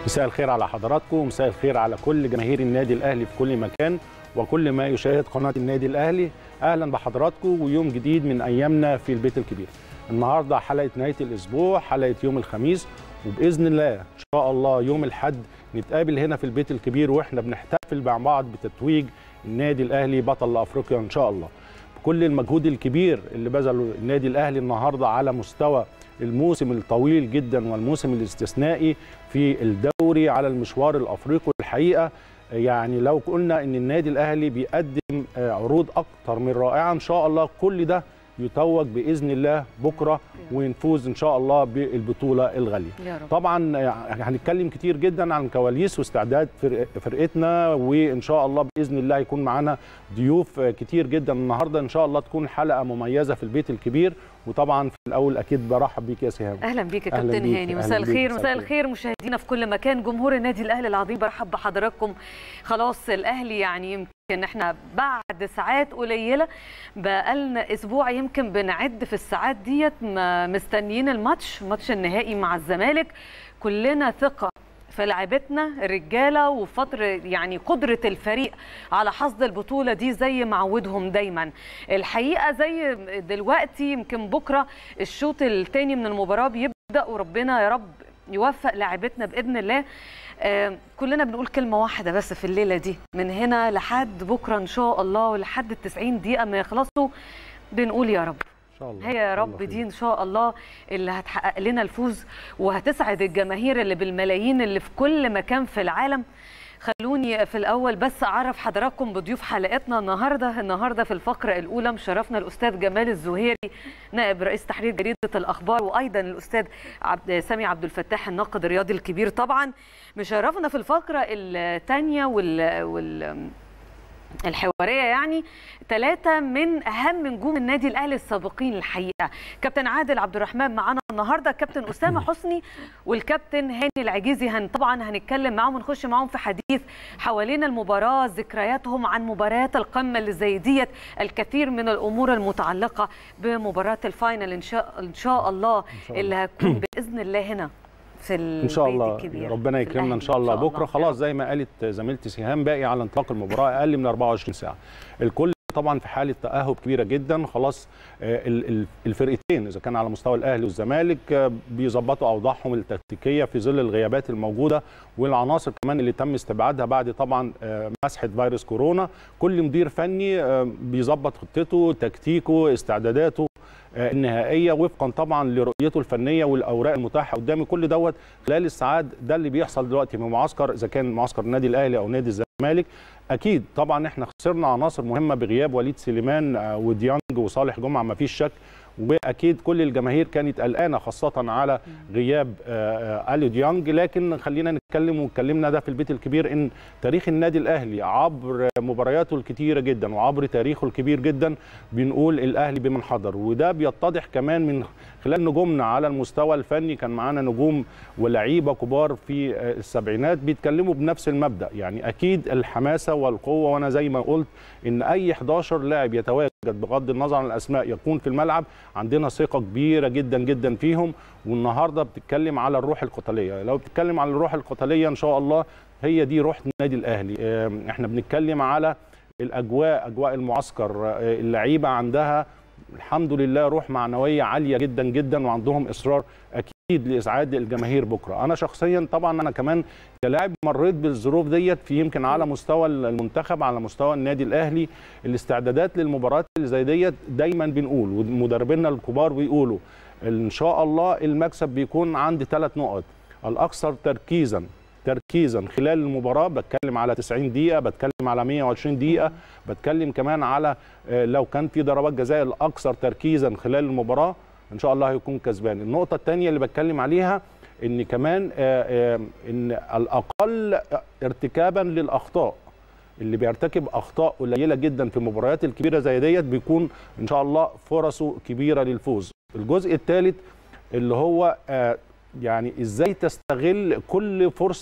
مساء الخير على حضراتكم ومساء الخير على كل جماهير النادي الاهلي في كل مكان وكل ما يشاهد قناه النادي الاهلي اهلا بحضراتكم ويوم جديد من ايامنا في البيت الكبير النهارده حلقه نهايه الاسبوع حلقه يوم الخميس وباذن الله ان شاء الله يوم الاحد نتقابل هنا في البيت الكبير واحنا بنحتفل مع بعض بتتويج النادي الاهلي بطل افريقيا ان شاء الله بكل المجهود الكبير اللي بذله النادي الاهلي النهارده على مستوى الموسم الطويل جدا والموسم الاستثنائي في الدوري على المشوار الافريقي الحقيقه يعني لو قلنا ان النادي الاهلي بيقدم عروض اكتر من رائعه ان شاء الله كل ده يتوج باذن الله بكره ونفوز ان شاء الله بالبطوله الغاليه يا رب. طبعا هنتكلم كتير جدا عن كواليس واستعداد فرقتنا وان شاء الله باذن الله يكون معانا ضيوف كتير جدا النهارده ان شاء الله تكون حلقه مميزه في البيت الكبير وطبعا في الاول اكيد برحب بيك يا سهام اهلا بيك يا أهلاً كابتن بيك، هاني أهلاً مساء بيك، الخير مساء مساء الخير. الخير مشاهدينا في كل مكان جمهور النادي الاهلي العظيم برحب بحضراتكم خلاص الاهلي يعني يمكن احنا بعد ساعات قليله بقالنا اسبوع يمكن بنعد في الساعات ديت ما- مستنيين الماتش ماتش النهائي مع الزمالك كلنا ثقه في لعيبتنا الرجاله وفتره يعني قدره الفريق على حصد البطوله دي زي ما عودهم دايما الحقيقه زي دلوقتي يمكن بكره الشوط الثاني من المباراه بيبدا وربنا يا رب يوفق لاعبتنا باذن الله آه، كلنا بنقول كلمه واحده بس في الليله دي من هنا لحد بكره ان شاء الله ولحد ال 90 دقيقه ما يخلصوا بنقول يا رب ان شاء الله هي يا إن شاء رب الله دي خير. ان شاء الله اللي هتحقق لنا الفوز وهتسعد الجماهير اللي بالملايين اللي في كل مكان في العالم خلوني في الاول بس اعرف حضراتكم بضيوف حلقتنا النهارده النهارده في الفقره الاولى مشرفنا الاستاذ جمال الزهيري نائب رئيس تحرير جريده الاخبار وايضا الاستاذ عبد سامي عبد الفتاح الناقد الرياضي الكبير طبعا مشرفنا في الفقره الثانيه وال, وال الحواريه يعني ثلاثه من اهم نجوم النادي الاهلي السابقين الحقيقه كابتن عادل عبد الرحمن معانا النهارده كابتن اسامه حسني والكابتن هاني العجيزي هن طبعا هنتكلم معاهم ونخش معاهم في حديث حوالين المباراه ذكرياتهم عن مباريات القمه اللي زي ديت الكثير من الامور المتعلقه بمباراه الفاينل ان شاء ان شاء الله شاء الله. اللي هتكون باذن الله هنا في البيت ان شاء الله الكبير ربنا في يكرمنا ان الأهلي شاء الله بكره خلاص زي ما قالت زميلتي سهام باقي على انطلاق المباراه اقل من 24 ساعه الكل طبعا في حاله تاهب كبيره جدا خلاص آه، ال- ال- الفرقتين اذا كان على مستوى الاهلي والزمالك آه، بيظبطوا اوضاعهم التكتيكيه في ظل الغيابات الموجوده والعناصر كمان اللي تم استبعادها بعد طبعا آه، مسحه فيروس كورونا كل مدير فني آه، بيظبط خطته تكتيكه استعداداته آه، النهائيه وفقا طبعا لرؤيته الفنيه والاوراق المتاحه قدامي كل دوت خلال الساعات ده اللي بيحصل دلوقتي في معسكر اذا كان معسكر النادي الاهلي او نادي الزمالك اكيد طبعا احنا خسرنا عناصر مهمه بغياب وليد سليمان آه، وديانج وصالح جمعه ما فيش شك واكيد كل الجماهير كانت قلقانه خاصه على غياب آه، آه، اليو ديانج لكن خلينا نتكلم واتكلمنا ده في البيت الكبير ان تاريخ النادي الاهلي عبر مبارياته الكتيره جدا وعبر تاريخه الكبير جدا بنقول الاهلي بمن حضر وده بيتضح كمان من خلال نجومنا على المستوى الفني كان معانا نجوم ولعيبه كبار في آه، السبعينات بيتكلموا بنفس المبدا يعني اكيد الحماسه والقوه وانا زي ما قلت ان اي 11 لاعب يتواجد بغض النظر عن الاسماء يكون في الملعب عندنا ثقه كبيره جدا جدا فيهم والنهارده بتتكلم على الروح القتاليه لو بتتكلم على الروح القتاليه ان شاء الله هي دي روح النادي الاهلي آم، احنا بنتكلم على الاجواء اجواء المعسكر آه، اللعيبه عندها الحمد لله روح معنويه عاليه جدا جدا وعندهم اصرار اكيد لاسعاد الجماهير بكره انا شخصيا طبعا انا كمان كلاعب مريت بالظروف ديت في يمكن على مستوى المنتخب على مستوى النادي الاهلي الاستعدادات للمباريات اللي زي ديت دايما بنقول ومدربينا الكبار بيقولوا ان شاء الله المكسب بيكون عند ثلاث نقط الاكثر تركيزا تركيزا خلال المباراه بتكلم على 90 دقيقه بتكلم على 120 دقيقه بتكلم كمان على آه، لو كان في ضربات جزاء الاكثر تركيزا خلال المباراه ان شاء الله هيكون كسبان النقطه الثانيه اللي بتكلم عليها ان كمان آه، آه، ان الاقل ارتكابا للاخطاء اللي بيرتكب اخطاء قليله جدا في المباريات الكبيره زي ديت بيكون ان شاء الله فرصه كبيره للفوز الجزء الثالث اللي هو آه، يعني ازاي تستغل كل فرصه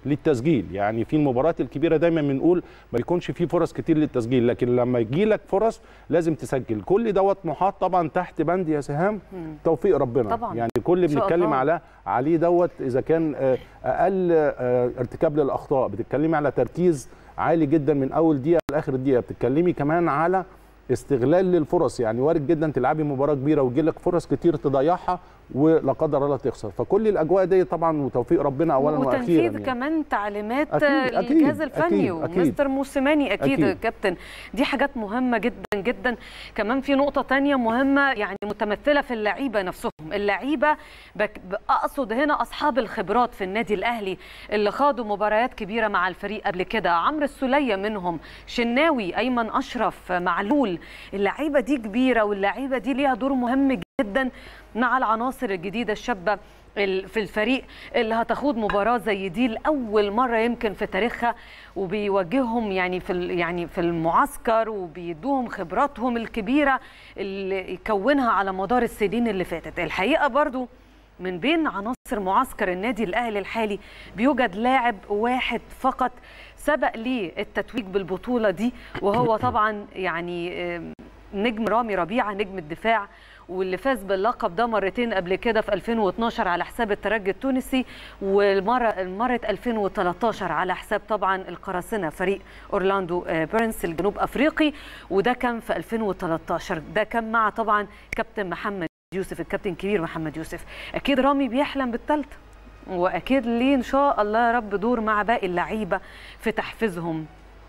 للتسجيل يعني في المباريات الكبيره دايما بنقول ما بيكونش في فرص كتير للتسجيل لكن لما يجي لك فرص لازم تسجل كل دوت محاط طبعا تحت بند يا سهام توفيق ربنا طبعا. يعني كل اللي إن شاء بنتكلم الله. على عليه دوت اذا كان آه، اقل آه، ارتكاب للاخطاء بتتكلمي على تركيز عالي جدا من اول دقيقه لاخر دقيقه بتتكلمي كمان على استغلال للفرص يعني وارد جدا تلعبي مباراه كبيره ويجي لك فرص كتير تضيعها ولا قدر الله تخسر فكل الاجواء دي طبعا وتوفيق ربنا اولا واخيرا وتنفيذ يعني. كمان تعليمات أكيد، أكيد، الجهاز الفني أكيد، أكيد. ومستر موسيماني اكيد, أكيد. أكيد كابتن دي حاجات مهمه جدا جدا كمان في نقطه تانية مهمه يعني متمثله في اللعيبه نفسهم اللعيبه بك- اقصد هنا اصحاب الخبرات في النادي الاهلي اللي خاضوا مباريات كبيره مع الفريق قبل كده عمرو السوليه منهم شناوي ايمن اشرف معلول اللعيبه دي كبيره واللعيبه دي ليها دور مهم جدا مع العناصر الجديده الشابه ال- في الفريق اللي هتخوض مباراه زي دي لاول مره يمكن في تاريخها وبيوجههم يعني في ال- يعني في المعسكر وبيدوهم خبراتهم الكبيره اللي يكونها على مدار السنين اللي فاتت الحقيقه برضو من بين عناصر معسكر النادي الاهلي الحالي بيوجد لاعب واحد فقط سبق ليه التتويج بالبطوله دي وهو طبعا يعني آم، نجم رامي ربيعه نجم الدفاع واللي فاز باللقب ده مرتين قبل كده في 2012 على حساب الترجي التونسي والمره مره 2013 على حساب طبعا القراصنه فريق اورلاندو آه، بيرنس الجنوب افريقي وده كان في 2013 ده كان مع طبعا كابتن محمد يوسف الكابتن الكبير محمد يوسف اكيد رامي بيحلم بالثالثه واكيد ليه ان شاء الله يا رب دور مع باقي اللعيبه في تحفيزهم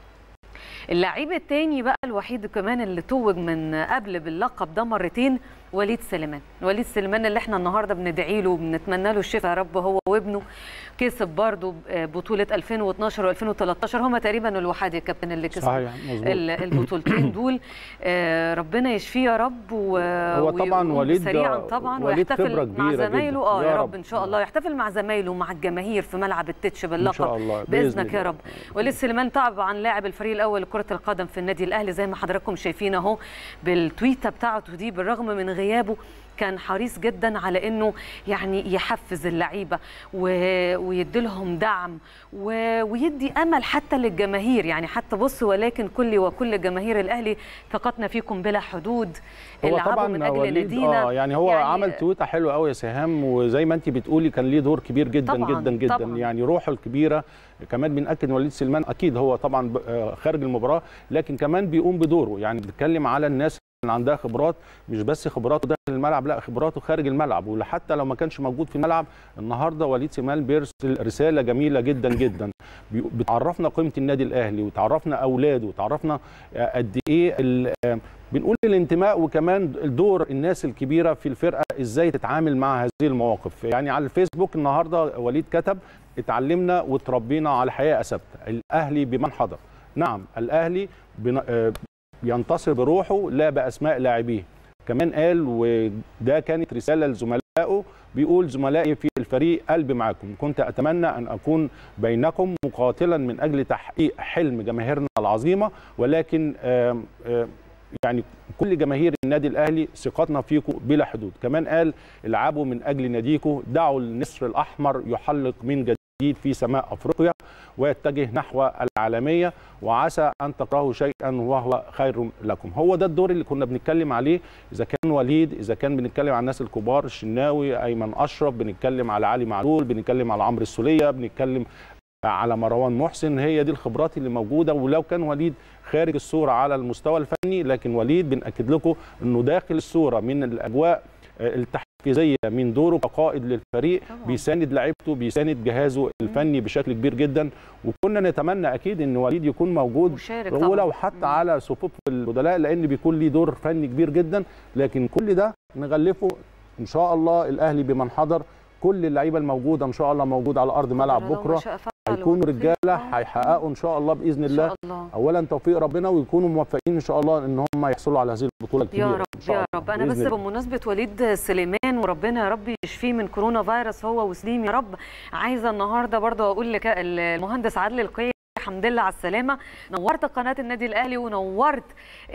اللعيب التاني بقى الوحيد كمان اللي توج من قبل باللقب ده مرتين وليد سليمان وليد سليمان اللي احنا النهارده بندعي له وبنتمنى له الشفاء يا رب هو وابنه كسب برضه بطوله 2012 و2013 هما تقريبا الوحيد يا كابتن اللي كسبوا صحيح مظبوط ال- البطولتين دول آه، ربنا يشفيه يا رب و... هو طبعاً ويقوم وليد- سريعا طبعا وليد خبرة ويحتفل مع كبيرة زمايله جداً. اه يا يا رب. رب ان شاء الله يحتفل مع زمايله ومع الجماهير في ملعب التتش باللقب ان شاء الله باذنك يا الله. رب وليد سليمان طبعا لاعب الفريق الاول لكره القدم في النادي الاهلي زي ما حضراتكم شايفين اهو بالتويته بتاعته دي بالرغم من غيابه كان حريص جدا على انه يعني يحفز اللعيبه و... ويديلهم دعم و... ويدي امل حتى للجماهير يعني حتى بص ولكن كل وكل جماهير الاهلي ثقتنا فيكم بلا حدود هو العبوا طبعا من اجل وليد نادينا اه يعني هو يعني- يعني عمل تويته حلوه قوي يا سهام وزي ما انت بتقولي كان ليه دور كبير جدا طبعاً، جدا جدا طبعاً. يعني روحه الكبيره كمان بنأكد إن وليد سليمان اكيد هو طبعا ب- آه، خارج المباراه لكن كمان بيقوم بدوره يعني بنتكلم على الناس اللي عندها خبرات مش بس خبراته داخل الملعب لا خبراته خارج الملعب وحتى لو ما كانش موجود في الملعب النهارده وليد سليمان بيرسل رساله جميله جدا جدا بي- بتعرفنا قيمه النادي الاهلي وتعرفنا اولاده وتعرفنا آه، قد ايه ال- آه، بنقول الانتماء وكمان دور الناس الكبيره في الفرقه ازاي تتعامل مع هذه المواقف يعني على الفيسبوك النهارده وليد كتب اتعلمنا وتربينا على حياه ثابته الاهلي بمن حضر نعم الاهلي بن- آه، ينتصر بروحه لا باسماء لاعبيه كمان قال وده كانت رساله لزملائه بيقول زملائي في الفريق قلبي معاكم كنت اتمنى ان اكون بينكم مقاتلا من اجل تحقيق حلم جماهيرنا العظيمه ولكن آم، آم، يعني كل جماهير النادي الاهلي ثقتنا فيكم بلا حدود كمان قال العبوا من اجل ناديكم دعوا النسر الاحمر يحلق من جديد في سماء افريقيا ويتجه نحو العالميه وعسى ان تكرهوا شيئا وهو خير لكم هو ده الدور اللي كنا بنتكلم عليه اذا كان وليد اذا كان بنتكلم عن الناس الكبار الشناوي ايمن اشرف بنتكلم على علي معلول بنتكلم على عمرو السوليه بنتكلم على مروان محسن هي دي الخبرات اللي موجوده ولو كان وليد خارج الصوره على المستوى الفني لكن وليد بنأكد لكم انه داخل الصوره من الاجواء آه، التحفيزيه من دوره كقائد للفريق طبعاً. بيساند لعيبته بيساند جهازه الفني بشكل كبير جدا وكنا نتمنى اكيد ان وليد يكون موجود مشارك طبعا ولو حتى على صفوف البدلاء لان بيكون ليه دور فني كبير جدا لكن كل ده نغلفه ان شاء الله الاهلي بمن حضر كل اللعيبه الموجوده ان شاء الله موجوده على ارض ملعب قدر الله ما بكره شاء فعل هيكونوا وخير. رجاله آه. هيحققوا ان شاء الله باذن ان الله شاء الله اولا توفيق ربنا ويكونوا موفقين ان شاء الله ان هم يحصلوا على هذه البطوله الكبيره يا رب إن شاء يا الله. رب انا بس بإذن الله. بمناسبه وليد سليمان وربنا يا رب يشفيه من كورونا فيروس هو وسليم يا رب عايزه النهارده برضه اقول لك المهندس عادل القيعي الحمد لله على السلامه نورت قناه النادي الاهلي ونورت آه،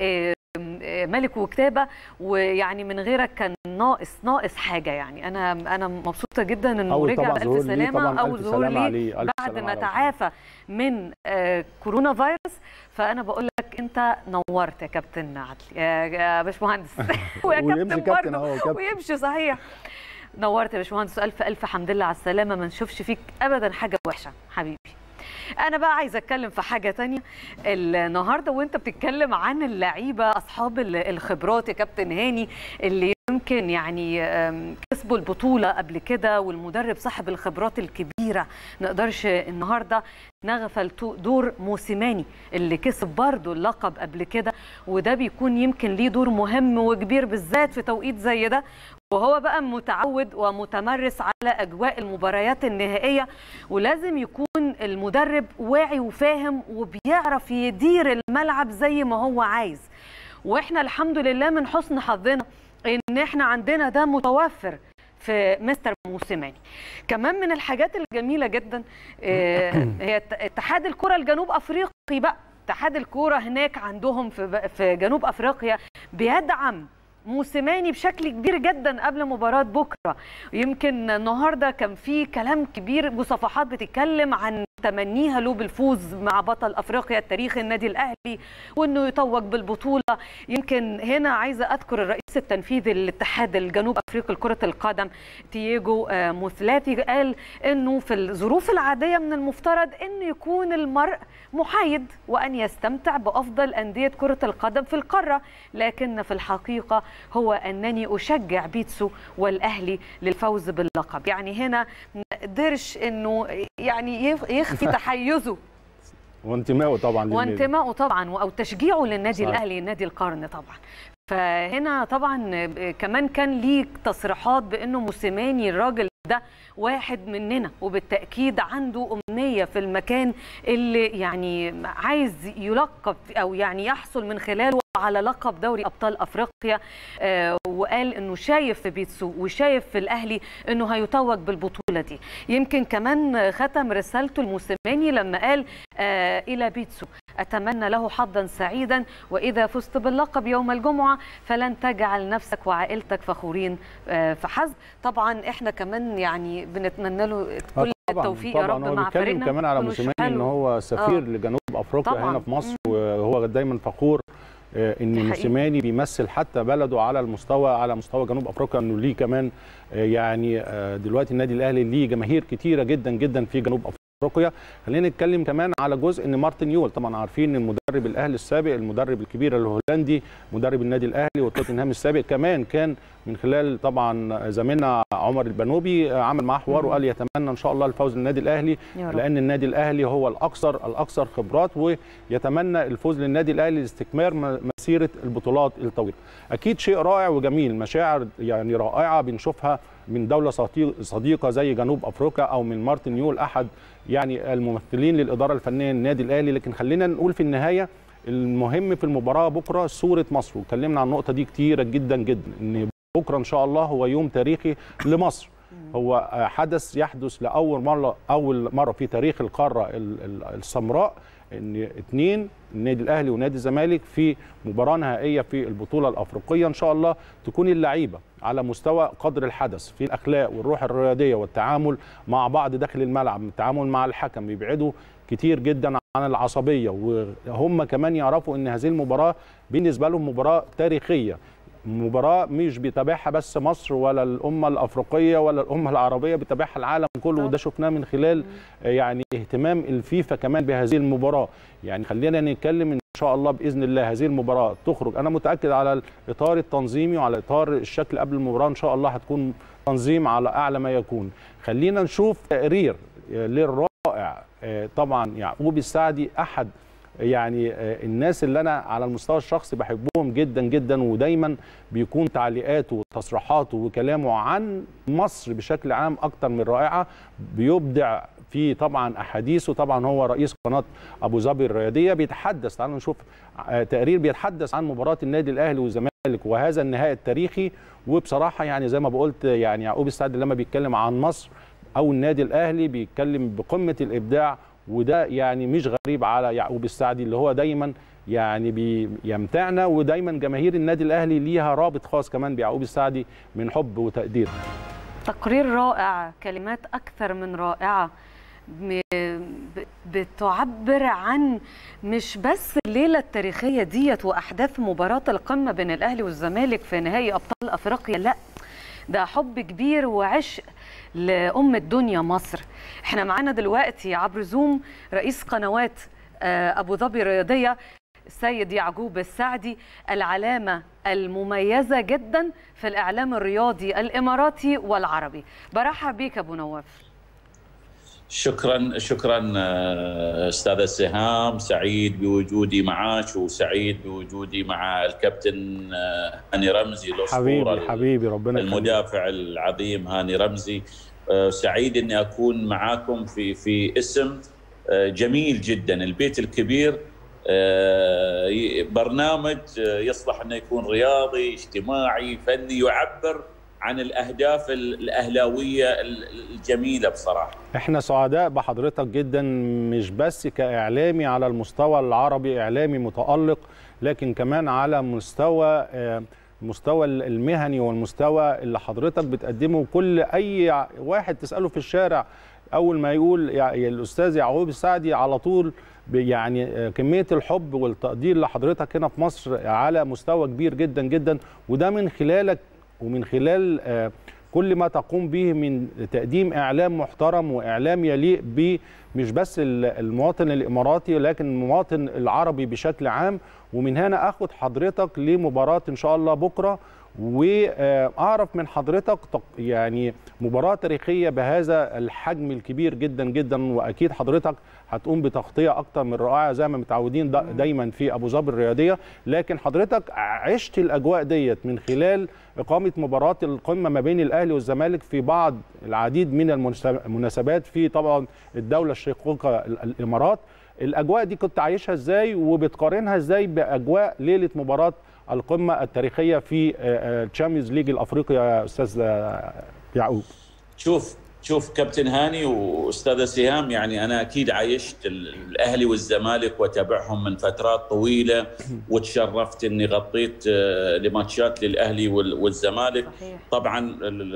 ملك وكتابه ويعني من غيرك كان ناقص ناقص حاجه يعني انا انا مبسوطه جدا انه أول رجع طبعاً بالف ظهور ليه، سلامه طبعاً اول ألف ظهور سلامة ليه عليه، ألف بعد سلامة ما على تعافى من آه، كورونا فيروس فانا بقول لك انت نورت يا كابتن عدلي يا يا باشمهندس ويا ويمشي كابتن كابتن برضه أهو، كابتن. ويمشي صحيح نورت يا باشمهندس الف الف حمد لله على السلامه ما نشوفش فيك ابدا حاجه وحشه حبيبي انا بقى عايزه اتكلم في حاجه تانية النهارده وانت بتتكلم عن اللعيبه اصحاب ال- الخبرات يا كابتن هاني اللي يمكن يعني آم، كسبوا البطوله قبل كده والمدرب صاحب الخبرات الكبيره نقدرش النهارده نغفل تو- دور موسيماني اللي كسب برضه اللقب قبل كده وده بيكون يمكن ليه دور مهم وكبير بالذات في توقيت زي ده وهو بقى متعود ومتمرس على اجواء المباريات النهائيه ولازم يكون المدرب واعي وفاهم وبيعرف يدير الملعب زي ما هو عايز واحنا الحمد لله من حسن حظنا ان احنا عندنا ده متوفر في مستر موسيماني كمان من الحاجات الجميله جدا آه، هي ات- اتحاد الكره الجنوب افريقي بقى اتحاد الكره هناك عندهم في في جنوب افريقيا بيدعم موسيماني بشكل كبير جدا قبل مباراة بكرة يمكن النهاردة كان في كلام كبير وصفحات بتتكلم عن تمنيها له بالفوز مع بطل أفريقيا التاريخي النادي الأهلي وأنه يتوج بالبطولة يمكن هنا عايزة أذكر الرئيس التنفيذي للاتحاد الجنوب أفريقي لكرة القدم تييجو آه، موثلاثي قال أنه في الظروف العادية من المفترض أن يكون المرء محايد وأن يستمتع بأفضل أندية كرة القدم في القارة لكن في الحقيقة هو أنني أشجع بيتسو والأهلي للفوز باللقب يعني هنا ما قدرش أنه يعني يخ- يخفي تحيزه وانتمائه طبعا للنادي. وانتمائه طبعا او تشجيعه للنادي صحيح. الاهلي نادي القرن طبعا فهنا طبعا كمان كان ليه تصريحات بانه موسيماني الراجل ده واحد مننا وبالتاكيد عنده امنيه في المكان اللي يعني عايز يلقب او يعني يحصل من خلاله على لقب دوري ابطال افريقيا آه، وقال انه شايف في بيتسو وشايف في الاهلي انه هيتوج بالبطوله دي يمكن كمان ختم رسالته الموسيماني لما قال آه، الى بيتسو اتمنى له حظا سعيدا واذا فزت باللقب يوم الجمعه فلن تجعل نفسك وعائلتك فخورين آه، فحسب طبعا احنا كمان يعني بنتمنى له آه كل طبعا التوفيق يا طبعا رب هو مع بيتكلم فريقنا كمان على ونشوف موسيماني ان له. هو سفير آه. لجنوب افريقيا طبعاً. هنا في مصر وهو دايما فخور آه، ان حقيقي. موسيماني بيمثل حتى بلده على المستوى على مستوى جنوب افريقيا انه ليه كمان آه، يعني آه، دلوقتي النادي الاهلي ليه جماهير كتيره جدا جدا في جنوب افريقيا خلينا نتكلم كمان على جزء ان مارتن يول طبعا عارفين ان المدرب الاهلي السابق المدرب الكبير الهولندي مدرب النادي الاهلي وتوتنهام السابق كمان كان من خلال طبعا زميلنا عمر البنوبي آه، عمل معاه حوار وقال يتمنى ان شاء الله الفوز للنادي الاهلي يا رب. لان النادي الاهلي هو الاكثر الاكثر خبرات ويتمنى الفوز للنادي الاهلي لاستكمال م- مسيره البطولات الطويله اكيد شيء رائع وجميل مشاعر يعني رائعه بنشوفها من دوله صديق- صديقه زي جنوب افريقيا او من مارتن يول احد يعني الممثلين للاداره الفنيه للنادي الاهلي لكن خلينا نقول في النهايه المهم في المباراه بكره صوره مصر واتكلمنا عن النقطه دي كتيره جدا جدا ان بكره ان شاء الله هو يوم تاريخي لمصر هو آه، حدث يحدث لاول مره اول مره في تاريخ القاره ال- ال- السمراء ان اثنين النادي الاهلي ونادي الزمالك في مباراه نهائيه في البطوله الافريقيه ان شاء الله تكون اللعيبه على مستوى قدر الحدث في الاخلاق والروح الرياضيه والتعامل مع بعض داخل الملعب التعامل مع الحكم بيبعدوا كتير جدا عن العصبيه وهم كمان يعرفوا ان هذه المباراه بالنسبه لهم مباراه تاريخيه مباراة مش بيتابعها بس مصر ولا الأمة الأفريقية ولا الأمة العربية بيتابعها العالم كله وده شفناه من خلال آه، يعني اهتمام الفيفا كمان بهذه المباراة يعني خلينا نتكلم إن شاء الله بإذن الله هذه المباراة تخرج أنا متأكد على الإطار التنظيمي وعلى إطار الشكل قبل المباراة إن شاء الله هتكون تنظيم على أعلى ما يكون خلينا نشوف تقرير آه، للرائع آه، طبعا يعقوب السعدي أحد يعني آه، الناس اللي انا على المستوى الشخصي بحبهم جدا جدا ودايما بيكون تعليقاته وتصريحاته وكلامه عن مصر بشكل عام اكتر من رائعه بيبدع في طبعا احاديثه طبعا هو رئيس قناه ابو ظبي الرياضيه بيتحدث تعالوا نشوف آه، تقرير بيتحدث عن مباراه النادي الاهلي والزمالك وهذا النهائي التاريخي وبصراحه يعني زي ما بقولت يعني يعقوب السعدي لما بيتكلم عن مصر او النادي الاهلي بيتكلم بقمه الابداع وده يعني مش غريب على يعقوب السعدي اللي هو دايما يعني بيمتعنا ودايما جماهير النادي الاهلي ليها رابط خاص كمان بيعقوب السعدي من حب وتقدير تقرير رائع كلمات اكثر من رائعه بتعبر عن مش بس الليله التاريخيه ديت واحداث مباراه القمه بين الاهلي والزمالك في نهائي ابطال افريقيا لا ده حب كبير وعشق لام الدنيا مصر احنا معانا دلوقتي عبر زوم رئيس قنوات ابو ظبي الرياضيه السيد يعقوب السعدي العلامة المميزة جدا في الإعلام الرياضي الإماراتي والعربي برحب بك أبو نواف شكرا شكرا استاذه سهام سعيد بوجودي معك وسعيد بوجودي مع الكابتن هاني رمزي الاسطوره حبيبي حبيبي ربنا المدافع العظيم هاني رمزي سعيد اني اكون معاكم في في اسم جميل جدا البيت الكبير برنامج يصلح انه يكون رياضي اجتماعي فني يعبر عن الاهداف الاهلاويه الجميله بصراحه. احنا سعداء بحضرتك جدا مش بس كاعلامي على المستوى العربي اعلامي متالق لكن كمان على مستوى المستوى المهني والمستوى اللي حضرتك بتقدمه كل اي واحد تساله في الشارع اول ما يقول يعني الاستاذ يعقوب السعدي على طول يعني كميه الحب والتقدير لحضرتك هنا في مصر على مستوى كبير جدا جدا وده من خلالك ومن خلال كل ما تقوم به من تقديم اعلام محترم واعلام يليق ب مش بس المواطن الاماراتي لكن المواطن العربي بشكل عام ومن هنا اخد حضرتك لمباراه ان شاء الله بكره واعرف من حضرتك يعني مباراه تاريخيه بهذا الحجم الكبير جدا جدا واكيد حضرتك هتقوم بتغطيه اكتر من رائعه زي ما متعودين دايما في ابو ظبي الرياضيه لكن حضرتك عشت الاجواء ديت من خلال اقامه مباراه القمه ما بين الاهلي والزمالك في بعض العديد من المناسبات في طبعا الدوله الشقيقه الامارات الاجواء دي كنت عايشها ازاي وبتقارنها ازاي باجواء ليله مباراه القمه التاريخيه في الشامبيونز ليج الافريقي يا استاذ يعقوب شوف شوف كابتن هاني واستاذه سهام يعني انا اكيد عايشت الاهلي والزمالك واتابعهم من فترات طويله وتشرفت اني غطيت لماتشات للاهلي والزمالك صحيح. طبعا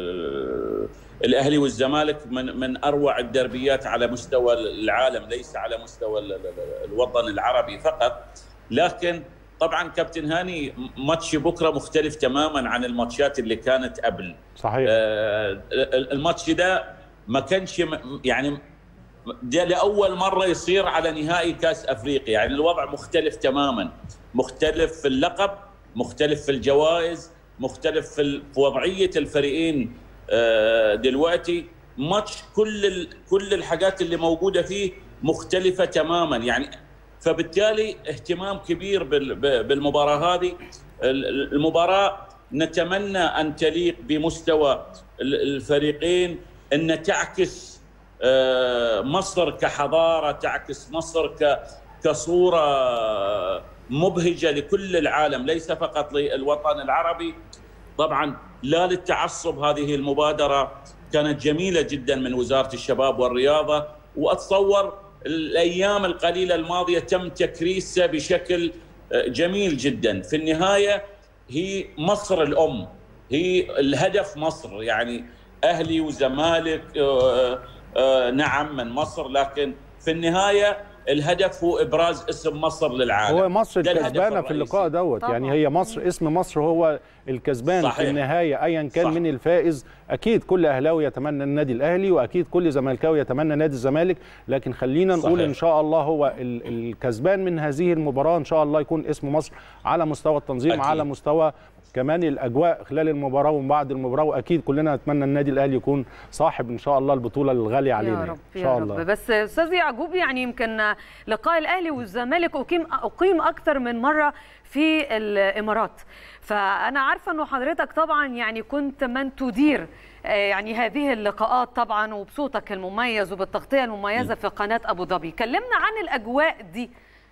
الاهلي والزمالك من من اروع الدربيات على مستوى العالم ليس على مستوى الوطن العربي فقط لكن طبعا كابتن هاني ماتش بكره مختلف تماما عن الماتشات اللي كانت قبل صحيح آه الماتش ده ما كانش يعني ده لاول مره يصير على نهائي كاس افريقيا يعني الوضع مختلف تماما مختلف في اللقب مختلف في الجوائز مختلف في وضعيه الفريقين آه دلوقتي ماتش كل كل الحاجات اللي موجوده فيه مختلفه تماما يعني فبالتالي اهتمام كبير بالمباراه هذه المباراه نتمنى ان تليق بمستوى الفريقين ان تعكس مصر كحضاره تعكس مصر كصوره مبهجه لكل العالم ليس فقط للوطن العربي طبعا لا للتعصب هذه المبادره كانت جميله جدا من وزاره الشباب والرياضه واتصور الايام القليله الماضيه تم تكريسها بشكل جميل جدا في النهايه هي مصر الام هي الهدف مصر يعني اهلي وزمالك نعم من مصر لكن في النهايه الهدف هو ابراز اسم مصر للعالم هو مصر الكسبانه في اللقاء دوت طبعا. يعني هي مصر اسم مصر هو الكسبان صحيح. في النهايه ايا كان صح. من الفائز اكيد كل اهلاوي يتمنى النادي الاهلي واكيد كل زملكاوي يتمنى نادي الزمالك لكن خلينا نقول صحيح. ان شاء الله هو الكسبان من هذه المباراه ان شاء الله يكون اسم مصر على مستوى التنظيم أكيد. على مستوى كمان الاجواء خلال المباراه وبعد المباراه واكيد كلنا نتمنى النادي الاهلي يكون صاحب ان شاء الله البطوله الغاليه علينا يا رب ان شاء يا الله رب. بس استاذ يعقوب يعني يمكن لقاء الاهلي والزمالك اقيم اقيم اكثر من مره في الامارات فانا عارفه انه حضرتك طبعا يعني كنت من تدير يعني هذه اللقاءات طبعا وبصوتك المميز وبالتغطيه المميزه في قناه ابو ظبي كلمنا عن الاجواء دي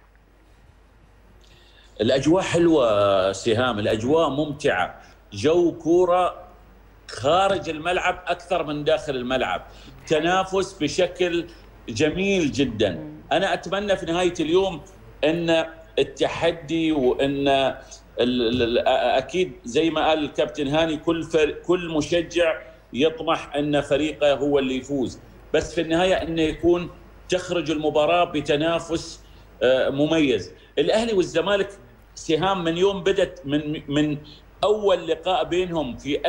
الاجواء حلوه سهام الاجواء ممتعه جو كوره خارج الملعب اكثر من داخل الملعب تنافس بشكل جميل جدا انا اتمنى في نهايه اليوم ان التحدي وان ال- ال- اكيد زي ما قال الكابتن هاني كل فر كل مشجع يطمح ان فريقه هو اللي يفوز بس في النهايه انه يكون تخرج المباراه بتنافس آه، مميز الاهلي والزمالك سهام من يوم بدت من من اول لقاء بينهم في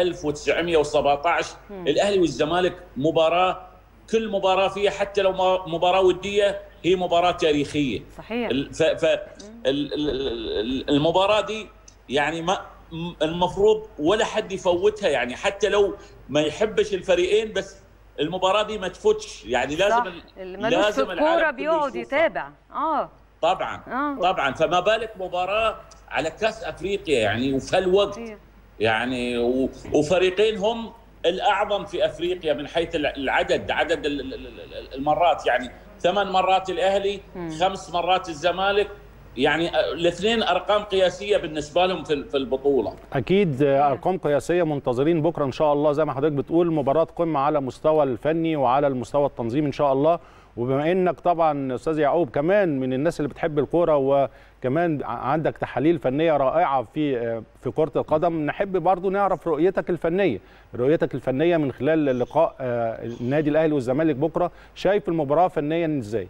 1917 الاهلي والزمالك مباراه كل مباراه فيها حتى لو ما- مباراه وديه هي مباراه تاريخيه صحيح ال- ف ف ال- ال- ال- المباراه دي يعني ما م- المفروض ولا حد يفوتها يعني حتى لو ما يحبش الفريقين بس المباراه دي ما تفوتش يعني لازم صح ال- اللي ملوش في لازم العالم الكوره كله بيقعد يشوفها. يتابع اه طبعا اه طبعا فما بالك مباراه على كاس افريقيا يعني وفي هالوقت صحيح. يعني و- وفريقين هم الاعظم في افريقيا من حيث الع- العدد عدد ال- ال- ال- المرات يعني ثمان مرات الاهلي خمس مرات الزمالك يعني الاثنين ارقام قياسيه بالنسبه لهم في في البطوله اكيد ارقام قياسيه منتظرين بكره ان شاء الله زي ما حضرتك بتقول مباراه قمه على المستوى الفني وعلى المستوى التنظيمي ان شاء الله وبما انك طبعا استاذ يعقوب كمان من الناس اللي بتحب الكوره وكمان ع- عندك تحاليل فنيه رائعه في في كره القدم نحب برضو نعرف رؤيتك الفنيه رؤيتك الفنيه من خلال لقاء آه، النادي الاهلي والزمالك بكره شايف المباراه فنيا ازاي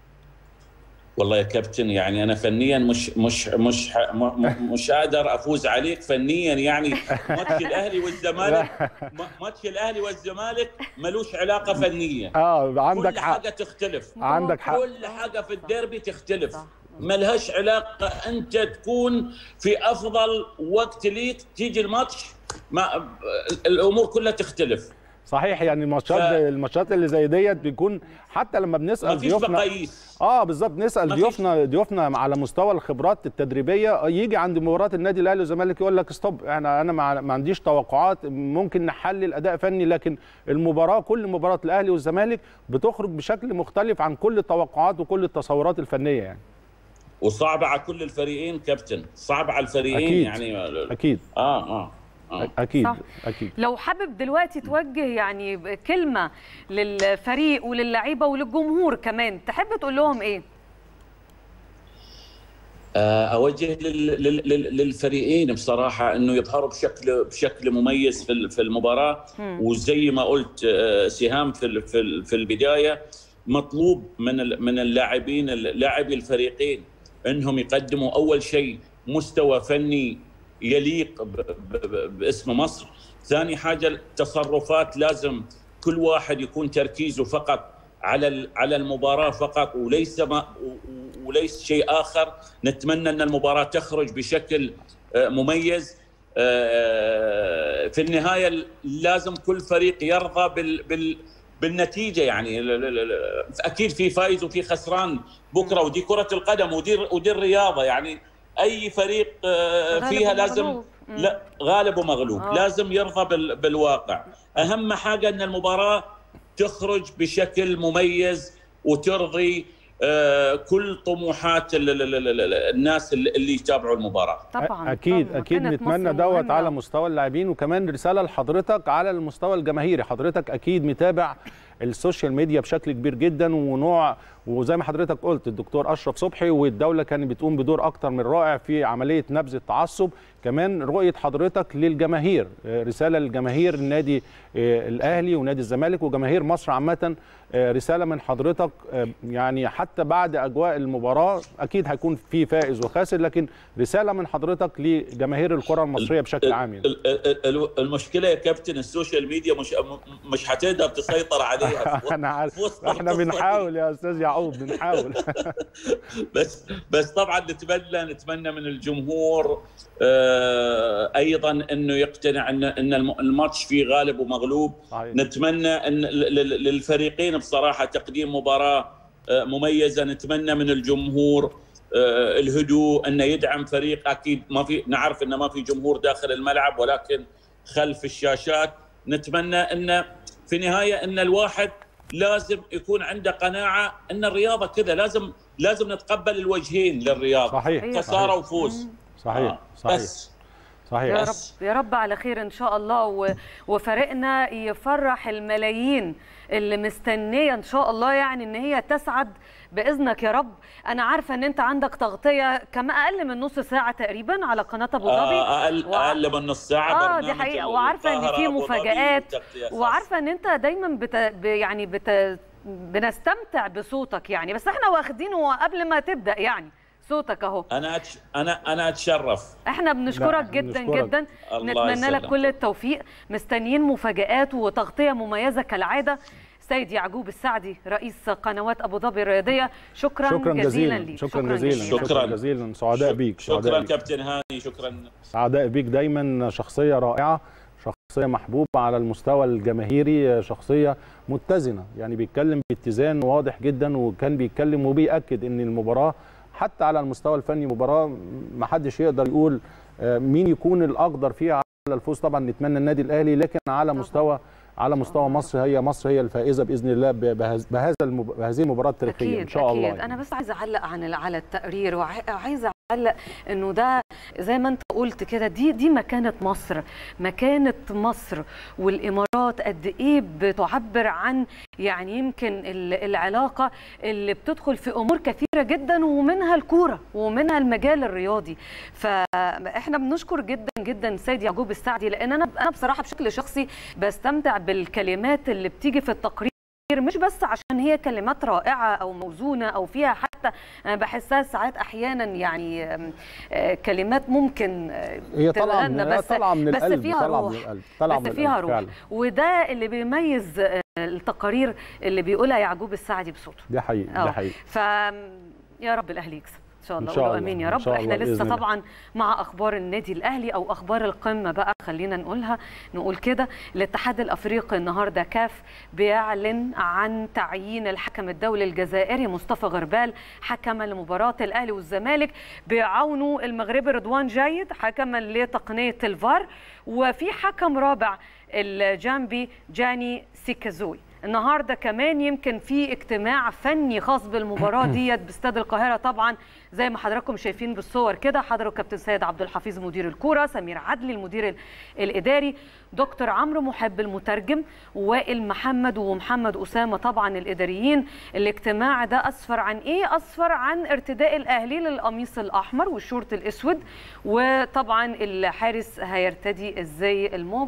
والله يا كابتن يعني انا فنيا مش مش مش ح- م- م- مش قادر افوز عليك فنيا يعني ماتش الاهلي والزمالك م- ماتش الاهلي والزمالك ملوش علاقه فنيه اه كل عندك حق حاجه تختلف عندك حق كل حاجه في الديربي تختلف صح. ملهاش علاقه انت تكون في افضل وقت ليك تيجي الماتش ما الامور كلها تختلف صحيح يعني الماتشات ف- الماتشات اللي زي ديت بيكون حتى لما بنسال ما فيش ضيوفنا مقاييس اه بالظبط نسال مفيش. ضيوفنا ضيوفنا على مستوى الخبرات التدريبيه يجي عند مباراه النادي الاهلي والزمالك يقول لك ستوب انا انا ما ما عنديش توقعات ممكن نحلل اداء فني لكن المباراه كل مباراه الاهلي والزمالك بتخرج بشكل مختلف عن كل التوقعات وكل التصورات الفنيه يعني وصعبه على كل الفريقين كابتن صعبه على الفريقين أكيد. يعني اكيد اه اه, آه. اكيد صح. اكيد لو حابب دلوقتي توجه يعني كلمه للفريق وللعيبه وللجمهور كمان تحب تقول لهم ايه آه، اوجه لل- لل- لل- للفريقين بصراحه انه يظهروا بشكل بشكل مميز في ال- في المباراه وزي ما قلت آه، سهام في ال- في ال- في البدايه مطلوب من ال- من اللاعبين لاعبي الفريقين انهم يقدموا اول شيء مستوى فني يليق ب- ب- ب- باسم مصر ثاني حاجه التصرفات لازم كل واحد يكون تركيزه فقط على ال- على المباراه فقط وليس ما و- و- وليس شيء اخر نتمنى ان المباراه تخرج بشكل آه، مميز آه، في النهايه لازم كل فريق يرضى بال بال بالنتيجه يعني ل- ل- ل- اكيد في فايز وفي خسران بكره ودي كره القدم ودي ودي الرياضه يعني اي فريق آه، غالب فيها لازم ومغلوب. مم. لا غالب ومغلوب آه. لازم يرضى بال- بالواقع اهم حاجه ان المباراه تخرج بشكل مميز وترضي آه، كل طموحات ال- ال- ال- ال- ال- الناس اللي اللي يتابعوا المباراه طبعا اكيد طبعاً. اكيد كانت نتمنى مصر دوت مهمة. على مستوى اللاعبين وكمان رساله لحضرتك على المستوى الجماهيري حضرتك اكيد متابع السوشيال ميديا بشكل كبير جدا ونوع وزي ما حضرتك قلت الدكتور اشرف صبحي والدوله كانت بتقوم بدور اكتر من رائع في عمليه نبذ التعصب كمان رؤيه حضرتك للجماهير آه، رساله للجماهير النادي آه، الاهلي ونادي الزمالك وجماهير مصر عامه آه، رساله من حضرتك آه، يعني حتى بعد اجواء المباراه اكيد هيكون في فائز وخاسر لكن رساله من حضرتك لجماهير الكره المصريه بشكل عام يعني. ال- ال- ال- المشكله يا كابتن السوشيال ميديا مش م- مش هتقدر تسيطر عليها في- انا عارف في وسط احنا القصة دي. بنحاول يا استاذ يعقوب بنحاول بس بس طبعا نتمنى نتمنى من الجمهور آه، ايضا انه يقتنع ان ان الم- الماتش فيه غالب ومغلوب صحيح. نتمنى ان ل- ل- للفريقين بصراحه تقديم مباراه آه، مميزه نتمنى من الجمهور آه، الهدوء انه يدعم فريق اكيد ما في نعرف انه ما في جمهور داخل الملعب ولكن خلف الشاشات نتمنى ان في النهايه ان الواحد لازم يكون عنده قناعه ان الرياضه كذا لازم لازم نتقبل الوجهين للرياضه صحيح صحيح. خساره وفوز صحيح آه، صحيح بس صحيح يا بس. رب يا رب على خير ان شاء الله و... وفريقنا يفرح الملايين اللي مستنيه ان شاء الله يعني ان هي تسعد باذنك يا رب انا عارفه ان انت عندك تغطيه كما اقل من نص ساعه تقريبا على قناه ابو ظبي آه، اقل وع- اقل من نص ساعه اه دي برنامج حقيقه وعارفه ان القاهرة في أبو ظبي مفاجات تغطية خاصة. وعارفه ان انت دايما بت... ب- يعني بت... بنستمتع بصوتك يعني بس احنا واخدينه قبل ما تبدا يعني صوتك اهو انا أتش... انا انا اتشرف احنا بنشكرك لا، جدا بنشكرك. جدا الله نتمنى لك يسلمك. كل التوفيق مستنيين مفاجآت وتغطية مميزة كالعادة سيد يعقوب السعدي رئيس قنوات ابو ظبي الرياضيه شكرا, شكرا جزيلا ليك شكرا جزيلا شكراً. شكرا جزيلا سعداء بيك شكرا سعداء بيك. كابتن هاني شكرا سعداء بيك دايما شخصية رائعة شخصية محبوبة على المستوى الجماهيري شخصية متزنة يعني بيتكلم باتزان واضح جدا وكان بيتكلم وبيأكد ان المباراة حتى على المستوى الفني مباراة ما حدش يقدر يقول آه، مين يكون الأقدر فيها على الفوز طبعا نتمنى النادي الأهلي لكن على طبعاً. مستوى على مستوى مصر هي مصر هي الفائزة بإذن الله بهذا بهذا المب... بهذه المباراة التاريخية اكيد إن شاء اكيد الله انا يعني. بس عايزه اعلق عن على التقرير وعايزه اعلق انه ده زي ما انت قلت كده دي دي مكانه مصر مكانه مصر والامارات قد ايه بتعبر عن يعني يمكن ال- العلاقه اللي بتدخل في امور كثيره جدا ومنها الكوره ومنها المجال الرياضي فاحنا بنشكر جدا جدا سيد يعقوب السعدي لان انا انا بصراحه بشكل شخصي بستمتع بالكلمات اللي بتيجي في التقرير مش بس عشان هي كلمات رائعة أو موزونة أو فيها حتى أنا بحسها ساعات أحيانا يعني آم، آه، كلمات ممكن آه، هي طالعة من تتغنى بس طالعة من بس القلب فيها طالعة روح من القلب طالعة بس من فيها القلب روح فعلا وده اللي بيميز آه، التقارير اللي بيقولها يعقوب السعدي بصوته ده حقيقي آه. ده حقيقي ف يا رب الاهلي يكسب ان شاء الله إن شاء قولوا الله، امين يا إن رب شاء احنا الله لسه بإذن الله. طبعا مع اخبار النادي الاهلي او اخبار القمه بقى خلينا نقولها نقول كده الاتحاد الافريقي النهارده كاف بيعلن عن تعيين الحكم الدولي الجزائري مصطفى غربال حكما لمباراه الاهلي والزمالك بيعاونوا المغربي رضوان جيد حكما لتقنيه الفار وفي حكم رابع الجامبي جاني سيكازوي النهارده كمان يمكن في اجتماع فني خاص بالمباراه ديت باستاد القاهره طبعا زي ما حضراتكم شايفين بالصور كده حضروا كابتن سيد عبد الحفيظ مدير الكوره سمير عدلي المدير ال- الاداري دكتور عمرو محب المترجم وائل محمد ومحمد اسامه طبعا الاداريين الاجتماع ده اسفر عن ايه اسفر عن ارتداء الاهلي للقميص الاحمر والشورت الاسود وطبعا الحارس هيرتدي الزي الموف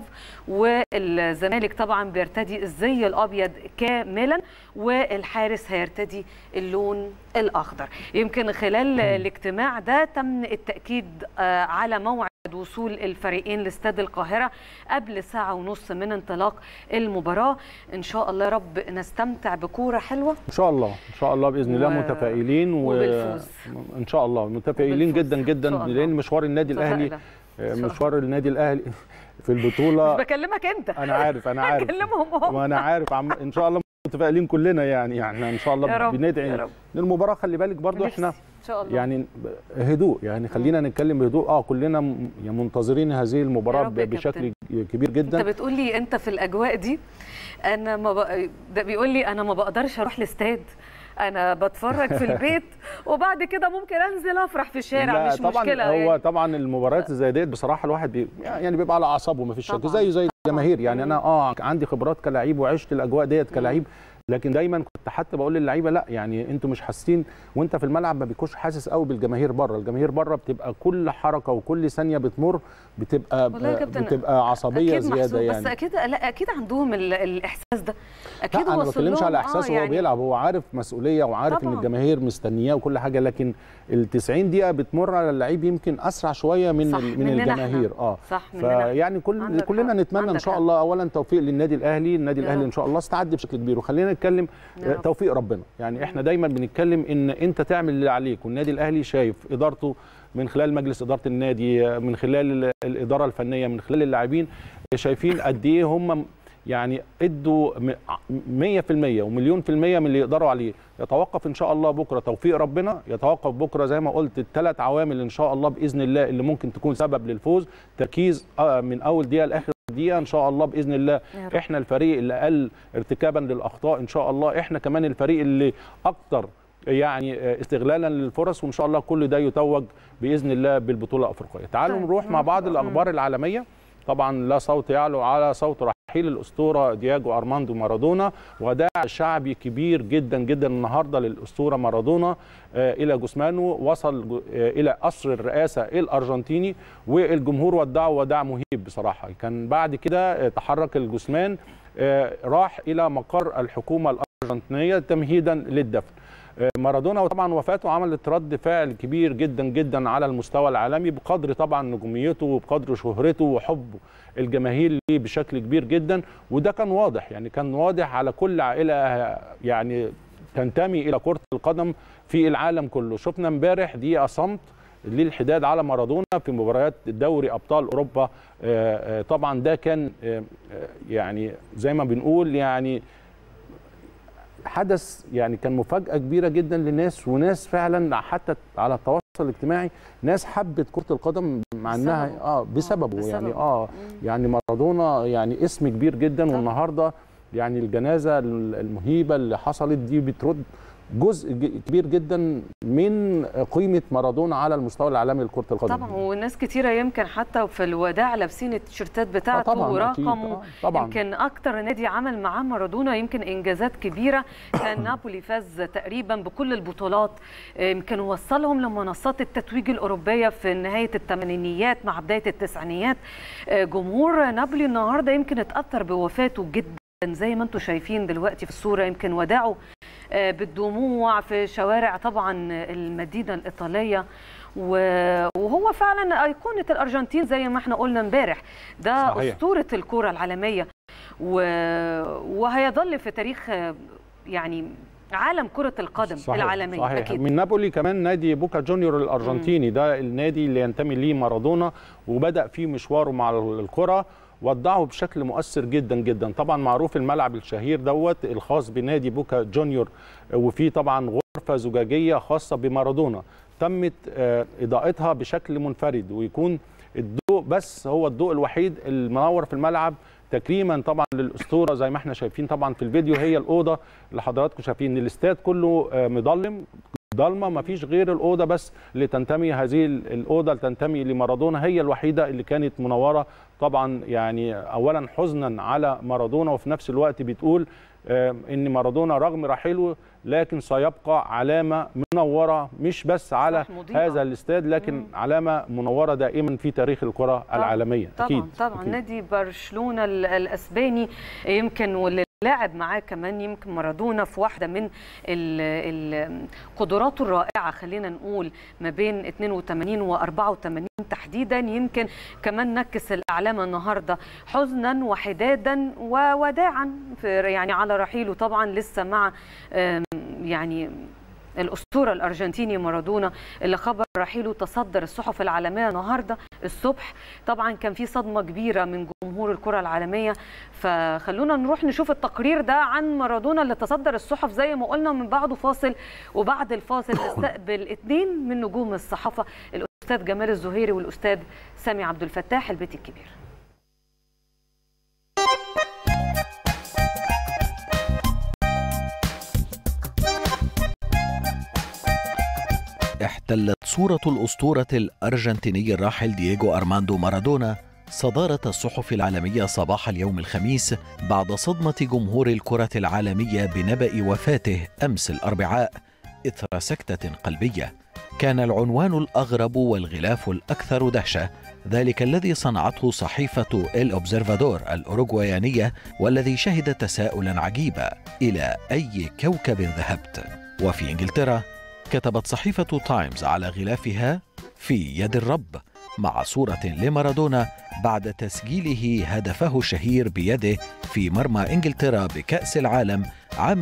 والزمالك طبعا بيرتدي الزي الابيض كاملا والحارس هيرتدي اللون الاخضر يمكن خلال الاجتماع ده تم التاكيد آه، على موعد وصول الفريقين لاستاد القاهره قبل ساعه ونص من انطلاق المباراه ان شاء الله يا رب نستمتع بكوره حلوه ان شاء الله ان شاء الله باذن الله و- متفائلين و... وبالفوز. ان شاء الله متفائلين وبالفوز. جدا إن جدا شاء الله. لان مشوار النادي الاهلي متفائلة. آه، شاء مشوار النادي الاهلي في مش البطوله بكلمك انت انا عارف انا عارف كلمهم هم وانا عارف عم... ان شاء الله متفائلين كلنا يعني يعني ان شاء الله يا رب، بندعي يا رب. المباراه خلي بالك برضو نفسي. احنا ان شاء الله يعني هدوء يعني خلينا نتكلم بهدوء اه كلنا م- يعني منتظرين هذه يا المباراه رب يا ب- بشكل كابتن. كبير انت جدا بتقول لي انت في الاجواء دي انا ما بق... ده بيقول لي انا ما بقدرش اروح الاستاد انا بتفرج في البيت وبعد كده ممكن انزل افرح في الشارع لا مش طبعا مشكله هو يعني. طبعا المباريات زي ديت بصراحه الواحد بي يعني بيبقى على اعصابه ما فيش شك طبعاً. زيه زي الجماهير يعني مم. انا اه عندي خبرات كلاعب وعشت الاجواء ديت كلاعب لكن دايما كنت حتى بقول للعيبه لا يعني انتوا مش حاسين وانت في الملعب ما بيكونش حاسس قوي بالجماهير بره الجماهير بره بتبقى كل حركه وكل ثانيه بتمر بتبقى والله يا كابتن بتبقى عصبيه اكيد زياده محسوب يعني بس اكيد لا اكيد عندهم ال... الاحساس ده اكيد لا انا ما وصل بتكلمش لهم، على آه، احساسه يعني وهو بيلعب هو عارف مسؤوليه وعارف ان طبعاً. الجماهير مستنياه وكل حاجه لكن ال 90 دقيقه بتمر على اللعيب يمكن اسرع شويه من صح، ال- من مننا الجماهير إحنا. اه صح مننا فيعني كل عندك كلنا حق، نتمنى ان عندك شاء حق. الله اولا توفيق للنادي الاهلي النادي يا الاهلي رب. ان شاء الله استعد بشكل كبير وخلينا نتكلم يا رب. توفيق ربنا يعني احنا دايما بنتكلم ان انت تعمل اللي عليك والنادي الاهلي شايف ادارته من خلال مجلس اداره النادي من خلال ال- الاداره الفنيه من خلال اللاعبين شايفين قد ايه هم يعني ادوا م- 100% ومليون في المية من اللي يقدروا عليه يتوقف ان شاء الله بكره توفيق ربنا يتوقف بكره زي ما قلت الثلاث عوامل ان شاء الله باذن الله اللي ممكن تكون سبب للفوز تركيز آه، من اول دقيقه لاخر دقيقه ان شاء الله باذن الله يا رب. احنا الفريق اللي اقل ارتكابا للاخطاء ان شاء الله احنا كمان الفريق اللي اكتر يعني استغلالا للفرص وان شاء الله كل ده يتوج باذن الله بالبطوله الافريقيه تعالوا طيب. نروح مع بعض الاخبار العالميه طبعا لا صوت يعلو على صوت رحيل الاسطوره دياجو ارماندو مارادونا وداع شعبي كبير جدا جدا النهارده للاسطوره مارادونا آه، الى جثمانه وصل جو- آه، الى قصر الرئاسه الارجنتيني والجمهور ودعه وداع مهيب بصراحه كان بعد كده آه، تحرك الجثمان آه، راح الى مقر الحكومه الارجنتينيه تمهيدا للدفن آه، مارادونا وطبعا وفاته عملت رد فعل كبير جدا جدا على المستوى العالمي بقدر طبعا نجوميته وبقدر شهرته وحبه الجماهير ليه بشكل كبير جدا وده كان واضح يعني كان واضح على كل عائله يعني تنتمي الى كره القدم في العالم كله شفنا امبارح دقيقه صمت للحداد على مارادونا في مباريات دوري ابطال اوروبا آه، آه، طبعا ده كان آه، آه، يعني زي ما بنقول يعني حدث يعني كان مفاجاه كبيره جدا للناس وناس فعلا حتى على التواصل الاجتماعي ناس حبت كره القدم مع انها بسببه. اه بسببه بسببه. يعني اه يعني مارادونا يعني اسم كبير جدا طبعا. والنهارده يعني الجنازه المهيبه اللي حصلت دي بترد جزء ج- كبير جدا من قيمه مارادونا على المستوى العالمي لكره القدم طبعا وناس كتيره يمكن حتى في الوداع لابسين التيشيرتات بتاعته طبعاً، أكيد. ورقمه آه، طبعاً. يمكن اكتر نادي عمل معاه مارادونا يمكن انجازات كبيره كان نابولي فاز تقريبا بكل البطولات يمكن وصلهم لمنصات التتويج الاوروبيه في نهايه الثمانينيات مع بدايه التسعينيات جمهور نابولي النهارده يمكن اتاثر بوفاته جدا زي ما انتم شايفين دلوقتي في الصوره يمكن وداعه آه، بالدموع في شوارع طبعا المدينه الايطاليه و- وهو فعلا ايقونه الارجنتين زي ما احنا قلنا امبارح ده صحيح. اسطوره الكره العالميه و... وهيظل في تاريخ آه، يعني عالم كره القدم صحيح العالميه صحيح اكيد من نابولي كمان نادي بوكا جونيور الارجنتيني ده النادي اللي ينتمي ليه مارادونا وبدا فيه مشواره مع الكره ودعه بشكل مؤثر جدا جدا طبعا معروف الملعب الشهير دوت الخاص بنادي بوكا جونيور وفيه طبعا غرفه زجاجيه خاصه بمارادونا تمت آه، اضاءتها بشكل منفرد ويكون الضوء بس هو الضوء الوحيد المنور في الملعب تكريما طبعا للاسطوره زي ما احنا شايفين طبعا في الفيديو هي الاوضه اللي حضراتكم شايفين الاستاد كله آه، مظلم ضلمه ما فيش غير الاوضه بس اللي تنتمي هذه ال- الاوضه اللي تنتمي لمارادونا هي الوحيده اللي كانت منوره طبعا يعني اولا حزنا على مارادونا وفي نفس الوقت بتقول آه، ان مارادونا رغم رحيله لكن سيبقى علامه منوره مش بس على صح، مضيئة. هذا الاستاد لكن علامه منوره دائما في تاريخ الكره العالميه طبعا اكيد طبعا أكيد. نادي برشلونه ال- الاسباني يمكن واللي لاعب معاه كمان يمكن مارادونا في واحده من ال ال قدراته الرائعه خلينا نقول ما بين 82 و 84 تحديدا يمكن كمان نكس الاعلام النهارده حزنا وحدادا ووداعا في يعني على رحيله طبعا لسه مع آم، يعني الاسطوره الارجنتيني مارادونا اللي خبر رحيله تصدر الصحف العالميه النهارده الصبح طبعا كان في صدمه كبيره من جمهور الكره العالميه فخلونا نروح نشوف التقرير ده عن مارادونا اللي تصدر الصحف زي ما قلنا من بعده فاصل وبعد الفاصل نستقبل اثنين من نجوم الصحافه الاستاذ جمال الزهيري والاستاذ سامي عبد الفتاح البيت الكبير احتلت صورة الأسطورة الأرجنتيني الراحل دييغو أرماندو مارادونا صدارة الصحف العالمية صباح اليوم الخميس بعد صدمة جمهور الكرة العالمية بنبأ وفاته أمس الأربعاء إثر سكتة قلبية. كان العنوان الأغرب والغلاف الأكثر دهشة ذلك الذي صنعته صحيفة الأوبزرفادور الأوروغوايانية والذي شهد تساؤلا عجيبا إلى أي كوكب ذهبت؟ وفي إنجلترا كتبت صحيفة تايمز على غلافها في يد الرب مع صورة لمارادونا بعد تسجيله هدفه الشهير بيده في مرمى انجلترا بكأس العالم عام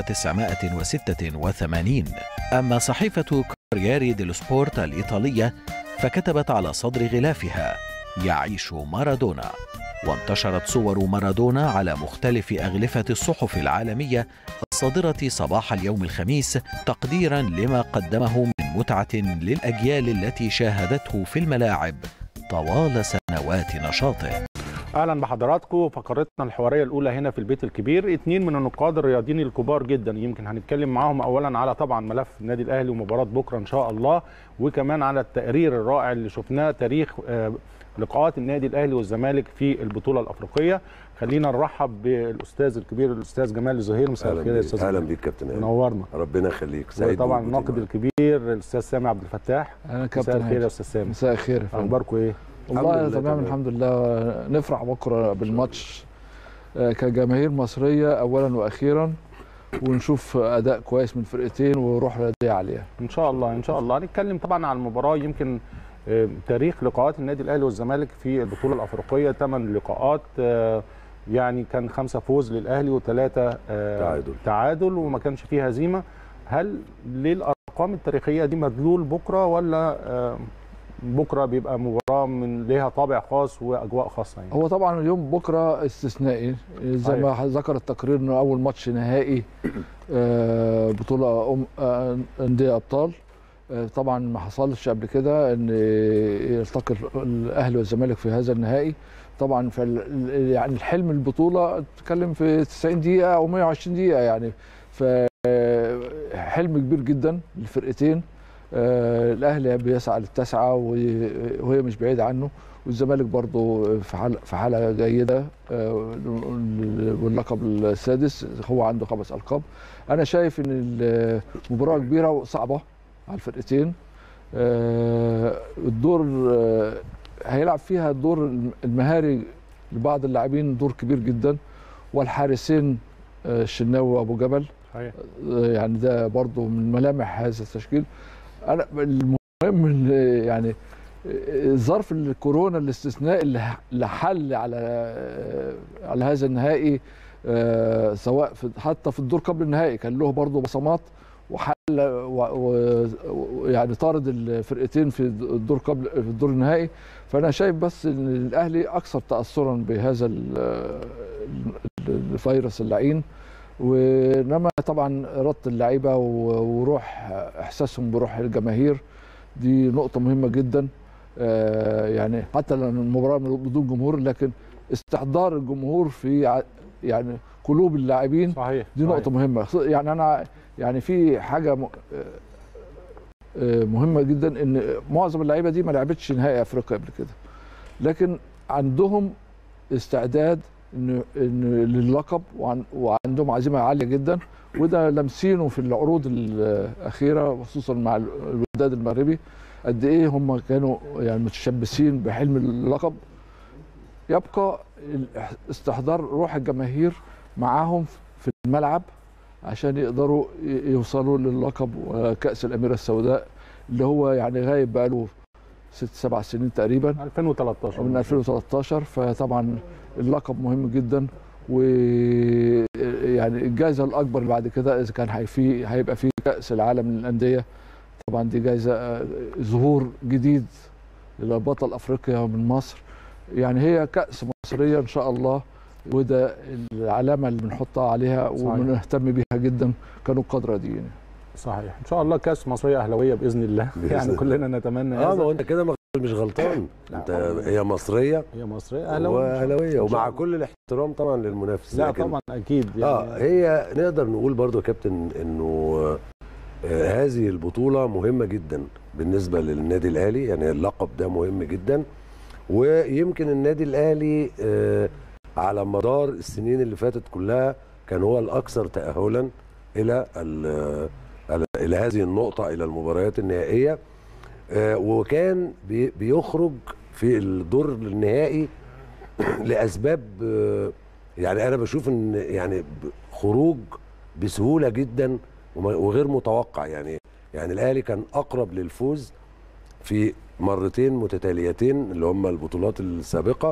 1986 أما صحيفة كورييري ديلو سبورت الإيطالية فكتبت على صدر غلافها يعيش مارادونا وانتشرت صور مارادونا على مختلف أغلفة الصحف العالمية الصادرة صباح اليوم الخميس تقديرا لما قدمه من متعة للأجيال التي شاهدته في الملاعب طوال سنوات نشاطه اهلا بحضراتكم فقرتنا الحواريه الاولى هنا في البيت الكبير اثنين من النقاد الرياضيين الكبار جدا يمكن هنتكلم معاهم اولا على طبعا ملف النادي الاهلي ومباراه بكره ان شاء الله وكمان على التقرير الرائع اللي شفناه تاريخ آه، لقاءات النادي الاهلي والزمالك في البطوله الافريقيه خلينا نرحب بالاستاذ الكبير الاستاذ جمال زهير مساء اهلا الخير يا بيك استاذ اهلا جمال. بيك كابتن ايمن منورنا ربنا يخليك سعيد طبعا بوجودي الناقد معاك. الكبير الاستاذ سامي عبد الفتاح انا مساء كابتن الخير يا هاني استاذ سامي مساء الخير يا فندم اخباركم ايه والله الحمد لله تمام تمام. الحمد لله نفرح بكره بالماتش آه، كجماهير مصريه اولا واخيرا ونشوف اداء كويس من فرقتين وروح رياضيه عاليه ان شاء الله ان شاء الله هنتكلم طبعا عن المباراه يمكن آه، تاريخ لقاءات النادي الاهلي والزمالك في البطوله الافريقيه ثمان لقاءات آه، يعني كان خمسه فوز للاهلي وثلاثه تعادل. تعادل وما كانش فيه هزيمه هل ليه الارقام التاريخيه دي مدلول بكره ولا آه، بكره بيبقى مباراه من ليها طابع خاص واجواء خاصه يعني هو طبعا اليوم بكره استثنائي زي ما ذكر التقرير انه اول ماتش نهائي آه، بطوله أم- آه، انديه ابطال آه، طبعا ما حصلش قبل كده ان يلتقي الاهلي والزمالك في هذا النهائي طبعا فال يعني الحلم البطوله تتكلم في 90 دقيقه او 120 دقيقه يعني فحلم كبير جدا للفرقتين آه، الاهلي بيسعى للتسعه وهي وهي مش بعيده عنه والزمالك برضه في حاله في حاله جيده آه، واللقب السادس هو عنده خمس القاب انا شايف ان المباراه كبيره وصعبه على الفرقتين آه، الدور آه، هيلعب فيها الدور المهاري لبعض اللاعبين دور كبير جدا والحارسين آه، الشناوي وابو جبل صحيح يعني ده برضو من ملامح هذا التشكيل انا المهم ان يعني ظرف الكورونا الاستثناء اللي اللي حل على على هذا النهائي آه، سواء في حتى في الدور قبل النهائي كان له برضه بصمات وحل ويعني طارد الفرقتين في الدور قبل في الدور النهائي فانا شايف بس ان الاهلي اكثر تاثرا بهذا ال- ال- الفيروس اللعين وانما طبعا اراده اللعيبه و- وروح احساسهم بروح الجماهير دي نقطه مهمه جدا آه، يعني حتى لو المباراه بدون جمهور لكن استحضار الجمهور في ع- يعني قلوب اللاعبين صحيح دي صحيح. نقطة مهمة يعني أنا يعني في حاجة م- آه، مهمة جدا إن معظم اللعيبة دي ما لعبتش نهائي أفريقيا قبل كده لكن عندهم استعداد إن إن للقب وعن وعندهم عزيمة عالية جدا وده لامسينه في العروض الأخيرة خصوصا مع الوداد المغربي قد إيه هم كانوا يعني متشبثين بحلم اللقب يبقى ال- استحضار روح الجماهير معاهم في الملعب عشان يقدروا ي- يوصلوا للقب وكأس الأميرة السوداء اللي هو يعني غايب بقاله ست سبع سنين تقريبا 2013 من 2013 فطبعا اللقب مهم جدا و يعني الجائزه الاكبر اللي بعد كده اذا كان هيفي هيبقى في كاس العالم للانديه طبعا دي جائزه آه، ظهور جديد لبطل افريقيا من مصر يعني هي كاس مصريه ان شاء الله وده العلامه اللي بنحطها عليها صحيح. وبنهتم بيها جدا كنقاد رياضيين صحيح ان شاء الله كاس مصريه اهلاويه باذن الله بإذن يعني الله. كلنا نتمنى اه ما هذا هو انت كده مغ- مش غلطان لا، انت طبعاً. هي مصريه هي مصريه اهلاويه واهلاويه إن شاء ومع الله. كل الاحترام طبعا للمنافس لا لكن- طبعا اكيد يعني اه هي نقدر نقول برضو يا كابتن انه آه هذه البطوله مهمه جدا بالنسبه للنادي الاهلي يعني اللقب ده مهم جدا ويمكن النادي الاهلي آه على مدار السنين اللي فاتت كلها كان هو الاكثر تاهلا الى ال- ال- الى هذه النقطه الى المباريات النهائيه آه وكان بي- بيخرج في الدور النهائي لاسباب آه يعني انا بشوف ان يعني ب- خروج بسهوله جدا وما- وغير متوقع يعني يعني الاهلي كان اقرب للفوز في مرتين متتاليتين اللي هم البطولات السابقه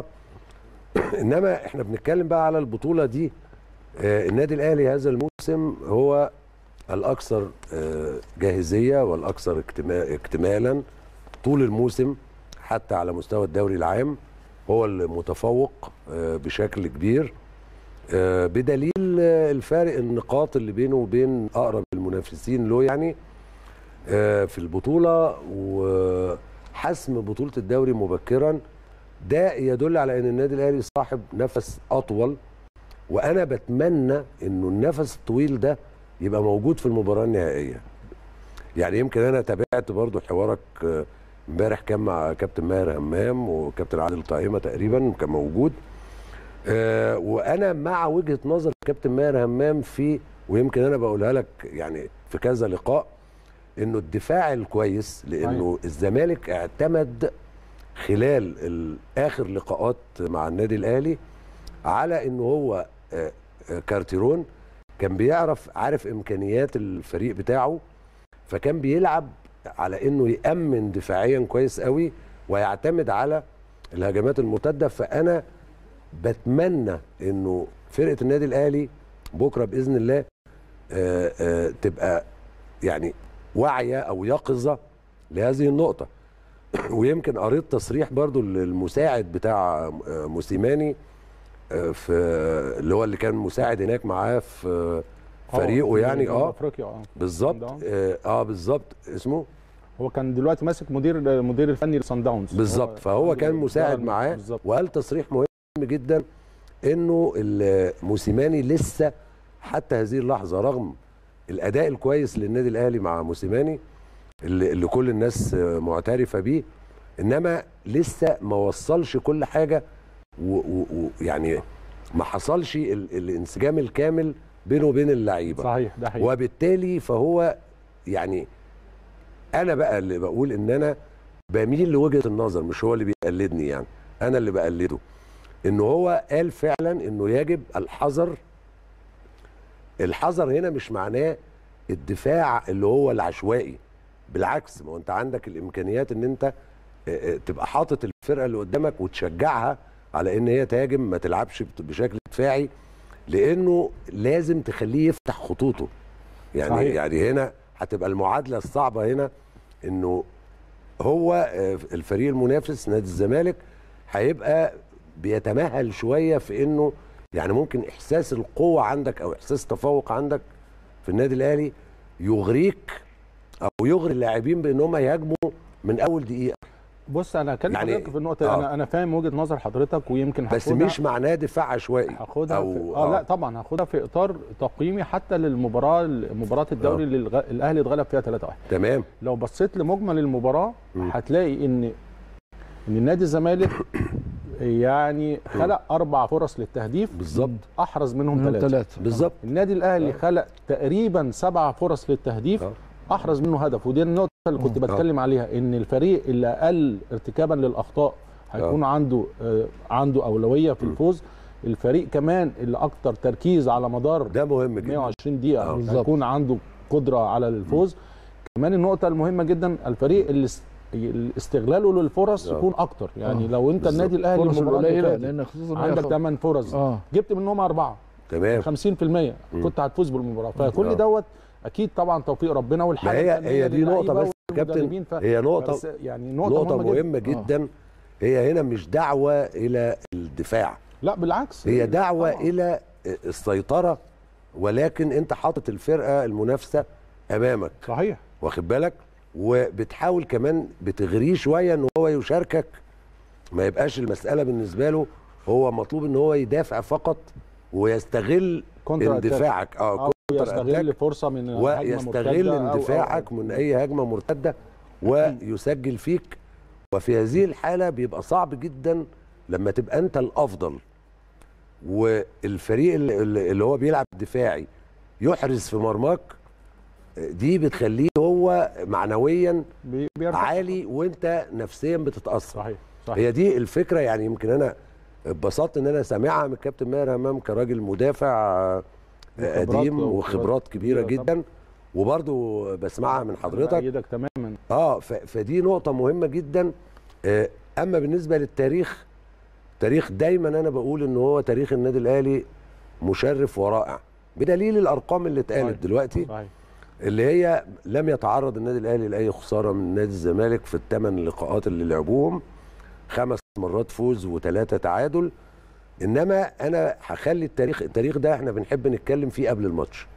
انما احنا بنتكلم بقى على البطوله دي آه، النادي الاهلي هذا الموسم هو الاكثر آه، جاهزيه والاكثر اكتما- اكتمالا طول الموسم حتى على مستوى الدوري العام هو المتفوق آه، بشكل كبير آه، بدليل آه، الفارق النقاط اللي بينه وبين اقرب المنافسين له يعني آه، في البطوله وحسم بطوله الدوري مبكرا ده يدل على ان النادي الاهلي صاحب نفس اطول وانا بتمنى انه النفس الطويل ده يبقى موجود في المباراه النهائيه يعني يمكن انا تابعت برضو حوارك آه، امبارح كان مع كابتن ماهر همام وكابتن عادل طعيمه تقريبا كان موجود آه، وانا مع وجهه نظر كابتن ماهر همام في ويمكن انا بقولها لك يعني في كذا لقاء انه الدفاع الكويس لانه الزمالك اعتمد خلال ال- اخر لقاءات مع النادي الاهلي على انه هو آه، آه، كارتيرون كان بيعرف عارف امكانيات الفريق بتاعه فكان بيلعب على انه يامن دفاعيا كويس قوي ويعتمد على الهجمات المرتده فانا بتمنى انه فرقه النادي الاهلي بكره باذن الله آه، آه، تبقى يعني واعيه او يقظه لهذه النقطه ويمكن قريت تصريح برضو المساعد بتاع آه، موسيماني آه، في اللي هو اللي كان مساعد هناك معاه في آه، فريقه يعني اه افريقيا اه بالظبط ده. اه, آه بالظبط اسمه هو كان دلوقتي ماسك مدير مدير الفني لصن داونز بالظبط فهو كان مساعد معاه بالظبط وقال تصريح مهم جدا انه ال- موسيماني لسه حتى هذه اللحظه رغم الاداء الكويس للنادي الاهلي مع موسيماني اللي, اللي كل الناس آه، معترفه بيه انما لسه ما وصلش كل حاجه ويعني ما حصلش ال- الانسجام الكامل بينه وبين اللعيبه صحيح ده حقيقي وبالتالي فهو يعني انا بقى اللي بقول ان انا بميل لوجهه النظر مش هو اللي بيقلدني يعني انا اللي بقلده ان هو قال فعلا انه يجب الحذر الحذر هنا مش معناه الدفاع اللي هو العشوائي بالعكس ما هو انت عندك الامكانيات ان انت آه، آه، تبقى حاطط الفرقه اللي قدامك وتشجعها على ان هي تهاجم ما تلعبش بت- بشكل دفاعي لانه لازم تخليه يفتح خطوطه يعني صحيح. صحيح. يعني هنا هتبقى المعادله الصعبه هنا انه هو آه، الفريق المنافس نادي الزمالك هيبقى بيتمهل شويه في انه يعني ممكن احساس القوه عندك او احساس تفوق عندك في النادي الاهلي يغريك او يغري اللاعبين بان هم يهاجموا من اول دقيقه بص انا هكلم يعني- حضرتك في النقطه آه. انا انا فاهم وجهه نظر حضرتك ويمكن بس هاخدها- مش معناه دفاع عشوائي هاخدها أو- في... اه لا طبعا هاخدها في اطار تقييمي حتى للمباراه مباراه الدوري اللي الغ... الاهلي اتغلب فيها 3-1 تمام لو بصيت لمجمل المباراه مم. هتلاقي ان ان نادي الزمالك يعني خلق اربع فرص للتهديف بالظبط احرز منهم منهم ثلاثه ثلاثة بالظبط النادي الاهلي خلق تقريبا سبع فرص للتهديف آه. احرز منه هدف ودي النقطه اللي كنت آه. بتكلم عليها ان الفريق اللي اقل ارتكابا للاخطاء هيكون عنده آه عنده اولويه في الفوز الفريق كمان اللي اكتر تركيز على مدار ده مهم جدا 120 دقيقه آه. بالظبط. هيكون عنده قدره على الفوز كمان النقطه المهمه جدا الفريق اللي است- استغلاله للفرص آه. يكون اكتر يعني آه. لو انت بالظبط. النادي الاهلي فرص المباراة اللي قليله فاتت لان خصوصا عندك هي- 8 فرص اه جبت منهم اربعه تمام 50% كنت هتفوز بالمباراه فكل آه. دوت اكيد طبعا توفيق ربنا ما والحاله هي الفنية هي دي نقطه للعيبة بس يا كابتن والمدربين ف... هي نقطه بس يعني نقطه, نقطه مهمه, مهمه جدا. جدا هي هنا مش دعوه الى الدفاع لا بالعكس هي دعوه طبعاً. الى السيطره ولكن انت حاطط الفرقه المنافسه امامك صحيح واخد بالك وبتحاول كمان بتغريه شويه ان هو يشاركك ما يبقاش المساله بالنسبه له هو مطلوب ان هو يدافع فقط ويستغل كونتر أتاك. اندفاعك اه او كونتر أتاك. يستغل فرصه من هجمة ويستغل مرتدة أو- أو- اندفاعك من اي هجمه مرتده ويسجل فيك وفي هذه الحاله بيبقى صعب جدا لما تبقى انت الافضل والفريق اللي اللي هو بيلعب دفاعي يحرز في مرماك دي بتخليه هو معنويا بي- بيرفع. عالي وانت نفسيا بتتاثر صحيح صحيح هي دي الفكره يعني يمكن انا اتبسطت ان انا سامعها من الكابتن ماهر همام كراجل مدافع آه، وخبرات- قديم وخبرات وخبرات كبيره كبيرة جدا وبرضو بسمعها من حضرتك ايدك تماما اه ف- فدي نقطه مهمه جدا آه، اما بالنسبه للتاريخ تاريخ دايما انا بقول ان هو تاريخ النادي الاهلي مشرف ورائع بدليل الارقام اللي اتقالت صحيح. دلوقتي صحيح اللي هي لم يتعرض النادي الاهلي لاي خساره من نادي الزمالك في الثمان لقاءات اللي لعبوهم خمس مرات فوز وثلاثه تعادل انما انا هخلي التاريخ التاريخ ده احنا بنحب نتكلم فيه قبل الماتش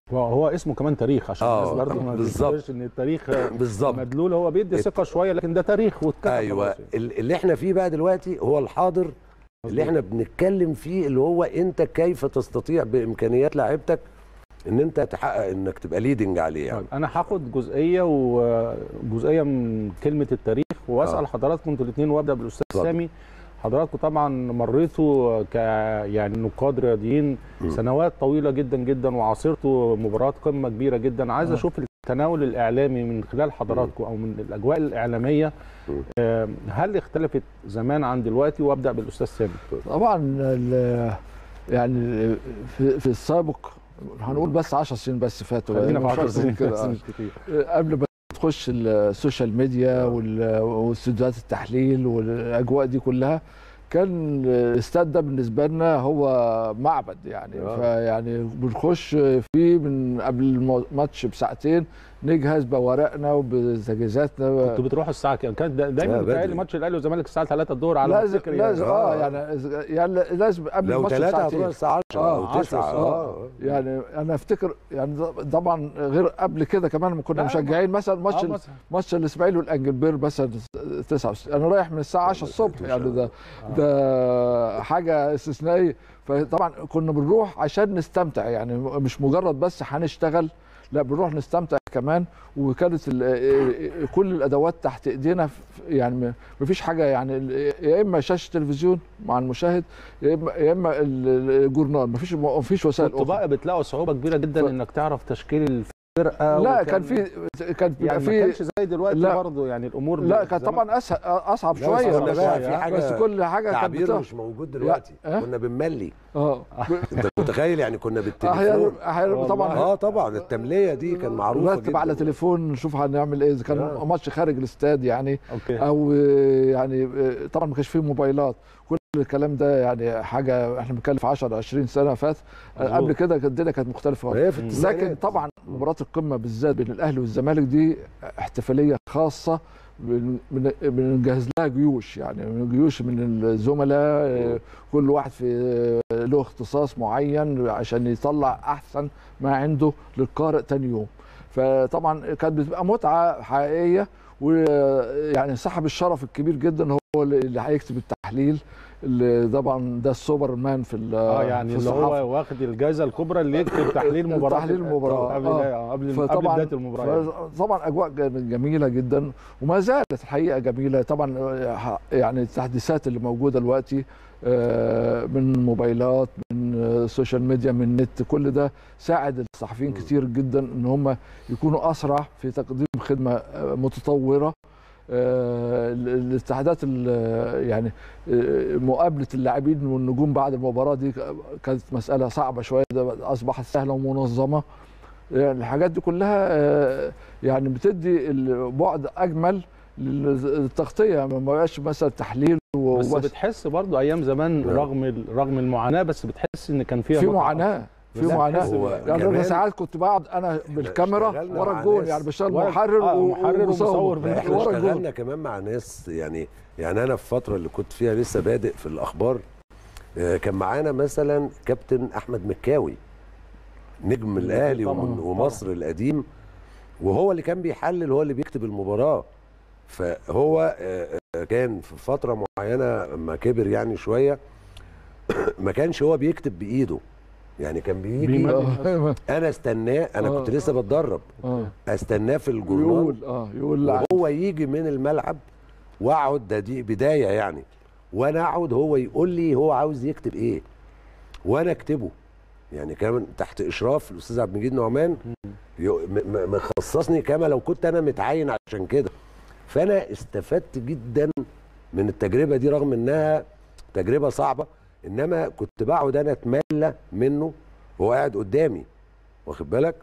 وهو اسمه كمان تاريخ عشان آه، الناس برضه ما بالظبط. تفتكرش ان التاريخ بالظبط مدلول هو بيدي ثقه شويه لكن ده تاريخ واتكتب ايوه خلاص يعني. ال- اللي احنا فيه بقى دلوقتي هو الحاضر اللي احنا بنتكلم فيه اللي هو انت كيف تستطيع بامكانيات لاعيبتك ان انت تحقق انك تبقى ليدنج عليه يعني طيب انا هاخد جزئيه وجزئيه من كلمه التاريخ واسال آه. حضراتكم انتوا الاثنين وابدا بالاستاذ اتفضل. سامي حضراتكم طبعا مريتوا ك يعني نقاد رياضيين م. سنوات طويله جدا جدا وعاصرتوا مباريات قمه كبيره جدا عايز آه. اشوف التناول الاعلامي من خلال حضراتكم او من الاجواء الاعلاميه م. آه، هل اختلفت زمان عن دلوقتي وابدا بالاستاذ سامي طبعا ال- يعني في, في السابق هنقول بس 10 سنين بس فاتوا خلينا في مش 10 أكتر من سنين كده بس آه. مش كتير قبل ما تخش السوشيال ميديا وال- واستوديوهات التحليل والاجواء دي كلها كان الاستاد ده بالنسبه لنا هو معبد يعني آه. فيعني بنخش فيه من قبل الماتش بساعتين نجهز بورقنا وبتجهيزاتنا كنتوا بتروحوا الساعه كام كان دا- دايما لا، بيتهيألي بدري. ماتش الاهلي والزمالك الساعه 3 الظهر على ما لازم افتكر لازم يعني. اه آه. يعني يعني لازم قبل لو الماتش ثلاثة بساعتين هتروح الساعة 10 آه، أو 10 9 اه يعني انا افتكر يعني طبعا غير قبل كده كمان لما كنا لا، مشجعين مثلا ماتش آه، ال- مثلا. ماتش الاسماعيلي والانجلبير مثلا 69 انا رايح من الساعه 10 الصبح يعني ده ده حاجه استثنائيه فطبعا كنا بنروح عشان نستمتع يعني مش مجرد بس هنشتغل لا بنروح نستمتع كمان وكانت ال- كل الادوات تحت ايدينا ف- يعني مفيش حاجه يعني ال- يا اما شاشه تلفزيون مع المشاهد يا اما يا اما ال- الجورنال مفيش مفيش وسائل كنتوا اخرى بقى بتلاقوا صعوبه كبيره جدا ف- انك تعرف تشكيل الفرقه لا وكان- كان في كان بيبقى يعني ما في كانش زي دلوقتي لا. برضه يعني الامور لا كان زمان- طبعا اسهل اصعب لا، شويه بس كنا بس, بقى شوية. في حاجة بس كل حاجه كانت تعبير بتاع- مش موجود دلوقتي أه؟ كنا بنملي اه انت متخيل يعني كنا بالتليفون احيانا احيانا طبعا اه طبعا التمليه دي كان معروفه نرتب جدا على تليفون نشوف هنعمل ايه اذا كان آه. ماتش خارج الاستاد يعني اوكي او آه، يعني آه، طبعا ما كانش فيه موبايلات كل الكلام ده يعني حاجه احنا بنتكلم في 10 20 سنه فات آه، مظبوط. قبل كده كانت الدنيا كانت مختلفه خالص. هي في لكن التسعينات طبعا مباراه القمه بالذات بين الاهلي والزمالك دي احتفاليه خاصه بن- بن- بنجهز لها جيوش يعني من جيوش من الزملاء آه، كل واحد في آه، له اختصاص معين عشان يطلع احسن ما عنده للقارئ تاني يوم فطبعا كانت بتبقى متعه حقيقيه ويعني صاحب الشرف الكبير جدا هو اللي هيكتب التحليل اللي طبعا ده السوبر مان في ال- اه يعني في اللي الصحافة. هو واخد الجائزه القبرى اللي يكتب تحليل مباراه تحليل المباراة. قبل آه. آه. قبل قبل فطبعا بدايه المباراه يعني. طبعا اجواء ج- جميله جدا وما زالت الحقيقه جميله طبعا آه، يعني التحديثات اللي موجوده دلوقتي آه، من موبايلات من آه، سوشيال ميديا من نت كل ده ساعد الصحفيين كتير جدا ان هم يكونوا اسرع في تقديم خدمه آه، متطوره آه، ال- الاتحادات ال- يعني آه، مقابله اللاعبين والنجوم بعد المباراه دي كانت مساله صعبه شويه ده اصبحت سهله ومنظمه يعني الحاجات دي كلها آه، يعني بتدي البعد اجمل للتغطيه ما بقاش مثلا تحليل بس وبس بتحس برضه ايام زمان لا. رغم ال- رغم المعاناه بس بتحس ان كان فيها في متعة. معاناه في لا، معاناه تحس هو ب- يعني انا كمان ساعات كنت بقعد انا بالكاميرا اشتغلنا ورا مع الجون ناس يعني بشتغل ورا- محرر آه، و- محرر ومصور ومصور في لا، احنا ورا الجون اشتغلنا كمان مع ناس يعني يعني انا في الفتره اللي كنت فيها لسه بادئ في الاخبار آه، كان معانا مثلا كابتن احمد مكاوي نجم الاهلي طبعاً، ومن- طبعاً. ومصر القديم وهو اللي كان بيحلل هو اللي بيكتب المباراه فهو آه، آه، كان في فتره معينه لما كبر يعني شويه ما كانش هو بيكتب بايده يعني كان بيجي بيملي. آه، انا استناه انا آه. كنت لسه بتدرب آه. استناه في الجورنال يقول اه يقول لا وهو يجي من الملعب واقعد ده دي بدايه يعني وانا اقعد هو يقول لي هو عاوز يكتب ايه وانا اكتبه يعني كمان تحت اشراف الاستاذ عبد المجيد نعمان يو- م- م- مخصصني كما لو كنت انا متعين عشان كده فانا استفدت جدا من التجربه دي رغم انها تجربه صعبه انما كنت بقعد انا اتملى منه وهو قاعد قدامي واخد بالك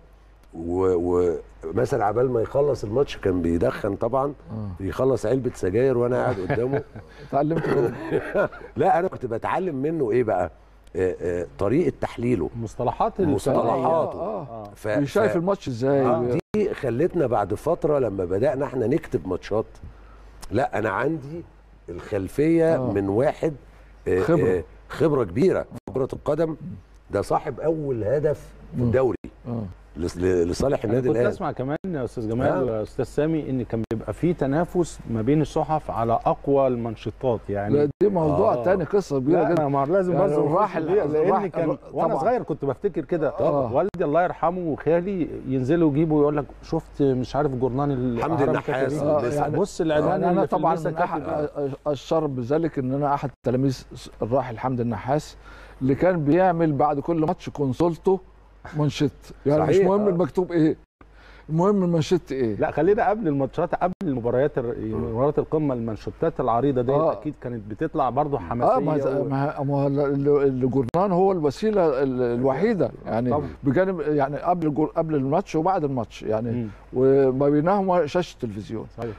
ومثلا عبال ما يخلص الماتش كان بيدخن طبعا آه. يخلص علبه سجاير وانا قاعد قدامه اتعلمت منه. لا انا كنت بتعلم منه ايه بقى آه آه طريقه تحليله مصطلحات مصطلحاته. اه آه. ف... شايف ف... الماتش ازاي آه، دي خلتنا بعد فتره لما بدانا احنا نكتب ماتشات لا انا عندي الخلفيه آه. من واحد آه، خبرة. آه، خبره كبيره في كره القدم ده صاحب اول هدف في مم. الدوري اه لص- لصالح انا النادي كنت الاهلي اسمع كمان يا استاذ جمال آه. ويا استاذ سامي ان كان بيبقى في تنافس ما بين الصحف على اقوى المنشطات يعني لا دي موضوع آه. تاني قصه كبيره لا جدا انا ما لازم يعني برضه الراحل- نخش فيها، لان الراحل- كان وانا طبعاً. صغير كنت بفتكر كده طبعاً. والدي الله يرحمه وخالي ينزلوا يجيبوا يقول لك شفت مش عارف جورنان حمدي الأهرام النحاس كاتب إيه. آه، والنسا. يعني- بص الاعلان يعني انا اللي في طبعا النسا من كاتب احد إيه. اشار بذلك ان انا احد تلاميذ الراحل حمدي النحاس اللي كان بيعمل بعد كل ماتش كونسولته منشط يعني مش صحيح، مهم آه. المكتوب ايه المهم المنشط ايه لا خلينا قبل الماتشات قبل المباريات الر- مباريات القمه المنشطات العريضه دي آه. اكيد كانت بتطلع برضه حماسيه اه ما و- ما ما هو ال- ال- الجورنان هو الوسيله ال- الوحيده يعني طبعاً. بجانب يعني قبل الجور- قبل الماتش وبعد الماتش يعني مم. وما بينهم شاشه التلفزيون صحيح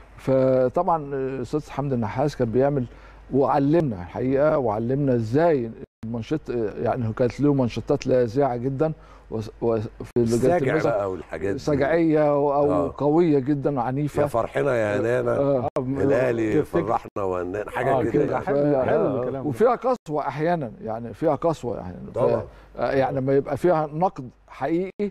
فطبعا الاستاذ حمدي النحاس كان بيعمل وعلمنا الحقيقه وعلمنا ازاي المنشط يعني كانت له منشطات لاذعه جدا وس- وفي السجع بقى والحاجات دي. سجعيه او آه. قويه جدا يا عنيفه فرحنا يا نانا آه. الاهلي تفتكر- فرحنا وهنان اه حاجه كده كده حلو ف- حلو آه. الكلام ده. وفيها قسوه احيانا يعني فيها قسوه يعني ف- طبعا آه، يعني لما يبقى فيها نقد حقيقي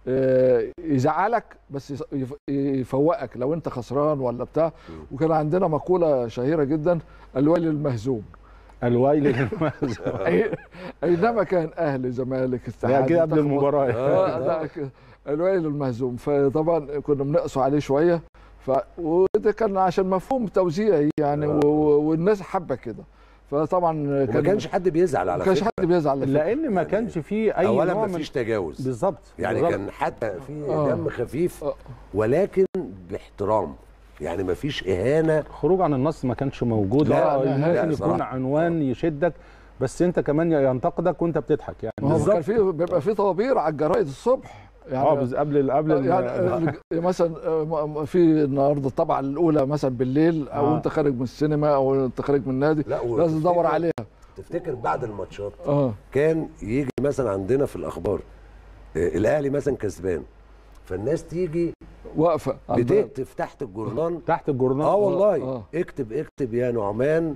آه، يزعلك بس يص- يف- يفوقك لو انت خسران ولا بتاع وكان عندنا مقوله شهيره جدا الويل المهزوم الويل للمهزوم أي- اينما كان اهلي زمالك ده اتحاد كده قبل منتخب المباراه اه لا ك- الويل المهزوم فطبعا كنا بنقسو عليه شويه ف وده كان عشان مفهوم توزيعي يعني و... و- والناس حابه كده فطبعا وما كان كانش حد بيزعل على ما كانش فكره حد بيزعل على فكرة. لان ما كانش فيه اي اولا نوع ما من فيش تجاوز بالظبط يعني بالظبط. كان حتى في آه. دم خفيف آه. ولكن باحترام يعني ما فيش اهانه خروج عن النص ما كانش موجود لا، آه، لا، ممكن لا، يكون صراحة. عنوان يشدك بس انت كمان ينتقدك وانت بتضحك يعني ما هو كان في بيبقى في طوابير على الجرايد الصبح يعني اه بس قبل ال- قبل ال- يعني آه، مثلا آه، م- في النهارده الطبعه الاولى مثلا بالليل او آه. انت خارج من السينما او انت خارج من النادي لا لازم تدور وتفتكر- عليها تفتكر بعد الماتشات اه كان يجي مثلا عندنا في الاخبار آه، الاهلي مثلا كسبان فالناس تيجي واقفه على الباب. بتكتب تحت الجورنان تحت الجورنال اه والله آه. اكتب اكتب يا نعمان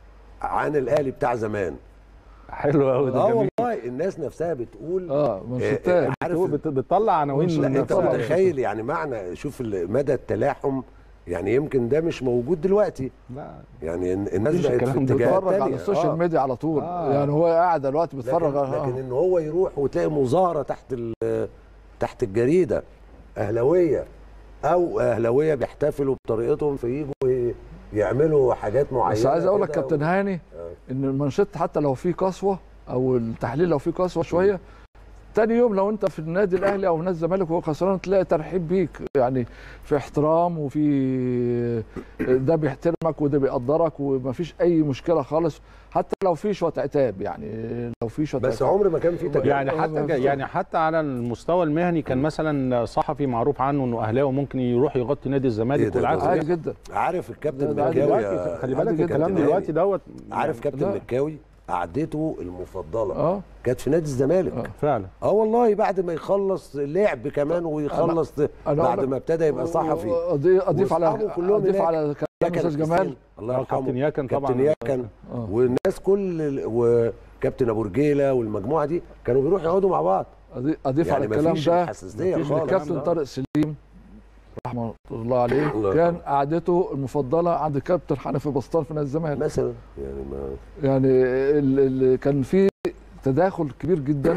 عن الاهلي بتاع زمان حلو قوي ده اه جميل والله الناس نفسها بتقول اه منشطات عارف بت- بت- بتطلع عناوين مش- من لا انت نفسها. متخيل يعني معنى شوف ال- مدى التلاحم يعني يمكن ده مش موجود دلوقتي لا يعني الن- الناس مفيش بقت في الكلام ده. اتجاهات بيتفرج على تانية. السوشيال آه. ميديا على طول آه. يعني هو قاعد دلوقتي بيتفرج لكن, على لكن ان هو يروح وتلاقي مظاهره تحت ال- تحت الجريده اهلاويه او اهلاويه بيحتفلوا بطريقتهم فييجوا ي- يعملوا حاجات معينه بس عايز اقول لك كده كابتن هاني ان المانشيت حتى لو فيه قسوه او التحليل لو فيه قسوه شويه تاني يوم لو انت في النادي الاهلي او نادي الزمالك وهو خسران تلاقي ترحيب بيك يعني في احترام وفي ده بيحترمك وده بيقدرك ومفيش اي مشكله خالص حتى لو في شويه عتاب يعني لو في شويه بس عتاب. عمر ما كان في تجاوز يعني حتى يعني حتى على المستوى المهني كان مثلا صحفي معروف عنه انه اهلاوي ممكن يروح يغطي نادي إيه الزمالك ده؟ والعكس ده عادي جدا عارف الكابتن ده- ده عادي مكاوي دلوقتي يا- خلي عادي بالك جدا. الكلام كابتن دلوقتي هاني. دوت عارف كابتن لا. مكاوي قعدته المفضله اه كانت في نادي الزمالك آه. فعلا اه والله بعد ما يخلص لعب كمان ويخلص أنا بعد أقول ما ابتدى يبقى صحفي أضيف- اضيف على وأصحابه كلهم اضيف هناك. على كلام ياكن استاذ جمال حسين، الله آه، يرحمه كابتن ياكن طبعا كابتن ياكن آه. والناس كل ال- وكابتن ابو رجيله والمجموعه دي كانوا بيروحوا يقعدوا مع بعض أضيف- اضيف يعني على الكلام مفيش ده الحساسيه مفيش خالص الكلام الكابتن ده. طارق سليم رحمه الله عليه الله كان يرحمه. قعدته المفضله عند الكابتن حنفي بسطان في نادي الزمالك مثلا يعني ما يعني ال ال كان في تداخل كبير جدا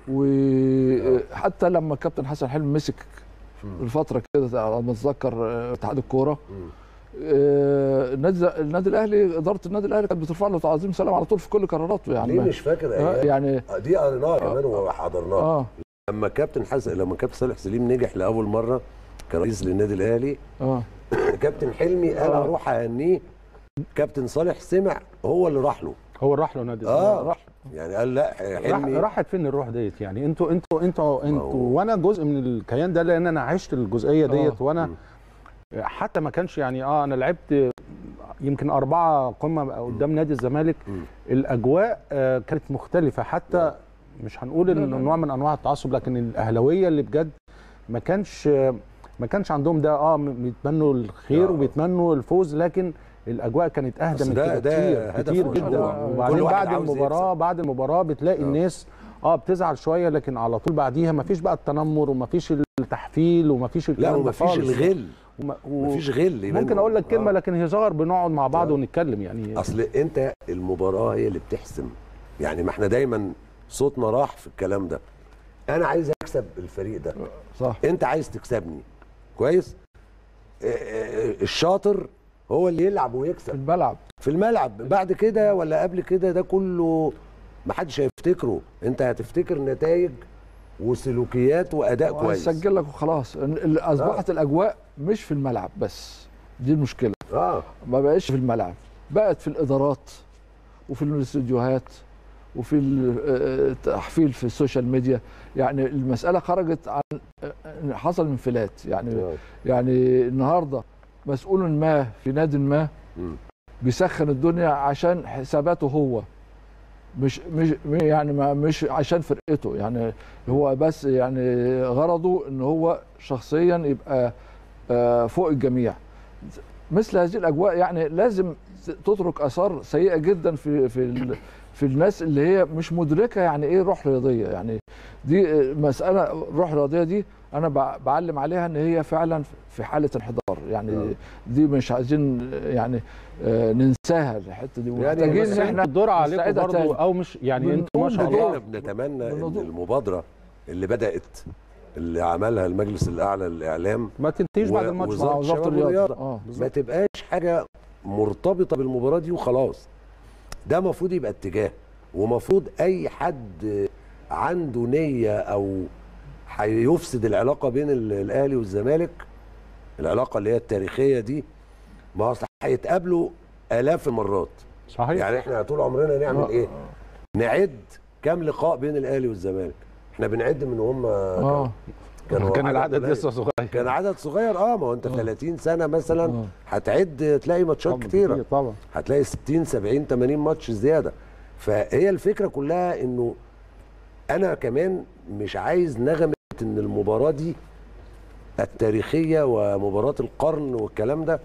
وحتى لما الكابتن حسن حلمي مسك الفتره كده على ما اتذكر آه، اتحاد الكوره مم. آه، النادي النادي الاهلي اداره النادي الاهلي كانت بترفع له تعظيم سلام على طول في كل قراراته يعني ليه ما- مش فاكر آه، ايام يعني آه، دي قريناها كمان وحضرناها اه لما كابتن حسن لما كابتن صالح سليم نجح لاول مره كرئيس للنادي الاهلي اه كابتن حلمي قال آه. هروح اهنيه كابتن صالح سمع هو اللي راح له هو راح له نادي اه الزمالك. راح يعني قال لا راح حلمي راحت فين الروح ديت يعني انتوا انتوا انتوا هو- انتوا وانا جزء من الكيان ده لان انا عشت الجزئيه ديت آه. وانا مم. حتى ما كانش يعني اه انا لعبت يمكن اربعه قمه قدام نادي الزمالك مم. الاجواء آه كانت مختلفه حتى مش هنقول لا، ان لا، لا. نوع من انواع التعصب لكن الاهلاويه اللي بجد ما كانش ما كانش عندهم ده اه بيتمنوا الخير آه. وبيتمنوا الفوز لكن الاجواء كانت اهدى بس من ده- كده ده كتير هدف كتير مشروع. جدا كل وبعدين واحد بعد عاوز المباراه يكسب. بعد المباراه بتلاقي آه. الناس اه بتزعل شويه لكن على طول بعديها مفيش بقى التنمر ومفيش التحفيل ومفيش لا الكلام ده ومفيش خالص. الغل وما- و- مفيش غل يبان- ممكن اقول لك كلمه آه. لكن هزار بنقعد مع بعض آه. ونتكلم يعني اصل انت المباراه هي اللي بتحسم يعني ما احنا دايما صوتنا راح في الكلام ده انا عايز اكسب الفريق ده صح انت عايز تكسبني كويس اه، اه، الشاطر هو اللي يلعب في ويكسب الملعب في الملعب بعد كده ولا قبل كده ده كله ما حدش هيفتكره انت هتفتكر نتائج وسلوكيات واداء كويس هسجل لك وخلاص ال- ال- اصبحت الاجواء مش في الملعب بس دي المشكله اه ما بقتش في الملعب بقت في الادارات وفي الاستوديوهات وفي ال- آه، التحفيل في السوشيال ميديا يعني المساله خرجت عن آه، حصل انفلات يعني آه. يعني النهارده مسؤول ما في نادي ما مم. بيسخن الدنيا عشان حساباته هو مش مش يعني ما مش عشان فرقته يعني هو بس يعني غرضه ان هو شخصيا يبقى آه، فوق الجميع مثل هذه الاجواء يعني لازم تترك اثار سيئه جدا في في ال- في الناس اللي هي مش مدركه يعني ايه روح رياضيه يعني دي آه، مساله الروح الرياضيه دي انا بع- بعلم عليها ان هي فعلا في حاله انحدار يعني آه. دي مش عايزين آه، يعني آه، ننساها الحته دي يعني ومحتاجين بس ان احنا الدور عليكم نستعيدها برضو تاني. او مش يعني من انتوا ما طول شاء بدور. الله احنا بنتمنى ان بالنضوء. المبادره اللي بدات اللي عملها المجلس الاعلى للاعلام ما تنتهيش بعد و- الماتش وزارة مع وزاره الشباب الرياضه والرياضة. اه ما تبقاش حاجه مرتبطه بالمباراه دي وخلاص ده المفروض يبقى اتجاه ومفروض اي حد عنده نيه او هيفسد العلاقه بين ال- الاهلي والزمالك العلاقه اللي هي التاريخيه دي ما اصل هيتقابلوا الاف المرات صحيح يعني احنا طول عمرنا نعمل ايه نعد كام لقاء بين الاهلي والزمالك احنا بنعد من هم اه كانوا كان عدد العدد قليل. لسه صغير كان عدد صغير اه ما هو انت 30 سنه مثلا آه. هتعد تلاقي ماتشات طبعاً كتيره طبعا هتلاقي 60 70 80 ماتش زياده فهي الفكره كلها انه انا كمان مش عايز نغمه ان المباراه دي التاريخيه ومباراه القرن والكلام ده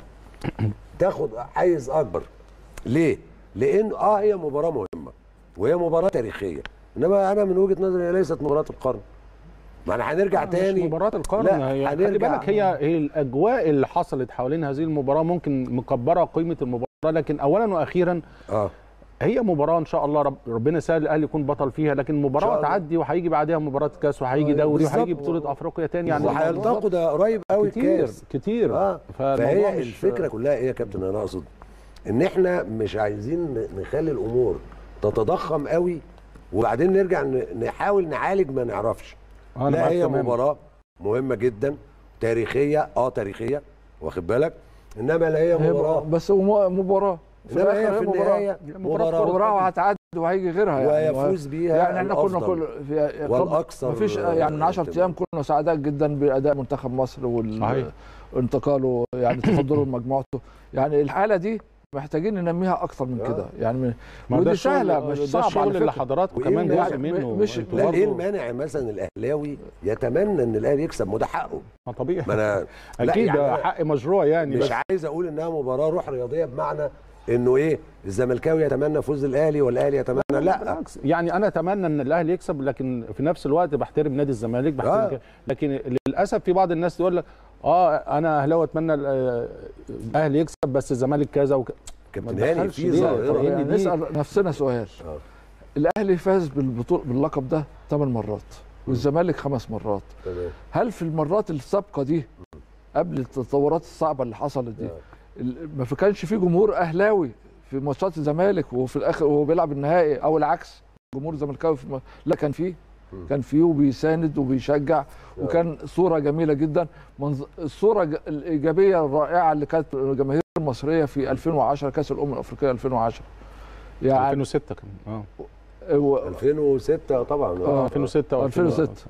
تاخد حيز اكبر ليه لان اه هي مباراه مهمه وهي مباراه تاريخيه انما انا من وجهه نظري هي ليست مباراه القرن ما احنا هنرجع مش تاني مباراة القرن لا، هي خلي هنرجع. بالك هي هي الاجواء اللي حصلت حوالين هذه المباراه ممكن مكبره قيمه المباراه لكن اولا واخيرا اه هي مباراه ان شاء الله رب ربنا يسهل الاهلي يكون بطل فيها لكن إن شاء مباراه الله. تعدي وهيجي بعدها مباراه كاس وهيجي آه، دوري بالظبط. وهيجي بطوله افريقيا تاني يعني وهيلتقوا ده قريب قوي كتير الكاس كتير اه فالموضوع فهي مش- الفكره كلها ايه يا كابتن انا اقصد ان احنا مش عايزين نخلي الامور تتضخم قوي وبعدين نرجع ن- نحاول نعالج ما نعرفش أنا لا معاك هي تماماً. مباراه مهمه جدا تاريخيه اه تاريخيه واخد بالك انما لا هي هي مباراه بس هو مباراه في انما الآخر هي في مباراة. النهايه مباراة مباراه مباراه وهتعدي وهيجي غيرها يعني ويفوز بيها يعني احنا كنا الأفضل كل في والأكثر ما فيش يعني من 10 ايام كنا سعداء جدا باداء منتخب مصر صحيح. وانتقاله يعني تصدره لمجموعته يعني الحاله دي محتاجين ننميها اكثر من آه. كده يعني من- ما ده ودي الشغل- سهله مش ده صعبه الشغل على اللي فكره حضراتكم وإيه كمان اللي جزء يعني منه مش- أنتوا لا، لا ايه برضو- المانع مثلا الاهلاوي يتمنى ان الاهلي يكسب ما ده حقه ما طبيعي ما انا لا، اكيد يعني ده أنا حق مشروع يعني مش بس عايز اقول انها مباراه روح رياضيه بمعنى انه ايه الزملكاوي يتمنى فوز الاهلي والاهلي يتمنى لا بالعكس يعني انا اتمنى ان الاهلي يكسب لكن في نفس الوقت بحترم نادي الزمالك بحترم آه. كده. لكن للاسف في بعض الناس تقول لك اه انا اهلاوي اتمنى ال- آه، الاهلي يكسب بس الزمالك كذا وك... كابتن ما هاني تدخلش في دي. ظاهره لأن يعني دي- نسال نفسنا سؤال آه. الاهلي فاز بالبطوله باللقب ده ثمان مرات والزمالك خمس مرات تمام هل في المرات السابقه دي قبل التطورات الصعبه اللي حصلت دي آه. ال- ما في كانش في جمهور اهلاوي في ماتشات الزمالك وفي الاخر وهو بيلعب النهائي او العكس جمهور زملكاوي في م... لا كان فيه مم. كان فيه وبيساند وبيشجع وكان صوره جميله جدا منظ... الصوره ج- الايجابيه الرائعه اللي كانت الجماهير المصريه في 2010 كاس الامم الافريقيه 2010 يعني 2006 كان اه و... 2006 طبعا آه. 2006 و 2006. 2006.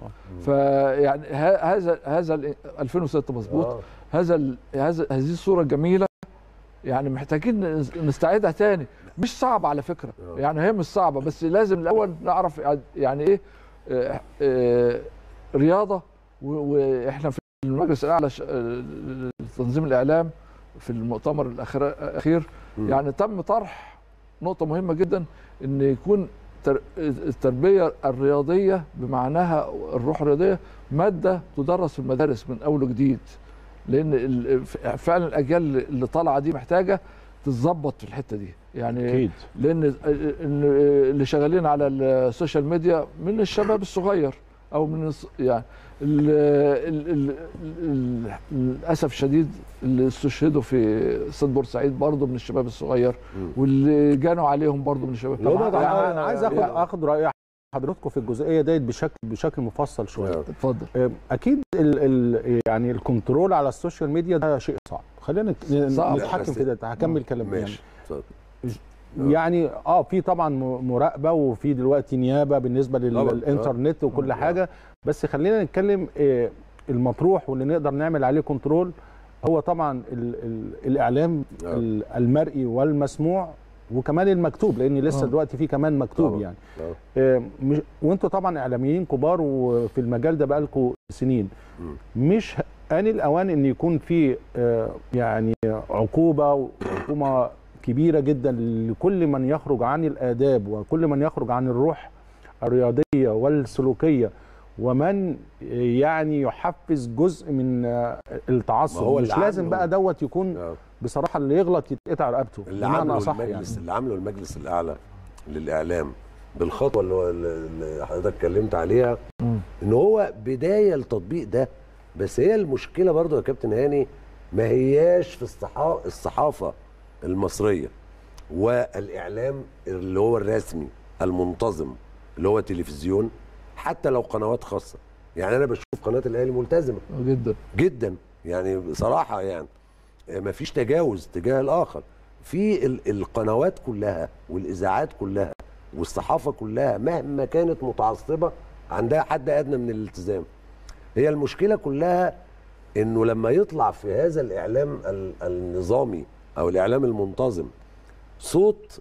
فيعني ه- هذا هذا ال- 2006 مظبوط آه. هذا ال- هذا هذه الصوره الجميله يعني محتاجين نس- نستعيدها تاني مش صعبه على فكره آه. يعني هي مش صعبه بس لازم الاول نعرف يعني ايه آه، آه، رياضه و- واحنا في المجلس الاعلى ش- آه، تنظيم الاعلام في المؤتمر الأخير- الاخير مم. يعني تم طرح نقطه مهمه جدا ان يكون التر... التربيه الرياضيه بمعناها الروح الرياضيه ماده تدرس في المدارس من اول وجديد لان ال- فعلا الاجيال اللي طالعه دي محتاجه تتظبط في الحته دي يعني اكيد لان ال- ال- اللي شغالين على السوشيال ميديا من الشباب الصغير او من الص- يعني ال ال ال ال للاسف الشديد اللي استشهدوا في استاد بورسعيد برضه من الشباب الصغير واللي جانوا عليهم برضه من الشباب لا، طب ده انا يعني- أنا عايز اخد يعني- اخد راي حضرتكم في الجزئيه ديت بشكل بشكل مفصل شويه اتفضل اكيد ال ال يعني الكنترول على السوشيال ميديا ده شيء صعب خلينا نت- صعب. نتحكم في ده هكمل كلام ماشي اتفضل. يعني, يعني اه في طبعا م- مراقبه وفي دلوقتي نيابه بالنسبه طبعاً. للانترنت وكل آه. حاجه بس خلينا نتكلم آه، المطروح واللي نقدر نعمل عليه كنترول هو طبعا ال ال الاعلام آه. ال- المرئي والمسموع وكمان المكتوب لان لسه آه. دلوقتي في كمان مكتوب طبعاً. يعني آه. آه، مش وانتوا طبعا اعلاميين كبار وفي المجال ده بقالكم سنين مش آن الأوان أن يكون في آه، يعني عقوبة وعقوبة كبيرة جدا لكل من يخرج عن الآداب وكل من يخرج عن الروح الرياضية والسلوكية ومن يعني يحفز جزء من آه، ما التعصب هو مش اللي لازم عامله- بقى دوت يكون آه. بصراحة اللي يغلط يتقطع رقبته اللي بمعنى عامله أصح المجلس يعني. اللي عامله المجلس الاعلى للاعلام بالخطوه اللي هو اللي حضرتك اتكلمت عليها مم. ان هو بدايه للتطبيق ده بس هي المشكله برضو يا كابتن هاني ما هياش في الصحا- الصحافه المصريه والاعلام اللي هو الرسمي المنتظم اللي هو تلفزيون حتى لو قنوات خاصه يعني انا بشوف قناه الاهلي ملتزمه جدا جدا يعني بصراحه يعني ما فيش تجاوز تجاه الاخر في ال- القنوات كلها والاذاعات كلها والصحافه كلها مهما كانت متعصبه عندها حد ادنى من الالتزام هي المشكله كلها انه لما يطلع في هذا الاعلام ال- النظامي او الاعلام المنتظم صوت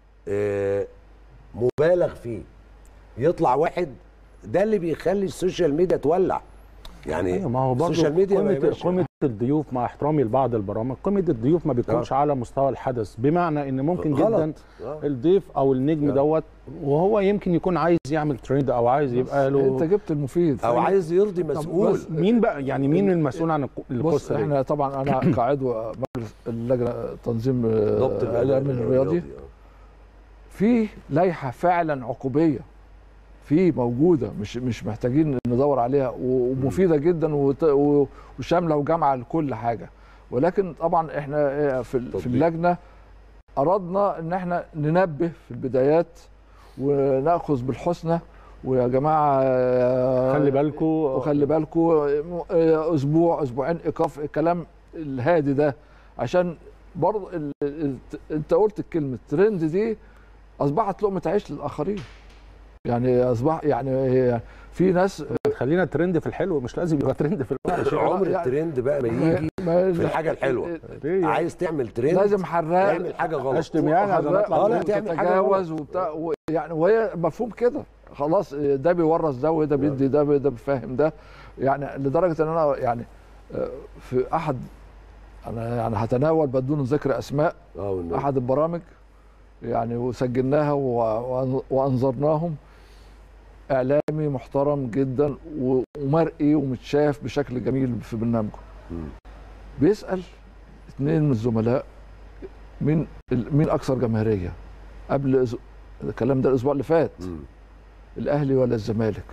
آه، مبالغ فيه يطلع واحد ده اللي بيخلي السوشيال ميديا تولع يعني ايوه ما هو برضه السوشيال ميديا ما قيمة, يبقاش- قيمة الضيوف مع احترامي لبعض البرامج قيمة الضيوف ما بيكونش على مستوى الحدث بمعنى ان ممكن غلط. جدا آه. الضيف او النجم آه. دوت وهو يمكن يكون عايز يعمل ترند او عايز يبقى انت له جبت المفيد او عايز يرضي مسؤول بس- مين بقى يعني مين المسؤول عن الق- بص القصه دي؟ احنا طبعا انا كعضو مجلس اللجنه تنظيم ضبط الاعلام الرياضي في لائحه فعلا عقوبيه في موجوده مش مش محتاجين ندور عليها و- ومفيده جدا وت- و- وشامله وجامعه لكل حاجه ولكن طبعا احنا في ال- في تطبيق. اللجنه اردنا ان احنا ننبه في البدايات وناخذ بالحسنى ويا جماعه خلي بالكم وخلي بالكم اسبوع اسبوعين ايقاف الكلام الهادي ده عشان برضه ال- ال- انت قلت الكلمه ترند دي اصبحت لقمه عيش للاخرين يعني اصبح يعني هي- في ناس خلينا ترند في الحلو مش لازم يبقى ترند في الوحش عمر يعني- الترند بقى ما يجي ما- في الحاجه الحلوه ليه يعني؟ عايز تعمل ترند لازم حراق تعمل حاجه غلط اشتم يعني عشان وحراق اطلع آه، لا، ترند. تعمل حاجة وتتجاوز وبتاع و- يعني وهي مفهوم كده خلاص ده بيورث ده وده بيدي ده وده بيفهم ده يعني لدرجه ان انا يعني آه، في احد انا يعني هتناول بدون ذكر اسماء اه والنبي. احد البرامج يعني وسجلناها و- وانظرناهم اعلامي محترم جدا و- ومرئي ومتشاف بشكل جميل في برنامجه مم. بيسال اثنين من الزملاء مين ال- مين اكثر جماهيريه قبل أس- الكلام ده الاسبوع اللي فات مم. الاهلي ولا الزمالك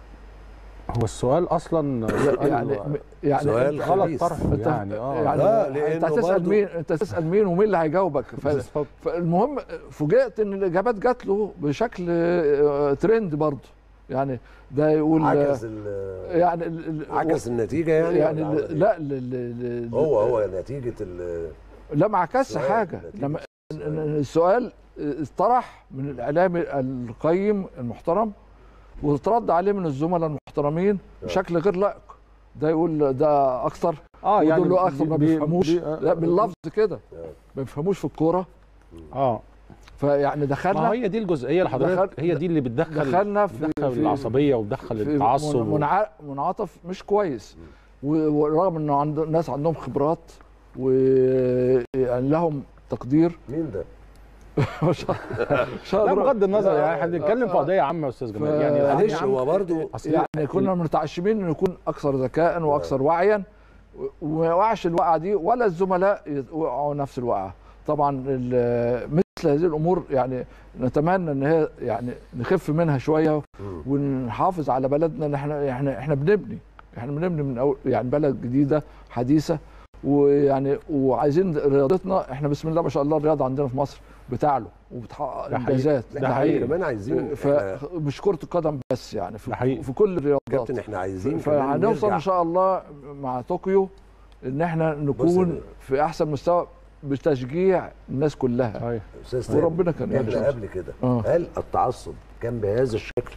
هو السؤال اصلا يعني يعني سؤال أنت- غلط خبيث. طرحه أنت- يعني اه يعني لا، انت لأنه هتسال برضو- مين انت تسال مين ومين اللي هيجاوبك ف... بالظبط. فالمهم فوجئت ان الاجابات جات له بشكل آه، ترند برضه يعني ده يقول عكس ال- يعني ال- ال- عكس النتيجه يعني يعني ولا عمل ال- إيه؟ لا ال- ال- ال- هو هو نتيجه ال- لا ما عكسش السؤال، حاجه نتيجة لما السؤال. إن- إن السؤال اطرح من الاعلامي القيم المحترم وترد عليه من الزملاء المحترمين بشكل غير لائق ده يقول ده اكثر اه ودول له اكثر ما بي- بيفهموش بي- لا باللفظ كده ما بيفهموش في الكوره اه فيعني ما دخلنا هي دي الجزئيه اللي حضرتك دخل- هي دي اللي بتدخل دخلنا في بتدخل في- العصبيه وبتدخل في التعصب من- منع- منعطف مش كويس و- ورغم انه عند ناس عندهم خبرات ويعني لهم تقدير مين ده؟ مش مش لا هقدر- بغض النظر يعني احنا بنتكلم في آه، قضيه عامه يا استاذ جمال ف- يعني معلش، القضية معلش عامة. هو برضه أصل يعني كنا متعشمين انه يكون اكثر ذكاء واكثر وعيا وما يوقعش الوقعه دي ولا الزملاء يوقعوا نفس الوقعه طبعا ال- مثل هذه الامور يعني نتمنى ان هي يعني نخف منها شويه ونحافظ على بلدنا ان احنا احنا احنا بنبني احنا بنبني من أول يعني بلد جديده حديثه ويعني وعايزين رياضتنا احنا بسم الله ما شاء الله الرياضه عندنا في مصر بتعلو وبتحقق ده حقيقي. انجازات لا ده احنا حقيقي. كمان عايزين إحنا- فمش كره القدم بس يعني ده في, حقيقي. في كل الرياضات كابتن احنا عايزين كمان فهنوصل نرجع- ان شاء الله مع طوكيو ان احنا بص نكون يا- في احسن مستوى بتشجيع الناس كلها صحيح. استاذ سامي، وربنا كان احنا يرزقنا. قبل كده آه. هل التعصب كان بهذا الشكل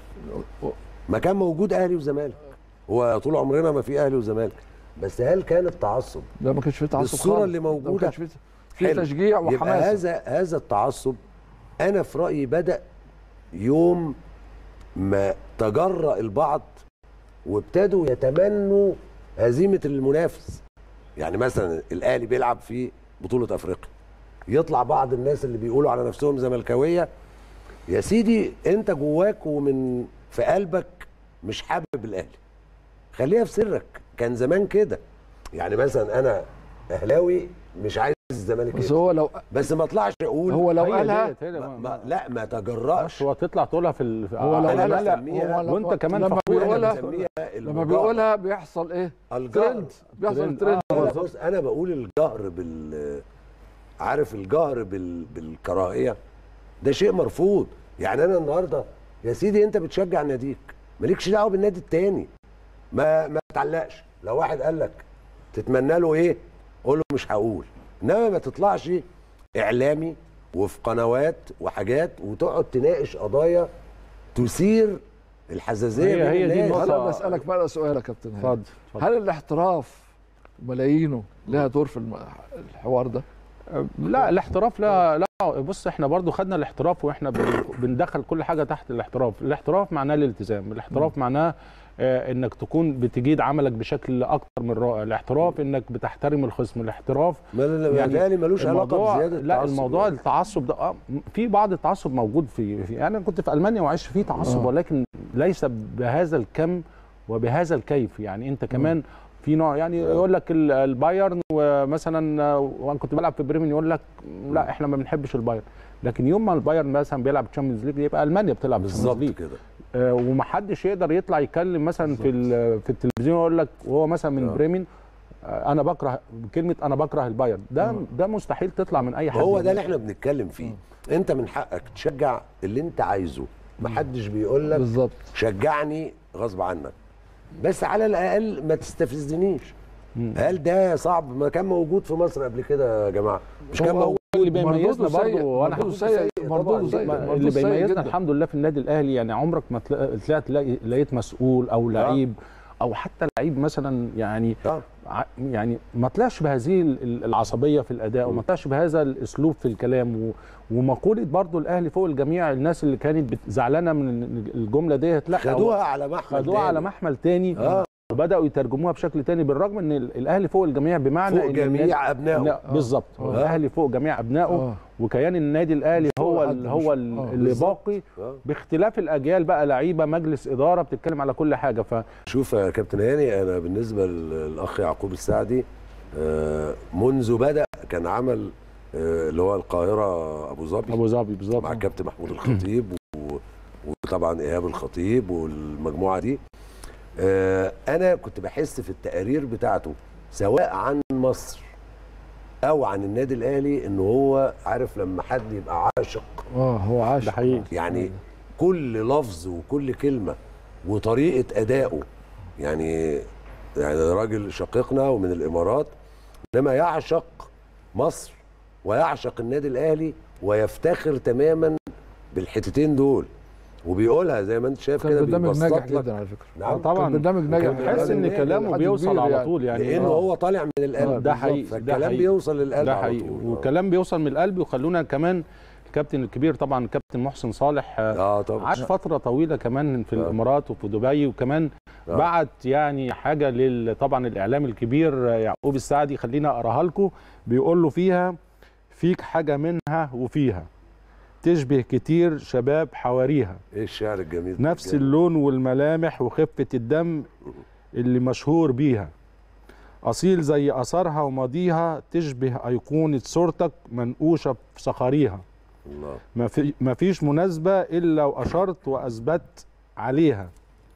ما كان موجود اهلي وزمالك هو طول عمرنا ما في اهلي وزمالك بس هل كان التعصب لا ما كانش في تعصب بالصورة خالص. اللي لا، ما موجودة. كانش في في حلو. تشجيع يبقى وحماس هذا هذا التعصب انا في رايي بدا يوم ما تجرأ البعض وابتدوا يتمنوا هزيمه المنافس يعني مثلا الاهلي بيلعب في بطوله افريقيا يطلع بعض الناس اللي بيقولوا على نفسهم زملكاويه يا سيدي انت جواك ومن في قلبك مش حابب الاهلي خليها في سرك كان زمان كده يعني مثلا انا اهلاوي مش عايز الزمالك بس يكسب. هو لو بس ما اطلعش اقول هو لو هي قالها ديت، هي دي. ما ما لا ما مش تجرأش هو تطلع تقولها في ال... هو لو أنا أنا لا بسميها- هو لو- وانت كمان لما فخور بيقولها أنا بسميها لما المجاهرة. بيقولها بيحصل ايه؟ الجهر ترند بيحصل ترند. ترند آه، لا بص انا بقول الجهر بال عارف الجهر بال... بالكراهيه ده شيء مرفوض يعني انا النهارده يا سيدي انت بتشجع ناديك مالكش دعوه بالنادي التاني ما ما تعلقش لو واحد قال لك تتمنى له ايه قول له مش هقول انما ما تطلعش اعلامي وفي قنوات وحاجات وتقعد تناقش قضايا تثير الحزازيه هي- بين هي دي الناس. النقطة. انا بسالك بقى سؤال يا كابتن هاني. اتفضل اتفضل. هل الاحتراف ملايينه لها دور في الم- الحوار ده؟ لا الاحتراف لا لا بص احنا برضو خدنا الاحتراف واحنا بن- بندخل كل حاجه تحت الاحتراف الاحتراف معناه الالتزام الاحتراف معناه آه، انك تكون بتجيد عملك بشكل اكتر من رائع الاحتراف انك بتحترم الخصم الاحتراف ما لا يعني يعني ملوش علاقه الموضوع بزياده لا التعصب الموضوع يعني. التعصب ده آه، في بعض التعصب موجود في, في انا كنت في المانيا وعشت فيه تعصب آه. ولكن ليس بهذا الكم وبهذا الكيف يعني انت كمان في نوع يعني يقول لك ال- البايرن ومثلا آه، وانا كنت بلعب في بريمن يقول لك لا احنا ما بنحبش البايرن لكن يوم ما البايرن مثلا بيلعب تشامبيونز ليج يبقى المانيا بتلعب بالظبط بالظبط ليج كده آه، ومحدش يقدر يطلع يتكلم مثلا في ال- في التلفزيون يقول لك وهو مثلا من آه. بريمن آه، انا بكره كلمه انا بكره البايرن ده ده مستحيل تطلع من اي حد هو ده اللي احنا بنتكلم فيه انت من حقك تشجع اللي انت عايزه محدش بيقول لك بالظبط شجعني غصب عنك بس على الاقل ما تستفزنيش هل ده صعب ما كان موجود في مصر قبل كده يا جماعه مش كان هو موجود اللي بيميزنا مردوده سيء، برضه وانا مردوده حاسس سيء طبعاً. مردوده سيء ما- مردوده اللي سيء بيميزنا جدا. الحمد لله في النادي الاهلي يعني عمرك ما تلا- طلعت تلاقي لقيت مسؤول او لعيب او حتى لعيب مثلا يعني آه. ع- يعني ما طلعش بهذه ال- العصبيه في الاداء وما طلعش بهذا الاسلوب في الكلام و- ومقوله برضو الاهلي فوق الجميع الناس اللي كانت بت- زعلانه من الجمله ديت لا خدوها على محمل خدوها على تاني. محمل تاني آه. وبداوا يترجموها بشكل تاني بالرغم ان ال- الاهلي فوق الجميع بمعنى فوق إن الناس- جميع ابنائه لا، بالظبط آه. الاهلي فوق جميع ابنائه آه. وكيان النادي الاهلي فوق هو حد ال- مش- هو آه، ال- اللي بالظبط. باقي آه. باختلاف الاجيال بقى لعيبه مجلس اداره بتتكلم على كل حاجه ف شوف يا كابتن هاني انا بالنسبه للاخ يعقوب السعدي آه، منذ بدا كان عمل آه، اللي هو القاهره ابو ظبي ابو ظبي بالظبط مع الكابتن محمود الخطيب و- وطبعا ايهاب الخطيب والمجموعه دي آه، انا كنت بحس في التقارير بتاعته سواء عن مصر او عن النادي الاهلي ان هو عارف لما حد يبقى عاشق اه هو عاش ده حقيقي يعني كل لفظ وكل كلمه وطريقه ادائه يعني يعني راجل شقيقنا ومن الامارات انما يعشق مصر ويعشق النادي الاهلي ويفتخر تماما بالحتتين دول وبيقولها زي ما انت شايف كان كده برنامج بيبسط ناجح لك جدا على فكره نعم طبعا كان برنامج ناجح كان تحس ان برنامج كلامه حد بيوصل كبير على يعني. طول يعني لانه آه. هو طالع من القلب ده حقيقي، ده فالكلام حقيقي. بيوصل للقلب ده على حقيقي طول. وكلام بيوصل من القلب وخلونا كمان الكابتن الكبير طبعا الكابتن محسن صالح آه، اه طبعا عاش فتره طويله كمان في آه. الامارات وفي دبي وكمان آه. بعت يعني حاجه لل طبعا الاعلام الكبير آه، يعقوب السعدي خلينا اقراها لكم بيقول له فيها فيك حاجه منها وفيها تشبه كتير شباب حواريها ايه الشعر الجميل ده نفس بجد. اللون والملامح وخفة الدم اللي مشهور بيها أصيل زي أثرها وماضيها تشبه أيقونة صورتك منقوشة في صخاريها الله ما في- ما فيش مناسبة إلا وأشرت وأثبت عليها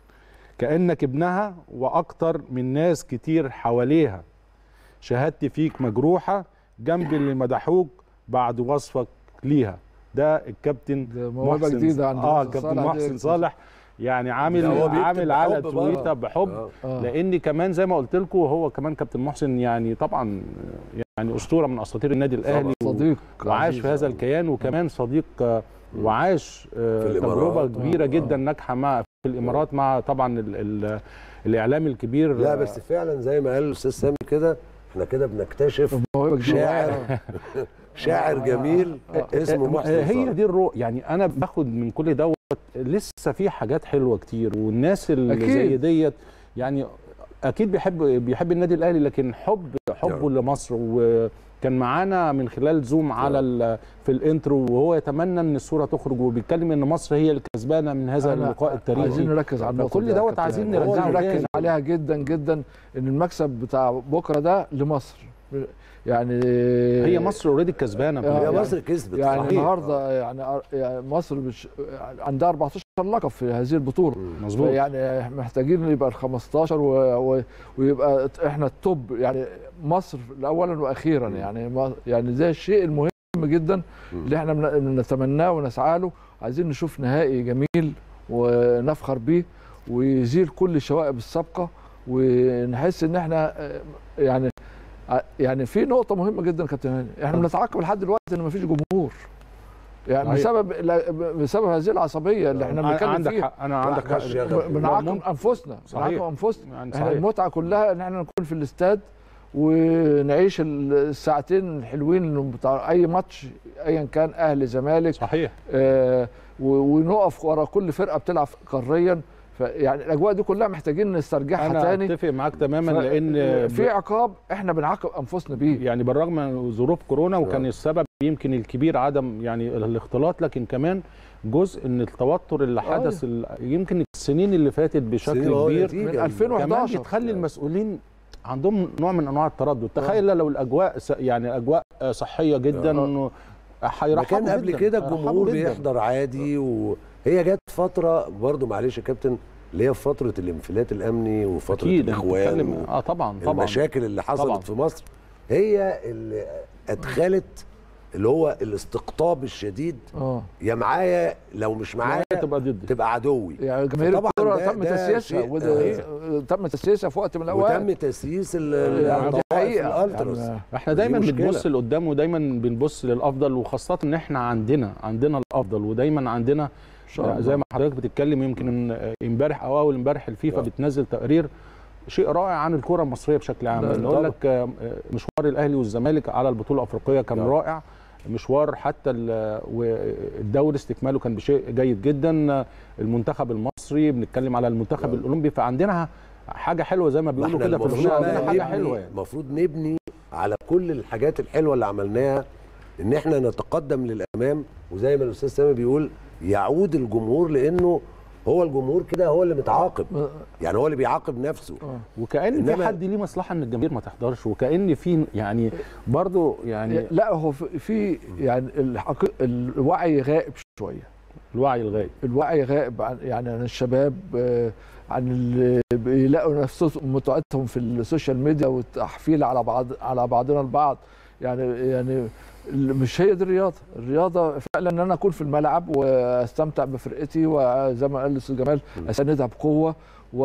كأنك ابنها وأكتر من ناس كتير حواليها شهادتي فيك مجروحة جنب اللي مدحوك بعد وصفك ليها ده الكابتن ده موهبه محسن- جديده عند اه محسن كابتن صالح محسن دي. صالح يعني عامل ده هو بيكتب عامل على بحب برضه. تويتر بحب آه. آه. لان كمان زي ما قلت لكم هو كمان كابتن محسن يعني طبعا يعني اسطوره من اساطير النادي الاهلي و- صديق وعاش عزيز. في هذا الكيان وكمان صديق آه، وعاش آه، في الإمارات. تجربه آه، كبيره آه. جدا ناجحه مع في الامارات مع طبعا ال ال الاعلامي الكبير لا آه، بس فعلا زي ما قال الاستاذ سامي كده احنا كده بنكتشف موهبه جديدة. شاعر شاعر جميل اسمه محسن هي صالح. دي الروح يعني انا باخد من كل دوت لسه في حاجات حلوه كتير والناس اللي أكيد. زي ديت يعني اكيد بيحب بيحب النادي الاهلي لكن حب حبه لمصر وكان معانا من خلال زوم على ال- في الانترو وهو يتمنى ان الصوره تخرج وبيتكلم ان مصر هي الكسبانه من هذا أنا- اللقاء عايزين التاريخي نركز على النقطه كل دي يا دوت كابتن عايزين هاني. نرجعه عايزين نركز تاني. عليها جدا جدا ان المكسب بتاع بكره ده لمصر يعني هي مصر اوريدي الكسبانه آه، هي يعني- مصر كسبت يعني صحيح. النهارده يعني يعني مصر مش عندها 14 لقب في هذه البطوله مظبوط يعني محتاجين يبقى ال 15 و... و... ويبقى احنا التوب يعني مصر اولا واخيرا يعني ما... يعني ده الشيء المهم جدا اللي احنا بن- بنتمناه ونسعى له عايزين نشوف نهائي جميل ونفخر بيه ويزيل كل الشوائب السابقه ونحس ان احنا آه، يعني ع- يعني في نقطه مهمه جدا يا كابتن هاني احنا بنتعاقب لحد دلوقتي ان مفيش جمهور يعني صحيح. بسبب لا- بسبب هذه العصبيه اللي احنا بنتكلم عندك فيها حق انا عندك حق وحش يا غبي. بنعاقب ممكن- انفسنا صحيح. بنعاقب انفسنا يعني احنا صحيح المتعه كلها ان احنا نكون في الاستاد ونعيش الساعتين الحلوين بتاع اي ماتش ايا كان اهلي زمالك صحيح آه و- ونقف ورا كل فرقه بتلعب قاريا فيعني الاجواء دي كلها محتاجين نسترجعها انا تاني اتفق معاك تماما ف- لان في عقاب احنا بنعاقب انفسنا بيه يعني بالرغم من ظروف كورونا وكان السبب يمكن الكبير عدم يعني الاختلاط لكن كمان جزء ان التوتر اللي آه. حدث ال- يمكن السنين اللي فاتت بشكل سنين هو كبير نتيجة. من كمان 2011 كمان بتخلي المسؤولين عندهم نوع من انواع التردد تخيل لو الاجواء س- يعني اجواء صحيه جدا آه. انه ما هيرحبوا كان قبل جداً، كده هيرحبوا الجمهور جداً. بيحضر عادي وهي جت فتره برضو معلش يا كابتن اللي هي فتره الانفلات الامني وفتره اكيد أنت الاخوان بتتكلم اه طبعا طبعا المشاكل اللي حصلت طبعاً. في مصر هي اللي ادخلت اللي هو الاستقطاب الشديد اه يا معايا لو مش معايا تبقى ضد تبقى عدوي يعني جماهير طبعاً الكوره ده- تم ده تسييسها شيء وده صحيح. تم تسييسها في وقت من الاوقات وتم تسييس ال- يعني دي الطوائف حقيقه الالتراس يعني احنا دي دايما مشكلة. بنبص لقدام ودايما بنبص للافضل وخاصه ان احنا عندنا عندنا الافضل ودايما عندنا شاء الله. زي ما حضرتك بتتكلم يمكن إن امبارح او اول امبارح الفيفا آه. بتنزل تقرير شيء رائع عن الكره المصريه بشكل عام لا، نقول طبعا. لك آه، مشوار الاهلي والزمالك على البطوله الافريقيه كان نعم. رائع مشوار حتى ال- والدوري استكماله كان بشيء جيد جدا المنتخب المصري بنتكلم على المنتخب نعم. الاولمبي فعندنا حاجه حلوه زي ما بيقولوا احنا كده في المفروض الاغنيه بقى عندنا حاجه نبني- حلوه يعني المفروض نبني على كل الحاجات الحلوه اللي عملناها ان احنا نتقدم للامام وزي ما الاستاذ سامي بيقول يعود الجمهور لانه هو الجمهور كده هو اللي متعاقب يعني هو اللي بيعاقب نفسه وكأن في إنما- حد ليه مصلحة ان الجماهير ما تحضرش وكأن في يعني برضو يعني لا هو في- في يعني الحقيقة الوعي غائب شويه الوعي الغايب الوعي غائب عن يعني عن الشباب آه، عن اللي بيلاقوا نفسهم متعتهم في السوشيال ميديا والتحفيل على بعض على بعضنا البعض يعني يعني ال- مش هي دي الرياضه الرياضه فعلا ان انا اكون في الملعب واستمتع بفرقتي وزي ما قال الاستاذ جمال اساندها بقوه و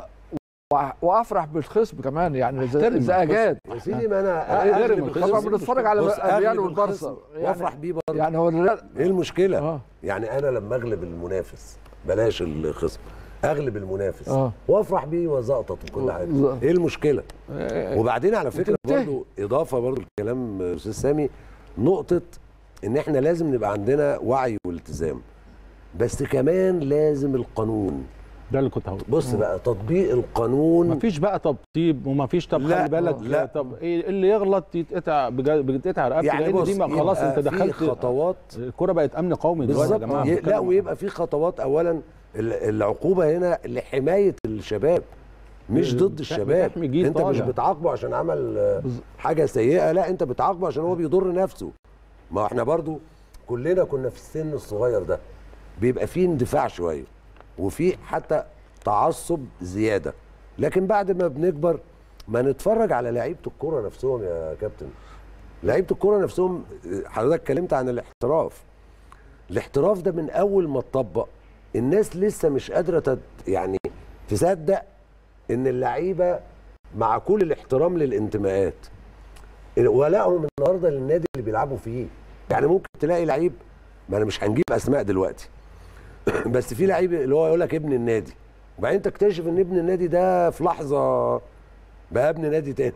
وأ- وافرح بالخصم كمان يعني احترم اذا اذا اجاد يا سيدي ما انا إيه، أغلب احترم الخصم- طبعا بنتفرج على بص، الريال أغلب والبارسا الخصم يعني, وافرح بيه برضه يعني هو الريال ايه المشكله اه يعني انا لما اغلب المنافس بلاش الخصم اغلب المنافس اه وافرح بيه وزقطط وكل حاجه ز- ايه المشكله وبعدين على فكره وتنتهي. برضو اضافه برضو الكلام استاذ سامي نقطه ان احنا لازم نبقى عندنا وعي والتزام بس كمان لازم القانون ده اللي كنت هقوله بص بقى تطبيق القانون مفيش بقى تبطيب ومفيش طب لا، خلي بالك لا. طب ايه اللي يغلط يتقطع بجد- بتتقطع رقبته يعني لان بص دي ما خلاص يبقى انت في دخلت خطوات الكرة بقت امن قومي دلوقتي يا بالظبط جماعه ي- بنتكلم لا عن- ويبقى في خطوات اولا ال- العقوبه هنا لحمايه الشباب مش ال- ضد الشباب بتحمي جيل انت مش طالع. بتعاقبه عشان عمل آه، بز- حاجه سيئه لا انت بتعاقبه عشان هو بيضر نفسه ما احنا برضو كلنا كنا في السن الصغير ده بيبقى فيه اندفاع شويه وفي حتى تعصب زياده لكن بعد ما بنكبر ما نتفرج على لعيبه الكوره نفسهم يا كابتن لعيبه الكوره نفسهم حضرتك اتكلمت عن الاحتراف الاحتراف ده من اول ما اتطبق الناس لسه مش قادره تد... يعني تصدق ان اللعيبه مع كل الاحترام للانتماءات ولائهم النهارده للنادي اللي بيلعبوا فيه يعني ممكن تلاقي لعيب ما انا مش هنجيب اسماء دلوقتي بس في لعيب اللي هو يقول لك ابن النادي وبعدين تكتشف ان ابن النادي ده في لحظه بقى ابن نادي تاني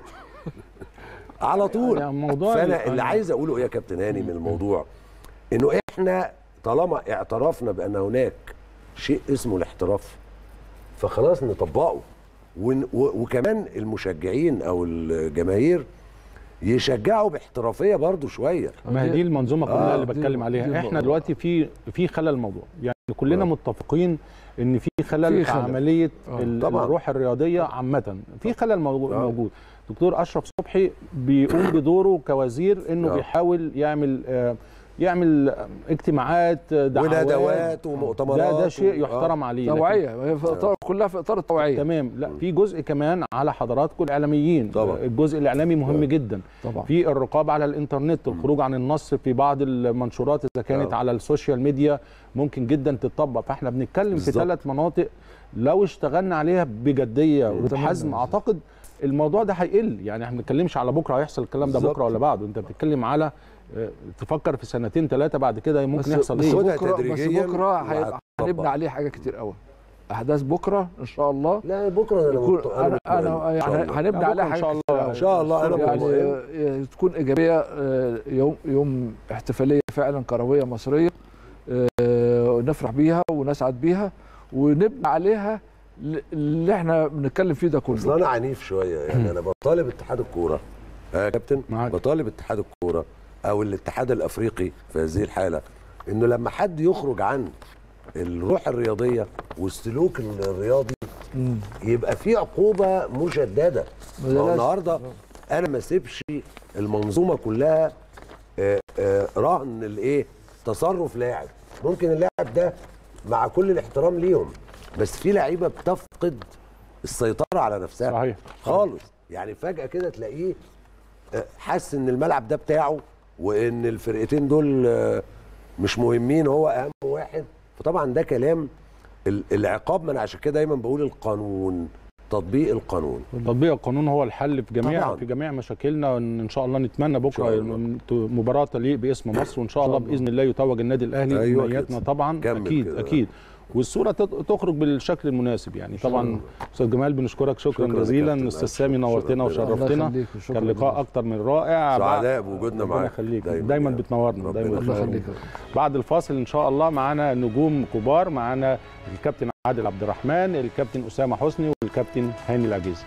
على طول يعني موضوع فانا ال- اللي عايز اقوله ايه يا كابتن هاني من الموضوع انه احنا طالما اعترفنا بان هناك شيء اسمه الاحتراف فخلاص نطبقه ون- و- وكمان المشجعين او الجماهير يشجعوا باحترافيه برضو شويه ما هي دي المنظومه كلها آه، اللي دي- بتكلم دي عليها الموضوع. احنا دلوقتي في في خلل الموضوع يعني كلنا آه. متفقين ان في في خلل في خلل. عمليه آه. ال- طبعاً. الروح الرياضيه عامه في خلل مو- آه. موجود دكتور اشرف صبحي بيقوم بدوره كوزير انه آه. بيحاول يعمل آه، يعمل اجتماعات آه، دعوات وندوات ومؤتمرات ده ده شيء و- يحترم عليه لكن- توعيه هي في اطار كلها في اطار التوعيه تمام لا في جزء كمان على حضراتكم الاعلاميين طبعاً. الجزء الاعلامي مهم آه. جدا طبعا في الرقابه على الانترنت الخروج عن النص في بعض المنشورات اذا كانت آه. على السوشيال ميديا ممكن جدا تطبق فاحنا بنتكلم في بالظبط. ثلاث مناطق لو اشتغلنا عليها بجديه وبحزم تمام. اعتقد الموضوع ده هيقل يعني احنا ما بنتكلمش على بكره هيحصل الكلام ده بالظبط. بكره ولا بعده انت بتتكلم على آه، تفكر في سنتين ثلاثه بعد كده ممكن بس يحصل بس ايه خدها بكره بس تدريجياً بكره هيبقى وهتطبق. هنبني عليه حاجات كتير قوي احداث بكره ان شاء الله لا بكره انا يكون مت- انا انا إن شاء يعني الله. هنبني لا، عليها بكرة إن حاجات شاء كتير الله. قوي ان شاء الله انا يعني مطمئن. آه، تكون ايجابيه آه، يوم يوم احتفاليه فعلا كرويه مصريه آه، نفرح بيها ونسعد بيها ونبني عليها ل- اللي احنا بنتكلم فيه ده اصل كله انا عنيف شويه يعني انا بطالب اتحاد الكوره آه يا كابتن معاك. بطالب اتحاد الكوره او الاتحاد الافريقي في هذه الحاله انه لما حد يخرج عن الروح الرياضيه والسلوك الرياضي مم. يبقى في عقوبه مشدده ما ده ما هو لازم. النهارده انا ما اسيبش المنظومه كلها آه، آه، رهن الايه تصرف لاعب ممكن اللاعب ده مع كل الاحترام ليهم بس في لعيبه بتفقد السيطره على نفسها صحيح خالص يعني فجاه كده تلاقيه آه، حاسس ان الملعب ده بتاعه وان الفرقتين دول آه، مش مهمين هو اهم واحد فطبعا ده كلام ال- العقاب ما انا عشان كده دايما بقول القانون تطبيق القانون تطبيق القانون هو الحل في جميع طبعاً. في جميع مشاكلنا وان ان شاء الله نتمنى بكره شاء الله. إن ت- مباراه تليق باسم مصر وان شاء الله باذن الله يتوج النادي الاهلي أيوة بامنياتنا كده. طبعا كمل اكيد كده. اكيد والصوره تت- تخرج بالشكل المناسب يعني طبعا استاذ جمال بنشكرك شكرا, شكراً يا جزيلا كابتن. استاذ سامي شكراً. نورتنا الله وشرفتنا يخليك وشكراً كان لقاء جزيلاً. اكتر من رائع سعداء بوجودنا ربنا معاك يخليك دايماً دايما يعني. بتنورنا ربنا دايما الله بتنورنا. يخليك بعد الفاصل ان شاء الله معانا نجوم كبار معانا الكابتن عادل عبد الرحمن الكابتن اسامه حسني والكابتن هاني العجيزي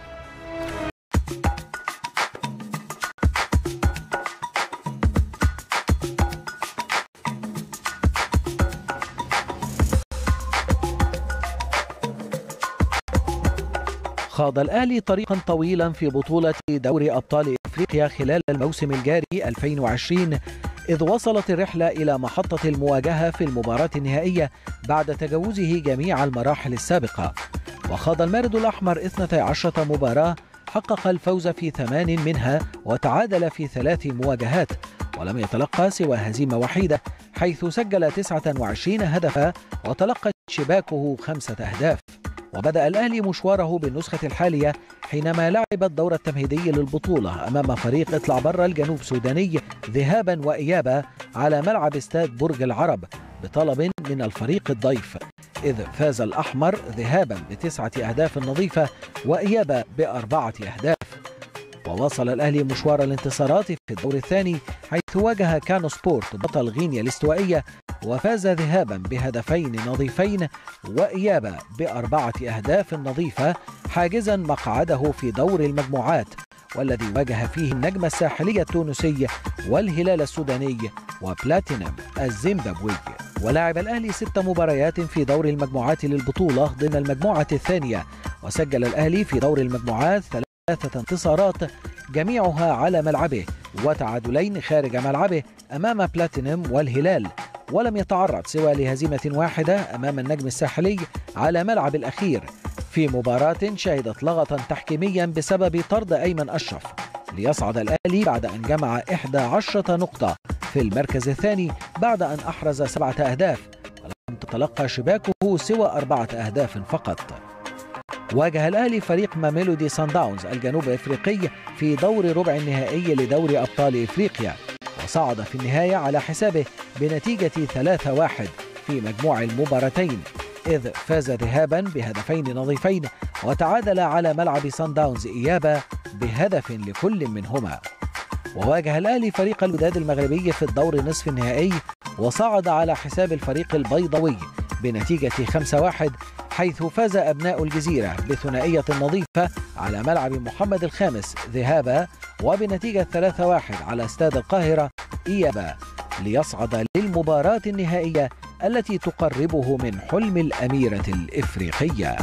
خاض الأهلي طريقا طويلا في بطولة دوري أبطال إفريقيا خلال الموسم الجاري 2020 إذ وصلت الرحلة إلى محطة المواجهة في المباراة النهائية بعد تجاوزه جميع المراحل السابقة وخاض المارد الأحمر 12 مباراة حقق الفوز في ثمان منها وتعادل في ثلاث مواجهات ولم يتلقى سوى هزيمة وحيدة حيث سجل 29 هدفا وتلقت شباكه خمسة أهداف وبدأ الأهلي مشواره بالنسخة الحالية حينما لعب الدور التمهيدي للبطولة أمام فريق اطلع برا الجنوب سوداني ذهابا وإيابا على ملعب استاد برج العرب بطلب من الفريق الضيف إذ فاز الأحمر ذهابا بتسعة أهداف نظيفة وإيابا بأربعة أهداف وواصل الأهلي مشوار الانتصارات في الدور الثاني حيث واجه كانو سبورت بطل غينيا الاستوائية وفاز ذهابا بهدفين نظيفين وإيابة بأربعة أهداف نظيفة حاجزا مقعده في دور المجموعات والذي واجه فيه النجم الساحلي التونسي والهلال السوداني وبلاتينم الزيمبابوي ولعب الأهلي ست مباريات في دور المجموعات للبطولة ضمن المجموعة الثانية وسجل الأهلي في دور المجموعات ثلاثة انتصارات جميعها على ملعبه وتعادلين خارج ملعبه أمام بلاتينم والهلال ولم يتعرض سوى لهزيمة واحدة أمام النجم الساحلي على ملعب الأخير في مباراة شهدت لغطا تحكيميا بسبب طرد أيمن أشرف ليصعد الأهلي بعد أن جمع 11 نقطة في المركز الثاني بعد أن أحرز سبعة أهداف ولم تتلقى شباكه سوى أربعة أهداف فقط واجه الأهلي فريق ماميلودي سان داونز الجنوب أفريقي في دور ربع النهائي لدوري أبطال إفريقيا وصعد في النهاية على حسابه بنتيجة 3-1 في مجموع المباراتين إذ فاز ذهابا بهدفين نظيفين وتعادل على ملعب سان داونز إيابة بهدف لكل منهما وواجه الأهلي فريق الوداد المغربي في الدور نصف النهائي وصعد على حساب الفريق البيضاوي بنتيجة 5-1 حيث فاز أبناء الجزيرة بثنائية نظيفة على ملعب محمد الخامس ذهابا وبنتيجة 3-1 على استاد القاهرة إيابا ليصعد للمباراة النهائية التي تقربه من حلم الأميرة الإفريقية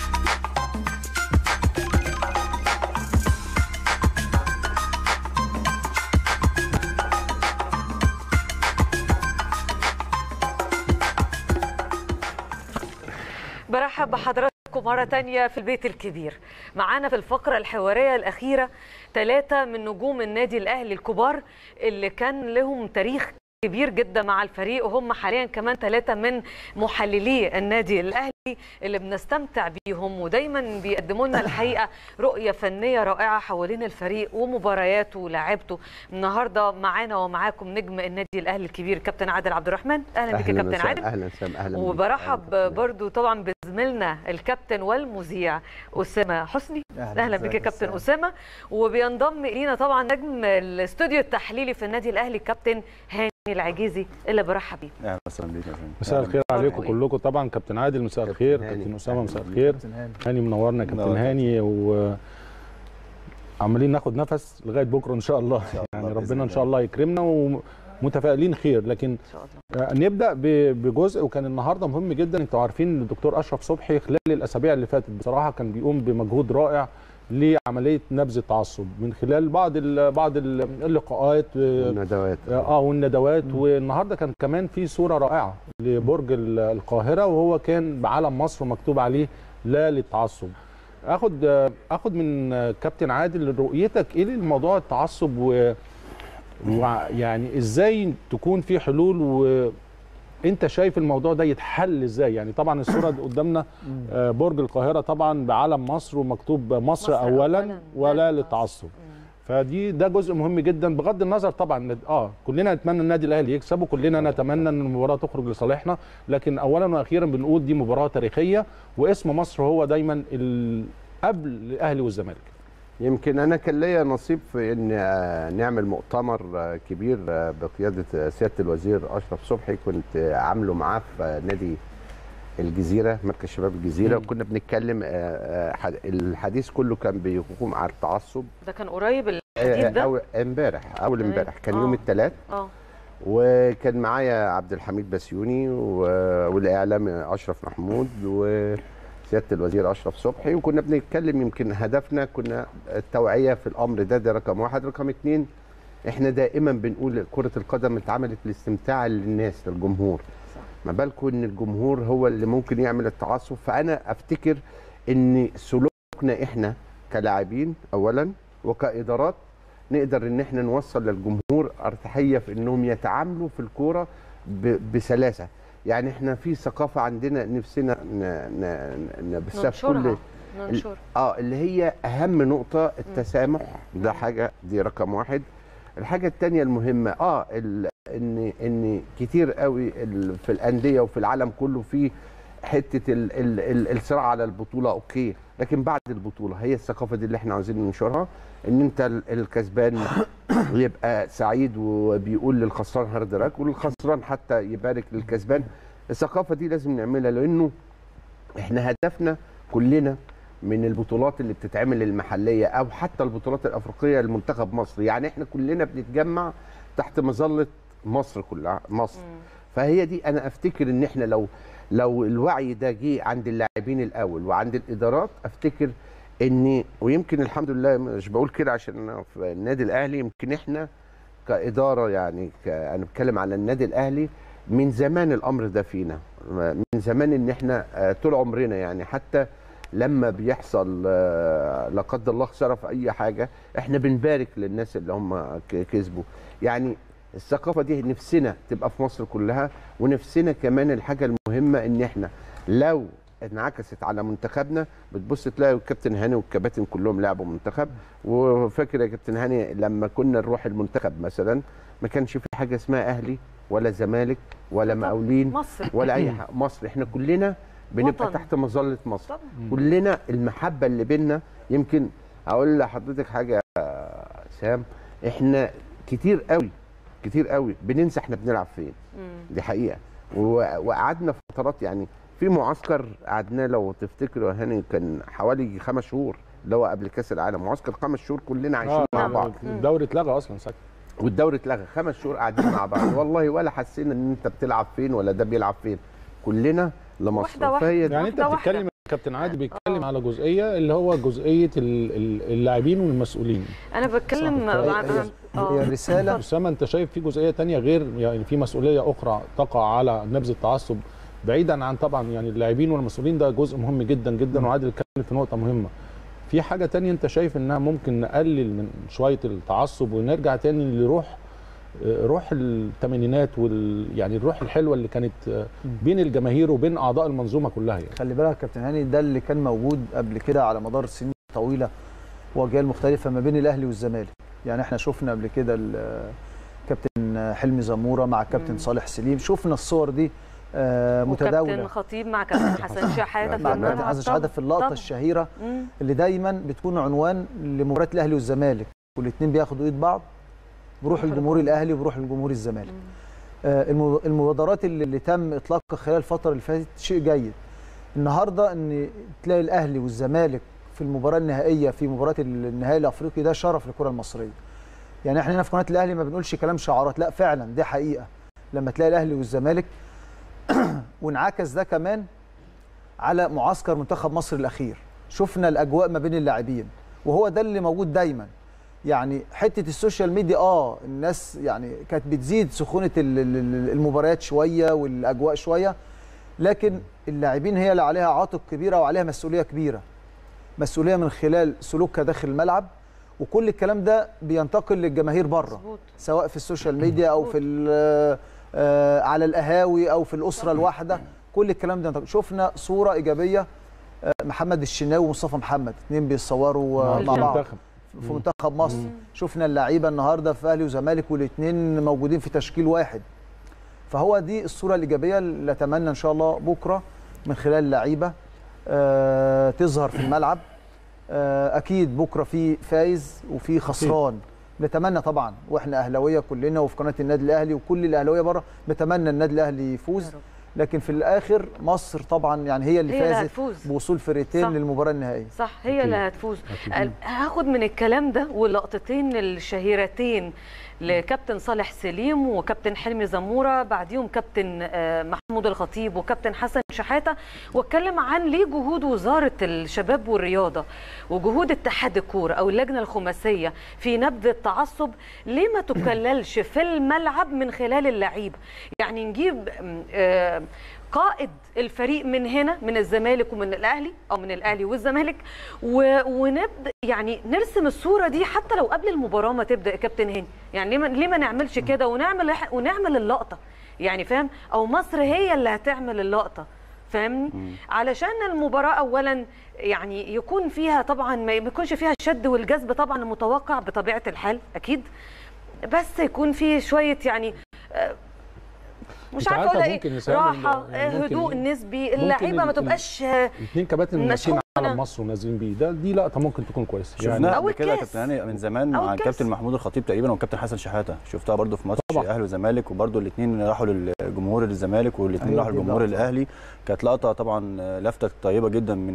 برحب بحضراتكم مرة تانية في البيت الكبير معانا في الفقرة الحوارية الأخيرة ثلاثة من نجوم النادي الأهلي الكبار اللي كان لهم تاريخ كبير جدا مع الفريق وهم حاليا كمان ثلاثة من محللي النادي الأهلي اللي بنستمتع بيهم ودايما بيقدموا لنا الحقيقة رؤية فنية رائعة حوالين الفريق ومبارياته ولاعيبته النهاردة معانا ومعاكم نجم النادي الأهلي الكبير كابتن عادل عبد الرحمن أهلا بك يا كابتن وسهلا. عادل اهلا وسهلا اهلا بيك. وبرحب أهلاً. برضو طبعا بزميلنا الكابتن والمذيع أسامة حسني أهلاً اهلا بك يا وسهلاً. كابتن اسامه وبينضم الينا طبعا نجم الاستوديو التحليلي في النادي الاهلي كابتن هاني العجيزي اللي برحب بيه اهلا وسهلا بيك يا فندم مساء الخير عليكم كلكم طبعا كابتن عادل مساء الخير هاني. كابتن اسامه مساء أهلاً بيك. الخير كابتن هاني. هاني منورنا يا كابتن منور. هاني و عمالين ناخد نفس لغايه بكره ان شاء الله شاء يعني الله بإذن ربنا ان الله. شاء الله يكرمنا ومتفائلين خير لكن ان شاء الله آه، نبدا ب- بجزء وكان النهارده مهم جدا انتوا عارفين ان الدكتور اشرف صبحي خلال الاسابيع اللي فاتت بصراحه كان بيقوم بمجهود رائع لعمليه نبذ التعصب من خلال بعض ال بعض ال- اللقاءات آه، الندوات اه والندوات والنهارده كان كمان في صوره رائعه لبرج ال- القاهره وهو كان بعلم مصر مكتوب عليه لا للتعصب اخد آه، اخد من آه، كابتن عادل رؤيتك ايه للموضوع التعصب و ويعني ازاي تكون في حلول وانت شايف الموضوع ده يتحل ازاي يعني طبعا الصوره اللي قدامنا آه، برج القاهره طبعا بعلم مصر ومكتوب مصر, مصر اولا أولاً، ولا لا للتعصب فدي ده جزء مهم جدا بغض النظر طبعا اه كلنا نتمنى النادي الاهلي يكسب وكلنا نتمنى ان المباراه تخرج لصالحنا لكن اولا واخيرا بنقول دي مباراه تاريخيه واسم مصر هو دايما ال- قبل الاهلي والزمالك يمكن انا كان ليا نصيب في ان آه، نعمل مؤتمر آه، كبير آه، بقياده آه، سياده الوزير اشرف صبحي كنت آه، عامله معاه في آه، نادي الجزيره مركز شباب الجزيره مم. وكنا بنتكلم آه، آه، حد- الحديث كله كان بيقوم على التعصب ده كان قريب آه، الجديد ده أول- امبارح اول تمام. امبارح كان آه. يوم الثلاث اه وكان معايا عبد الحميد بسيوني و- والاعلامي اشرف محمود وسياده الوزير اشرف صبحي وكنا بنتكلم يمكن هدفنا كنا التوعيه في الامر ده ده رقم واحد رقم اتنين احنا دائما بنقول كره القدم اتعملت للاستمتاع للناس للجمهور ما بالكم ان الجمهور هو اللي ممكن يعمل التعصب فانا افتكر ان سلوكنا احنا كلاعبين اولا وكادارات نقدر ان احنا نوصل للجمهور ارتاحيه في انهم يتعاملوا في الكوره ب- بسلاسه يعني احنا في ثقافه عندنا نفسنا ن- ن- نبثها في كل ننشرها ننشر اه اللي هي اهم نقطه التسامح ده حاجه دي رقم واحد الحاجه الثانيه المهمه اه ال- ان ان كتير قوي ال- في الانديه وفي العالم كله في حته ال ال ال الصراع على البطوله اوكي لكن بعد البطوله هي الثقافه دي اللي احنا عاوزين ننشرها ان انت ال- الكسبان يبقى سعيد وبيقول للخسران هارد راك والخسران حتى يبارك للكسبان الثقافه دي لازم نعملها لانه احنا هدفنا كلنا من البطولات اللي بتتعمل المحليه او حتى البطولات الافريقيه لمنتخب مصر يعني احنا كلنا بنتجمع تحت مظله مصر كلها مصر فهي دي انا افتكر ان احنا لو لو الوعي ده جه عند اللاعبين الاول وعند الادارات افتكر ان ويمكن الحمد لله مش بقول كده عشان أنا في النادي الاهلي يمكن احنا كاداره يعني ك... انا بتكلم على النادي الاهلي من زمان الامر ده فينا من زمان ان احنا آه، طول عمرنا يعني حتى لما بيحصل آه، لا قدر الله خساره في اي حاجه احنا بنبارك للناس اللي هم ك- كسبوا يعني الثقافه دي نفسنا تبقى في مصر كلها ونفسنا كمان الحاجه المهمه ان احنا لو انعكست على منتخبنا بتبص تلاقي الكابتن هاني والكباتن كلهم لعبوا منتخب وفاكر يا كابتن هاني لما كنا نروح المنتخب مثلا ما كانش في حاجه اسمها اهلي ولا زمالك ولا مقاولين مصر ولا اي حاجه مصر احنا كلنا بنبقى وطن. تحت مظله مصر طبعا. كلنا المحبه اللي بينا يمكن اقول لحضرتك حاجه يا سام احنا كتير قوي كتير قوي بننسى احنا بنلعب فين دي حقيقه و- وقعدنا فترات يعني في معسكر قعدناه لو تفتكروا يا هاني كان حوالي خمس شهور اللي هو قبل كاس العالم معسكر خمس شهور كلنا عايشين اه مع بعض الدوري اتلغى اصلا ساعتها والدوري اتلغى خمس شهور قاعدين مع بعض والله ولا حسينا ان انت بتلعب فين ولا ده بيلعب فين كلنا لمصر واحدة واحدة. فهي دي يعني انت واحدة واحدة. بتتكلم يا كابتن عادي بيتكلم على جزئيه اللي هو جزئيه ال- ال- اللاعبين والمسؤولين انا بتكلم صح. عن هي- عن- هي آه. الرساله اسامه انت شايف في جزئيه تانية غير يعني في مسؤوليه اخرى تقع على نبذ التعصب بعيدا عن طبعا يعني اللاعبين والمسؤولين ده جزء مهم جدا جدا وعادل اتكلم في نقطه مهمه في حاجه تانية انت شايف انها ممكن نقلل من شويه التعصب ونرجع تاني لروح آه، روح الثمانينات وال يعني الروح الحلوه اللي كانت آه، بين الجماهير وبين اعضاء المنظومه كلها يعني خلي بالك يا كابتن هاني ده اللي كان موجود قبل كده على مدار سنين طويله واجيال مختلفه ما بين الاهلي والزمالك يعني احنا شفنا قبل كده ال- كابتن حلمي زموره مع كابتن صالح سليم شفنا الصور دي آه، وكابتن متداوله خطيب مع كابتن حسن شحاته في مع كابتن الملعب. حسن شحاته في اللقطه طبعاً. الشهيره مم. اللي دايما بتكون عنوان لمباراه الاهلي والزمالك والاثنين بياخدوا ايد بعض بروح الجمهور الاهلي وبروح الجمهور الزمالك آه، المو- المبادرات اللي, اللي تم اطلاقها خلال الفتره اللي فاتت شيء جيد النهارده ان تلاقي الاهلي والزمالك في المباراه النهائيه في مباراه النهائي الافريقي ده شرف للكره المصريه يعني احنا هنا في قناه الاهلي ما بنقولش كلام شعارات لا فعلا دي حقيقه لما تلاقي الاهلي والزمالك وانعكس ده كمان على معسكر منتخب مصر الاخير شفنا الاجواء ما بين اللاعبين وهو ده اللي موجود دايما يعني حته السوشيال ميديا اه الناس يعني كانت بتزيد سخونه ال- ال- ال- المباريات شويه والاجواء شويه لكن اللاعبين هي اللي عليها عاتق كبيره وعليها مسؤوليه كبيره مسؤوليه من خلال سلوكها داخل الملعب وكل الكلام ده بينتقل للجماهير بره مظبوط. سواء في السوشيال ميديا او في ال- آه، على القهاوي او في الاسره الواحده كل الكلام ده ينتقل. شفنا صوره ايجابيه آه، محمد الشناوي ومصطفى محمد اثنين بيتصوروا آه، مع بعض المنتخب في منتخب مصر شفنا اللعيبه النهارده في اهلي وزمالك والاثنين موجودين في تشكيل واحد فهو دي الصوره الايجابيه اللي اتمنى ان شاء الله بكره من خلال اللعيبه آه تظهر في الملعب آه اكيد بكره في فايز وفي خسران نتمنى طبعا واحنا اهلاويه كلنا وفي قناه النادي الاهلي وكل الاهلاويه بره نتمنى النادي الاهلي يفوز رب. لكن في الاخر مصر طبعا يعني هي اللي هي اللي فازت هتفوز. بوصول فرقتين صح. للمباراه النهائيه صح هي اللي هتفوز أكيد. هاخد من الكلام ده واللقطتين الشهيرتين لكابتن صالح سليم وكابتن حلمي زموره بعديهم كابتن آه، محمود الخطيب وكابتن حسن شحاته واتكلم عن ليه جهود وزاره الشباب والرياضه وجهود اتحاد الكوره او اللجنه الخماسيه في نبذ التعصب ليه ما تكللش في الملعب من خلال اللعيبه يعني نجيب م، آه، قائد الفريق من هنا من الزمالك ومن الاهلي او من الاهلي والزمالك و... ونبدا يعني نرسم الصوره دي حتى لو قبل المباراه ما تبدا يا كابتن هاني يعني ليه ما, ليه ما نعملش كده ونعمل ونعمل اللقطه يعني فاهم او مصر هي اللي هتعمل اللقطه فاهمني علشان المباراه اولا يعني يكون فيها طبعا ما يكونش فيها الشد والجذب طبعا المتوقع بطبيعه الحال اكيد بس يكون في شويه يعني آه، مش أنت عارفه عارفة اقول ايه ممكن يساهم راحه ال- يعني هدوء ممكن- نسبي ممكن اللعيبه ما ال- تبقاش الاثنين كباتن ماشيين مسحوقه علم مصر ونازلين بيه ده دي لقطه ممكن تكون كويسه شفناها أو قبل كده يا الكاس. كابتن هاني من زمان أو مع الكاس. الكابتن محمود الخطيب تقريبا والكابتن حسن شحاته شفتها برضو في ماتش طبعا. اهلي وزمالك وبرضو الاثنين راحوا للجمهور الزمالك والاثنين أيوة راحوا دي للجمهور اللقطة. الاهلي كانت لقطه طبعا لفته طيبه جدا من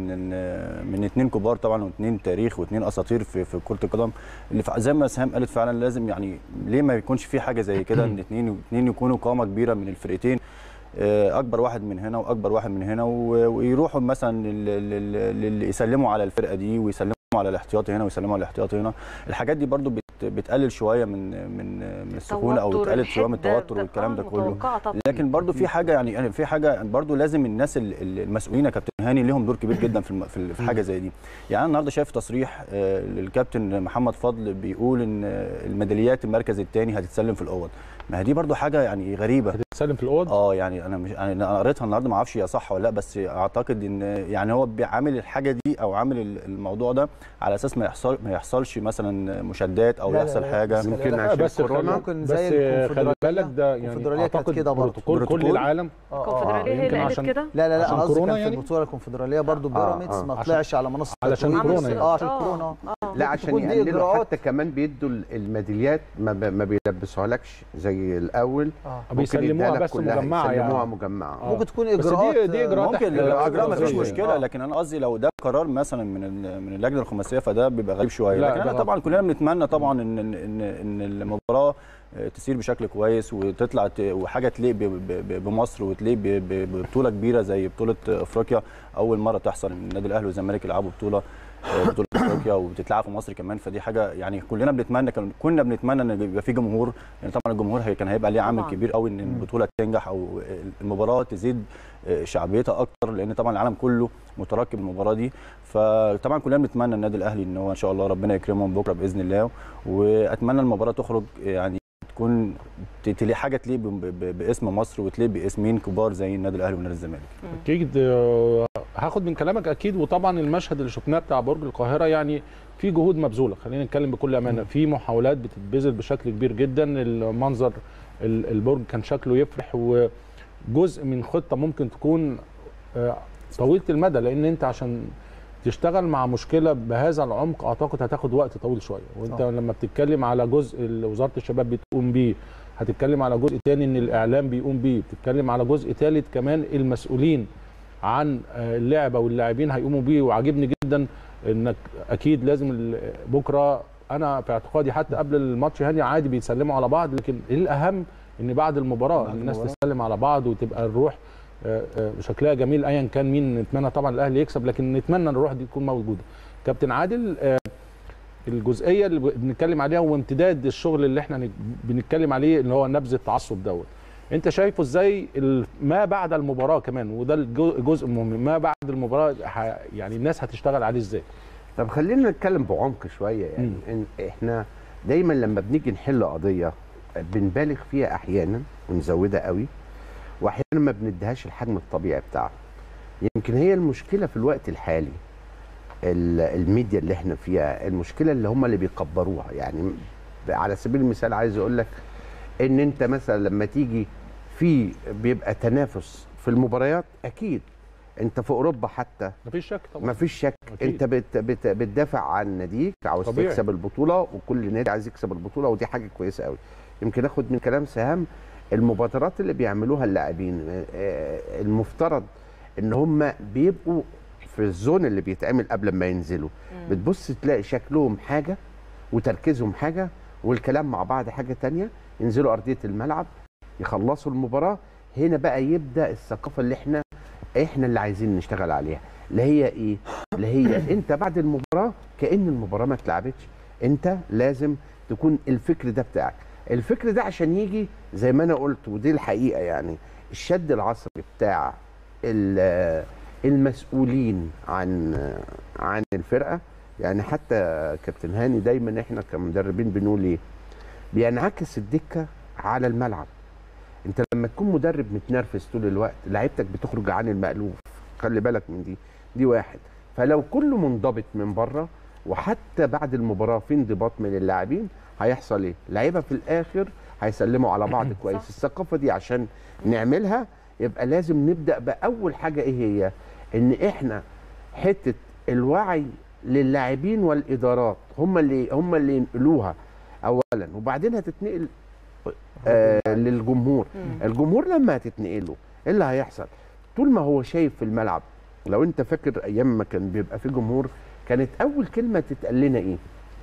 من اثنين كبار طبعا واثنين تاريخ واثنين اساطير في في كره القدم اللي فع- زي ما سهام قالت فعلا لازم يعني ليه ما يكونش في حاجه زي كده ان اثنين اثنين يكونوا قامه كبيره من الفرقتين آه، اكبر واحد من هنا واكبر واحد من هنا و- ويروحوا مثلا لل- لل- لل- يسلموا على الفرقه دي ويسلموا على الاحتياطي هنا ويسلموا على الاحتياطي هنا الحاجات دي برضو بت- بتقلل شويه من من من السخونه او التوتر، بتقلل شويه من الحدة، التوتر والكلام ده آه، كله متوقعة طبعا. لكن برضو في حاجه يعني يعني في حاجه برضو لازم الناس ال- ال- المسؤولين يا كابتن هاني ليهم دور كبير جدا في الم- في ال- في حاجه زي دي يعني انا النهارده شايف تصريح آه، للكابتن محمد فضل بيقول ان آه، الميداليات المركز الثاني هتتسلم في الاوض ما هي دي برضو حاجه يعني غريبه هتتسلم في الاوض اه يعني انا مش يعني انا قريتها النهارده ما اعرفش هي صح ولا لا بس اعتقد ان يعني هو بيعمل الحاجه دي او عامل ال- الموضوع ده على اساس ما يحصل ما يحصلش مثلا مشادات او لا، لا، يحصل لا، حاجه بس يمكن لا، عشان بس كورونا ممكن بس زي خلي الكونفدرالية. بالك ده يعني الكونفدرالية كانت اعتقد كده برضه. بروتوكول كل بروتوكول؟ العالم آه، آه. الكونفدراليه هي يمكن اللي قالت عشان- كده لا لا لا عشان انا قصدي كورونا كان في يعني؟ البطوله الكونفدراليه برضو بيراميدز آه. ما عشان- طلعش على منصه علشان التتويج. كورونا يعني. اه عشان كورونا آه. لا ممكن عشان تكون دي يقللوا إجراءات. حتى كمان بيدوا ال- الميداليات ما, ب... ما بيلبسوها لكش زي الاول آه. ممكن بيسلموها يديها لك بس كلها، مجمعة يسلموها يعني. مجمعه آه. ممكن تكون بس دي- اجراءات دي إجراءات ممكن احترازية. لو اجراء ما فيش إجراءات مشكله آه. لكن انا قصدي لو ده قرار مثلا من ال- من اللجنه الخماسيه فده بيبقى غريب شويه لا، لكن ده انا غلط. طبعا كلنا بنتمنى طبعا ان ان ان, إن المباراه آه، تسير بشكل كويس وتطلع ت- وحاجه تليق ب- ب- ب- بمصر وتليق ب- ب- ببطوله كبيره زي بطوله افريقيا اول مره تحصل ان النادي الاهلي والزمالك يلعبوا بطوله آه، بطوله افريقيا وبتتلعب في مصر كمان فدي حاجه يعني كلنا بنتمنى كان- كنا بنتمنى ان يبقى في جمهور يعني طبعا الجمهور هي كان هيبقى ليه عامل طبعاً. كبير قوي ان البطوله تنجح او المباراه تزيد آه، شعبيتها اكتر لان طبعا العالم كله مترقب المباراه دي فطبعا كلنا بنتمنى النادي الاهلي ان هو ان شاء الله ربنا يكرمهم بكره باذن الله واتمنى المباراه تخرج يعني تكون ت- تليق حاجه تليق ب- ب- باسم مصر وتليق باسمين كبار زي النادي الاهلي ونادي الزمالك اكيد آه، هاخد من كلامك اكيد وطبعا المشهد اللي شفناه بتاع برج القاهره يعني في جهود مبذوله خلينا نتكلم بكل امانه في محاولات بتتبذل بشكل كبير جدا المنظر ال- البرج كان شكله يفرح وجزء من خطه ممكن تكون آه، طويله المدى لان انت عشان تشتغل مع مشكله بهذا العمق اعتقد هتاخد وقت طويل شويه وانت صح. لما بتتكلم على جزء اللي وزاره الشباب بتقوم بيه هتتكلم على جزء تاني ان الاعلام بيقوم بيه بتتكلم على جزء ثالث كمان المسؤولين عن آه، اللعبه واللاعبين هيقوموا بيه وعاجبني جدا انك اكيد لازم ال- بكره انا في اعتقادي حتى قبل الماتش هاني عادي بيسلموا على بعض لكن الاهم ان بعد المباراه بعد الناس المباراة. تسلم على بعض وتبقى الروح آه، آه، شكلها جميل ايا كان مين نتمنى طبعا الاهلي يكسب لكن نتمنى ان الروح دي تكون موجوده كابتن عادل آه، الجزئيه اللي بنتكلم عليها وامتداد الشغل اللي احنا نك- بنتكلم عليه اللي هو نبذ التعصب دوت انت شايفه ازاي ال- ما بعد المباراه كمان وده الجو- الجزء المهم ما بعد المباراه ح- يعني الناس هتشتغل عليه ازاي طب خلينا نتكلم بعمق شويه يعني إن احنا دايما لما بنيجي نحل قضيه بنبالغ فيها احيانا ونزودها قوي واحيانا ما بنديهاش الحجم الطبيعي بتاعها يمكن هي المشكله في الوقت الحالي ال- الميديا اللي احنا فيها المشكله اللي هم اللي بيكبروها يعني على سبيل المثال عايز اقول لك ان انت مثلا لما تيجي في بيبقى تنافس في المباريات اكيد انت في اوروبا حتى مفيش شك طبعا ما فيش شك أكيد. انت بت بت بتدافع عن ناديك عاوز طبيعي. تكسب البطوله وكل نادي عايز يكسب البطوله ودي حاجه كويسه قوي يمكن اخد من كلام سهام المبادرات اللي بيعملوها اللاعبين آه، المفترض ان هم بيبقوا في الزون اللي بيتعمل قبل ما ينزلوا بتبص تلاقي شكلهم حاجه وتركيزهم حاجه والكلام مع بعض حاجه تانية ينزلوا ارضيه الملعب يخلصوا المباراه هنا بقى يبدا الثقافه اللي احنا احنا اللي عايزين نشتغل عليها اللي هي ايه اللي هي انت بعد المباراه كان المباراه ما اتلعبتش انت لازم تكون الفكر ده بتاعك الفكر ده عشان يجي زي ما انا قلت ودي الحقيقه يعني الشد العصبي بتاع ال- المسؤولين عن عن الفرقه يعني حتى كابتن هاني دايما احنا كمدربين بنقول ايه بينعكس الدكه على الملعب انت لما تكون مدرب متنرفز طول الوقت لعيبتك بتخرج عن المألوف خلي بالك من دي دي واحد فلو كله منضبط من بره وحتى بعد المباراه في انضباط من اللاعبين هيحصل ايه اللعيبه في الاخر هيسلموا على بعض كويس الثقافه دي عشان نعملها يبقى لازم نبدا باول حاجه ايه هي ان احنا حته الوعي للاعبين والادارات هم اللي هم اللي ينقلوها اولا وبعدين هتتنقل آه للجمهور الجمهور لما هتتنقله ايه اللي هيحصل طول ما هو شايف في الملعب لو انت فاكر ايام ما كان بيبقى في جمهور كانت اول كلمه تتقال لنا ايه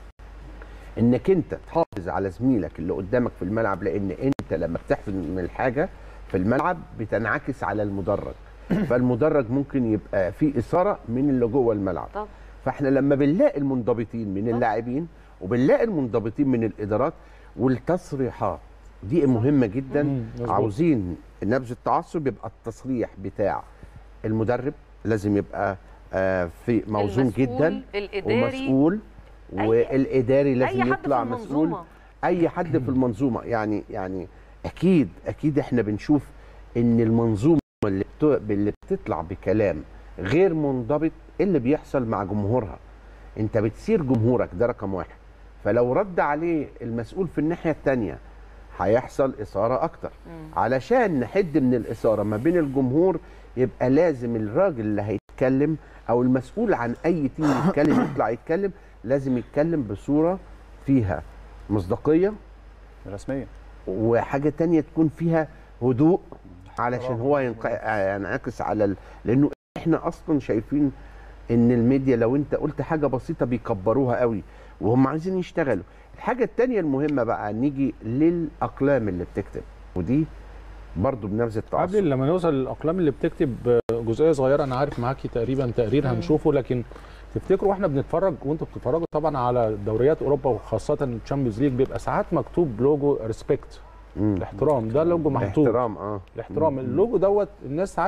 انك انت تحافظ على زميلك اللي قدامك في الملعب لان انت لما بتحفظ من الحاجه في الملعب بتنعكس على المدرج فالمدرج ممكن يبقى فيه اثاره من اللي جوه الملعب طبعا. فاحنا لما بنلاقي المنضبطين من اللاعبين وبنلاقي المنضبطين من الادارات والتصريحات دي مهمه جدا مم، مظبوط. عاوزين نبذ التعصب يبقى التصريح بتاع المدرب لازم يبقى آه، في موزون المسؤول، جدا الإداري. ومسؤول أي- والاداري اي لازم حد يطلع في مسؤول المنظومه اي حد في المنظومه يعني يعني اكيد اكيد احنا بنشوف ان المنظومه اللي بت- اللي بتطلع بكلام غير منضبط إيه اللي بيحصل مع جمهورها انت بتسير جمهورك ده رقم واحد فلو رد عليه المسؤول في الناحيه الثانيه هيحصل اثاره اكتر علشان نحد من الاثاره ما بين الجمهور يبقى لازم الراجل اللي هيتكلم او المسؤول عن اي تيم يتكلم يطلع يتكلم لازم يتكلم بصوره فيها مصداقيه رسميا وحاجه تانية تكون فيها هدوء علشان هو ينق- ينعكس على ال... لانه احنا اصلا شايفين ان الميديا لو انت قلت حاجه بسيطه بيكبروها قوي وهم عايزين يشتغلوا الحاجه التانية المهمه بقى نيجي للاقلام اللي بتكتب ودي برضو بنفس التعصب قبل لما نوصل للاقلام اللي بتكتب جزئيه صغيره انا عارف معاكي تقريبا تقرير هنشوفه لكن تفتكروا واحنا بنتفرج وانتوا بتتفرجوا طبعا على دوريات اوروبا وخاصه الشامبيونز ليج بيبقى ساعات مكتوب لوجو ريسبكت مم. الاحترام ده لوجو محطوط احترام اه الاحترام اللوجو دوت الناس ساعات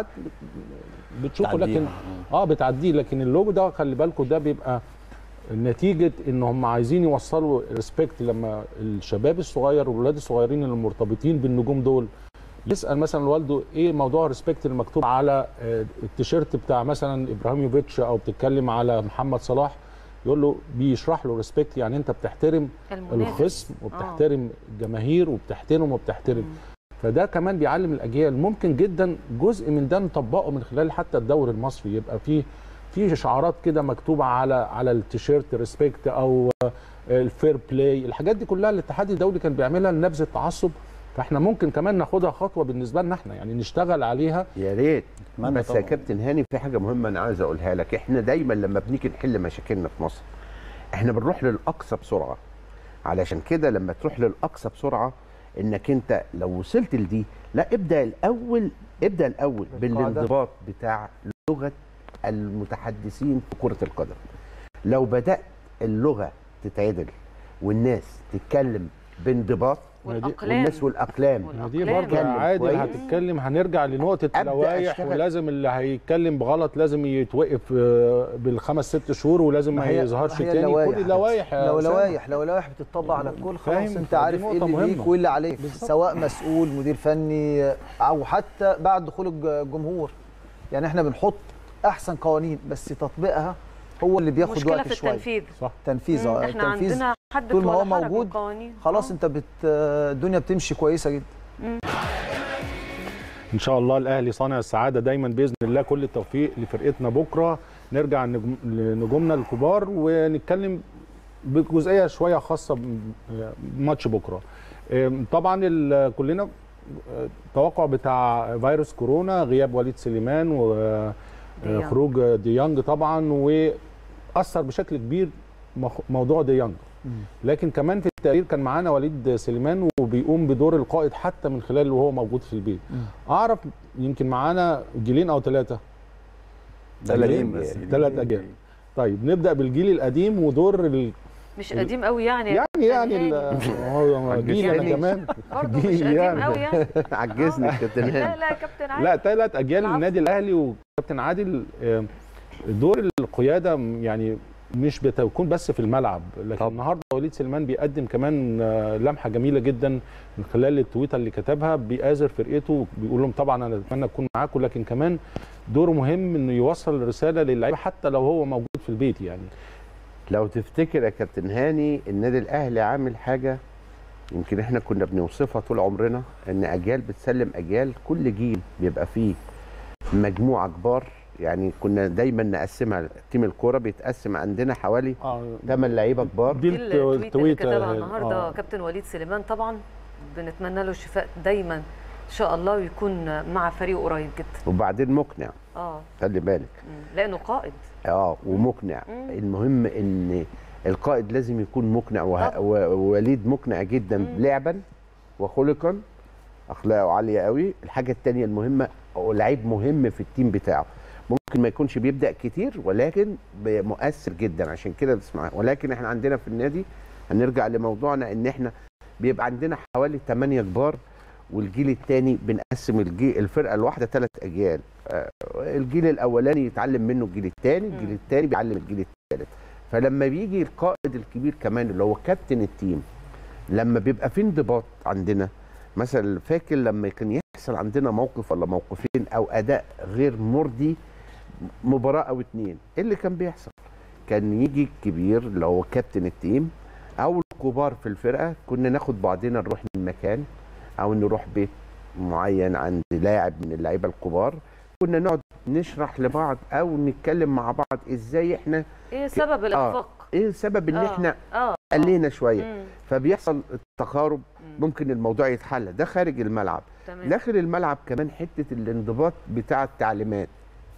بتشوفه تعديه. لكن اه بتعديه لكن اللوجو ده خلي بالكم ده بيبقى نتيجه ان هم عايزين يوصلوا ريسبكت لما الشباب الصغير والولاد الصغيرين اللي مرتبطين بالنجوم دول يسال مثلا والده ايه موضوع ريسبكت المكتوب على آه، التيشيرت بتاع مثلا ابراهيموفيتش او بتتكلم على محمد صلاح يقول له بيشرح له ريسبكت يعني انت بتحترم المنافس. الخصم وبتحترم الجماهير وبتحترم وبتحترم فده كمان بيعلم الاجيال ممكن جدا جزء من ده نطبقه من خلال حتى الدوري المصري يبقى فيه في شعارات كده مكتوبه على على التيشيرت ريسبكت او الفير بلاي الحاجات دي كلها الاتحاد الدولي كان بيعملها لنبذ التعصب فاحنا ممكن كمان ناخدها خطوه بالنسبه لنا احنا يعني نشتغل عليها يا ريت أتمنى بس يا طبعاً. كابتن هاني في حاجه مهمه انا عايز اقولها لك احنا دايما لما بنيجي نحل مشاكلنا في مصر احنا بنروح للاقصى بسرعه علشان كده لما تروح للاقصى بسرعه انك انت لو وصلت لدي لا ابدا الاول ابدا الاول بالانضباط بتاع لغه المتحدثين في كره القدم لو بدات اللغه تتعدل والناس تتكلم بانضباط والاقلام والناس والاقلام ما دي والأقلام. برضه يا اتكلم عادل كويس. هتتكلم هنرجع لنقطه أبدأ اللوائح أشتغل. ولازم اللي هيتكلم بغلط لازم يتوقف آه، بالخمس ست شهور ولازم ما هي- يظهرش هي تاني اللوائح كل يا اللوائح يا لو أسامة. لوائح لو لوائح بتطبق على الكل خلاص فاهم؟ انت فدي عارف ايه نقطة اللي ليك مهمة. وايه اللي عليك سواء مسؤول مدير فني او حتى بعد دخول الج- الجمهور يعني احنا بنحط احسن قوانين بس تطبيقها هو اللي بياخد مشكله وقت في شويه التنفيذ تنفيذ مم، اه احنا التنفيذ عندنا حد طول ما هو ولا حرج موجود والقوانين. خلاص آه. انت بت الدنيا بتمشي كويسه جدا ان شاء الله الاهلي صانع السعاده دايما باذن الله كل التوفيق لفرقتنا بكره نرجع نجم- لنجومنا الكبار ونتكلم بجزئيه شويه خاصه بماتش بكره أم، طبعا ال- كلنا أه، توقع بتاع فيروس كورونا غياب وليد سليمان ديانج. وخروج ديانج طبعا واثر بشكل كبير مخ- موضوع ديانج لكن كمان في التقرير كان معانا وليد سليمان وبيقوم بدور القائد حتى من خلال وهو موجود في البيت اعرف يمكن معانا جيلين او ثلاثه دلالين بس ثلاث اجيال طيب نبدا بالجيل القديم ودور ال... مش قديم قوي يعني يعني يعني يعني ال- هو جيل انا يعني كمان برضه مش جيل قديم يعني. قوي يعني عجزني كابتن هاني لا لا يا كابتن عادل لا ثلاث اجيال العفو. النادي الاهلي وكابتن عادل آه، دور القياده م- يعني مش بتكون بس في الملعب لكن طبعا. النهارده وليد سليمان بيقدم كمان آه، لمحه جميله جدا من خلال التويته اللي كتبها بيآزر فرقته بيقول لهم طبعا انا اتمنى اكون معاكم لكن كمان دوره مهم انه يوصل رساله للعيبه حتى لو هو موجود في البيت يعني لو تفتكر يا كابتن هاني النادي الاهلي عامل حاجه يمكن احنا كنا بنوصفها طول عمرنا ان اجيال بتسلم اجيال كل جيل بيبقى فيه مجموعه كبار يعني كنا دايما نقسمها تيم الكوره بيتقسم عندنا حوالي اه 8 لعيبه كبار دي دي التويته اللي التويته كتبها النهارده آه. كابتن وليد سليمان طبعا بنتمنى له الشفاء دايما ان شاء الله ويكون مع فريقه قريب جدا وبعدين مقنع اه خلي بالك مم. لانه قائد اه ومقنع مم. المهم ان القائد لازم يكون مقنع وه- طبعا. و- ووليد مقنع جدا مم. لعبا وخلقا اخلاقه عاليه قوي الحاجه الثانيه المهمه هو لعيب مهم في التيم بتاعه ممكن ما يكونش بيبدا كتير ولكن ب- مؤثر جدا عشان كده بتسمع ولكن احنا عندنا في النادي هنرجع لموضوعنا ان احنا بيبقى عندنا حوالي 8 كبار والجيل الثاني بنقسم الجيل الفرقه الواحده ثلاث اجيال آه، الجيل الاولاني يتعلم منه الجيل الثاني الجيل الثاني بيعلم الجيل الثالث فلما بيجي القائد الكبير كمان اللي هو كابتن التيم لما بيبقى في انضباط عندنا مثلا فاكر لما كان يحصل عندنا موقف ولا موقفين او اداء غير مرضي مباراه او اتنين ايه اللي كان بيحصل كان يجي الكبير اللي هو كابتن التيم او الكبار في الفرقه كنا ناخد بعضنا نروح من مكان او نروح بيت معين عند لاعب من اللعيبه الكبار كنا نقعد نشرح لبعض او نتكلم مع بعض ازاي احنا ايه سبب الاخفاق ايه السبب ان آه، احنا اه قلينا شويه مم. فبيحصل التقارب مم. ممكن الموضوع يتحل ده خارج الملعب تمام داخل الملعب كمان حته الانضباط بتاع التعليمات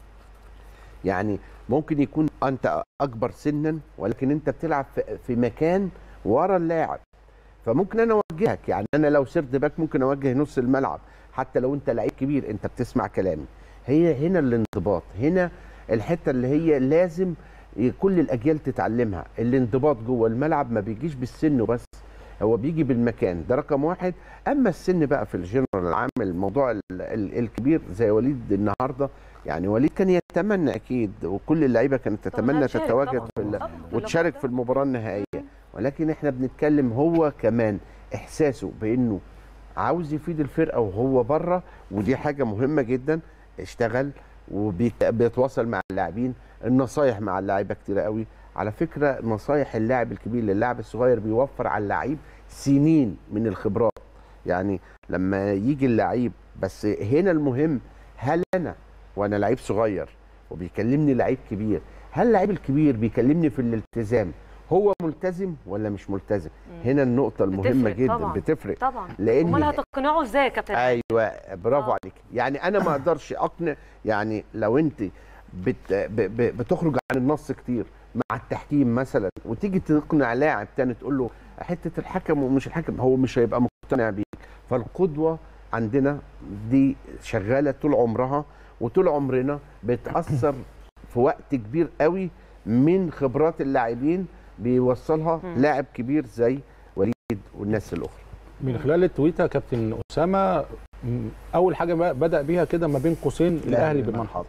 يعني ممكن يكون انت اكبر سنا ولكن انت بتلعب في- في مكان ورا اللاعب فممكن انا اوجهك يعني انا لو سرد باك ممكن اوجه نص الملعب حتى لو انت لعيب كبير انت بتسمع كلامي هي هنا الانضباط هنا الحته اللي هي لازم كل الاجيال تتعلمها الانضباط جوه الملعب ما بيجيش بالسن وبس هو بيجي بالمكان ده رقم واحد اما السن بقى في الجنرال العام الموضوع ال- ال- الكبير زي وليد النهارده يعني وليد كان يتمنى اكيد وكل اللعيبه كانت طبعاً تتمنى هتشارك تتواجد طبعاً. في ال- طبعاً في وتشارك اللقاء في ده. المباراه النهائيه ولكن احنا بنتكلم هو كمان احساسه بانه عاوز يفيد الفرقه وهو بره ودي حاجه مهمه جدا اشتغل وبيتواصل مع اللاعبين النصايح مع اللعيبه كتير قوي على فكره نصايح اللاعب الكبير للاعب الصغير بيوفر على اللعيب سنين من الخبرات يعني لما يجي اللعيب بس هنا المهم هل انا وانا لعيب صغير وبيكلمني لعيب كبير هل اللعيب الكبير بيكلمني في الالتزام هو ملتزم ولا مش ملتزم هنا النقطه المهمه بتفرق جدا طبعاً. بتفرق طبعا لأن- امال هتقنعه ازاي يا كابتن ايوه برافو آه. عليك يعني انا ما اقدرش اقنع يعني لو انت بت ب ب بتخرج عن النص كتير مع التحكيم مثلا وتيجي تقنع لاعب تاني تقول له حته الحكم ومش الحكم هو مش هيبقى مقتنع بيك فالقدوه عندنا دي شغاله طول عمرها وطول عمرنا بتاثر في وقت كبير قوي من خبرات اللاعبين بيوصلها مم. لاعب كبير زي وليد والناس الاخرى من خلال التويته كابتن اسامه م، اول حاجه بقى بدا بيها كده ما بين قوسين الاهلي بمن حضر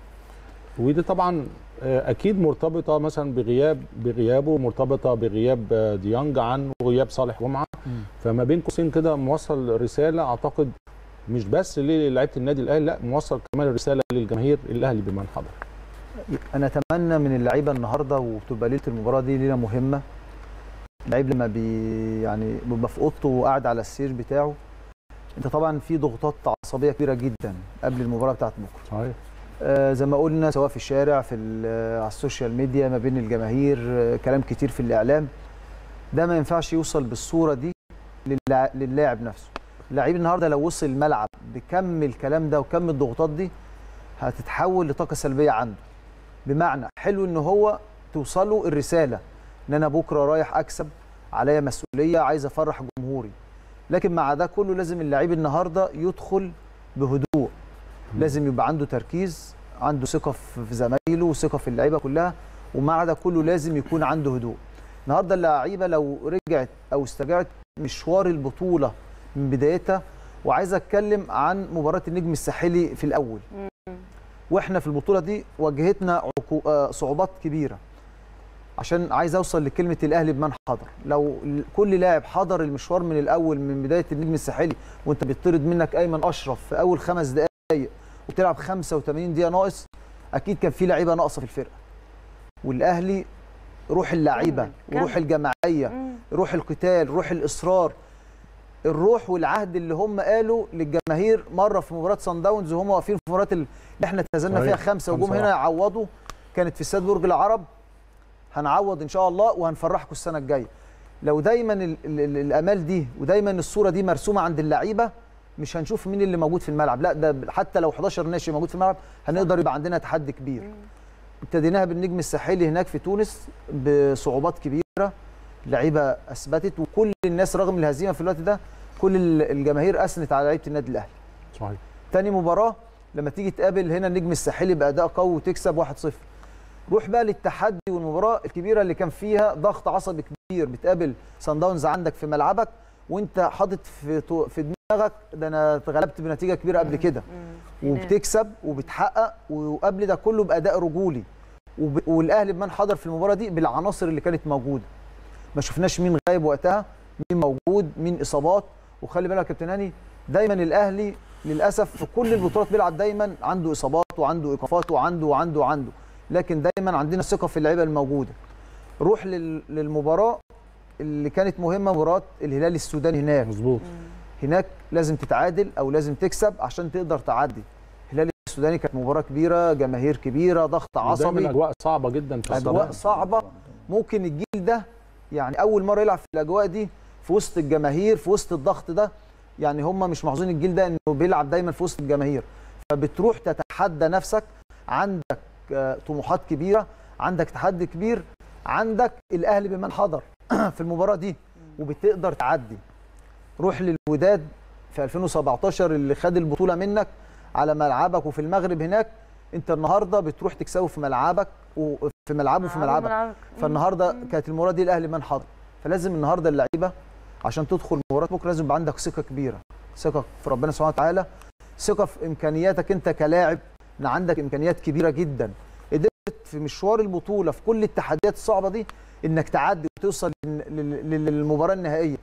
ودي طبعا آه، اكيد مرتبطه مثلا بغياب بغيابه مرتبطه بغياب آه، ديانج عن وغياب صالح جمعه فما بين قوسين كده موصل رساله اعتقد مش بس للاعيبه النادي الاهلي لا موصل كمان الرساله للجماهير الاهلي بمن حضر انا اتمنى من اللعيبه النهارده وتبقى ليله المباراه دي ليله مهمه اللعيب لما بي يعني بيبقى في اوضته وقاعد على السرير بتاعه انت طبعا في ضغوطات عصبيه كبيره جدا قبل المباراه بتاعت بكره صحيح آه زي ما قلنا سواء في الشارع في ال- على السوشيال ميديا ما بين الجماهير آه كلام كتير في الاعلام ده ما ينفعش يوصل بالصوره دي للع- للاعب نفسه اللعيب النهارده لو وصل الملعب بكم الكلام ده وكم الضغوطات دي هتتحول لطاقه سلبيه عنده بمعنى حلو ان هو توصله الرساله ان انا بكره رايح اكسب عليا مسؤوليه عايز افرح جمهوري لكن مع ده كله لازم اللعيب النهارده يدخل بهدوء لازم يبقى عنده تركيز عنده ثقه في زمايله وثقه في اللعيبه كلها ومع ده كله لازم يكون عنده هدوء النهارده اللعيبه لو رجعت او استرجعت مشوار البطوله من بدايتها وعايز اتكلم عن مباراه النجم الساحلي في الاول واحنا في البطوله دي واجهتنا عقو... آه، صعوبات كبيره عشان عايز اوصل لكلمه الاهلي بمن حضر لو ال- كل لاعب حضر المشوار من الاول من بدايه النجم الساحلي وانت بيطرد منك ايمن اشرف في اول خمس دقائق وتلعب 85 دقيقه ناقص اكيد كان في لعيبه ناقصه في الفرقه والاهلي روح اللعيبه كمل، وروح كمل. الجماعيه مم. روح القتال روح الاصرار الروح والعهد اللي هم قالوا للجماهير مره في مباراه سان داونز وهم واقفين في المباراه اللي احنا اتهزمنا صحيح. فيها خمسه وجم خمسة هنا واحد. يعوضوا كانت في استاد برج العرب هنعوض ان شاء الله وهنفرحكم السنه الجايه لو دايما ال ال ال الامال دي ودايما الصوره دي مرسومه عند اللعيبه مش هنشوف مين اللي موجود في الملعب لا ده حتى لو 11 ناشئ موجود في الملعب هنقدر يبقى عندنا تحدي كبير ابتديناها بالنجم الساحلي هناك في تونس بصعوبات كبيره لعيبه اثبتت وكل الناس رغم الهزيمه في الوقت ده كل ال- الجماهير اثنت على لعيبه النادي الاهلي صحيح تاني مباراه لما تيجي تقابل هنا النجم الساحلي باداء قوي وتكسب 1-0 روح بقى للتحدي والمباراه الكبيره اللي كان فيها ضغط عصبي كبير بتقابل سان داونز عندك في ملعبك وانت حاطط في تو- في دماغك ده انا اتغلبت بنتيجه كبيره قبل كده وبتكسب وبتحقق وقبل ده كله باداء رجولي وب... والاهلي بمن حضر في المباراه دي بالعناصر اللي كانت موجوده ما شفناش مين غايب وقتها مين موجود مين اصابات وخلي بالك يا كابتن هاني دايما الاهلي للاسف في كل البطولات بيلعب دايما عنده اصابات وعنده ايقافات وعنده وعنده وعنده لكن دايما عندنا ثقه في اللعيبه الموجوده روح لل... للمباراه اللي كانت مهمه مباراه الهلال السوداني هناك مظبوط هناك لازم تتعادل او لازم تكسب عشان تقدر تعدي الهلال السوداني كانت مباراه كبيره جماهير كبيره ضغط ودايما عصبي اجواء صعبه جدا في اجواء الصدارة. صعبه ممكن الجيل ده يعني اول مره يلعب في الاجواء دي في وسط الجماهير في وسط الضغط ده يعني هم مش محظوظين الجيل ده انه بيلعب دايما في وسط الجماهير فبتروح تتحدى نفسك عندك آه، طموحات كبيره عندك تحدي كبير عندك الاهلي بمن حضر في المباراه دي وبتقدر تعدي روح للوداد في 2017 اللي خد البطوله منك على ملعبك وفي المغرب هناك انت النهارده بتروح تكسبه في ملعبك وفي ملعبه وفي ملعبك ملعبك. فالنهارده كانت المباراه دي الاهلي من حضر فلازم النهارده اللعيبه عشان تدخل مباراه بكره لازم يبقى عندك ثقه كبيره ثقه في ربنا سبحانه وتعالى ثقه في امكانياتك انت كلاعب ان عندك امكانيات كبيره جدا قدرت في مشوار البطوله في كل التحديات الصعبه دي انك تعدي وتوصل لل- لل- للمباراه النهائيه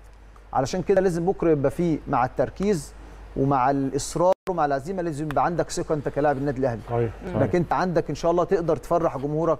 علشان كده لازم بكره يبقى فيه مع التركيز ومع الاصرار ومع العزيمه لازم يبقى عندك ثقه انت كلاعب النادي الاهلي صحيح صحيح. انك انت عندك ان شاء الله تقدر تفرح جمهورك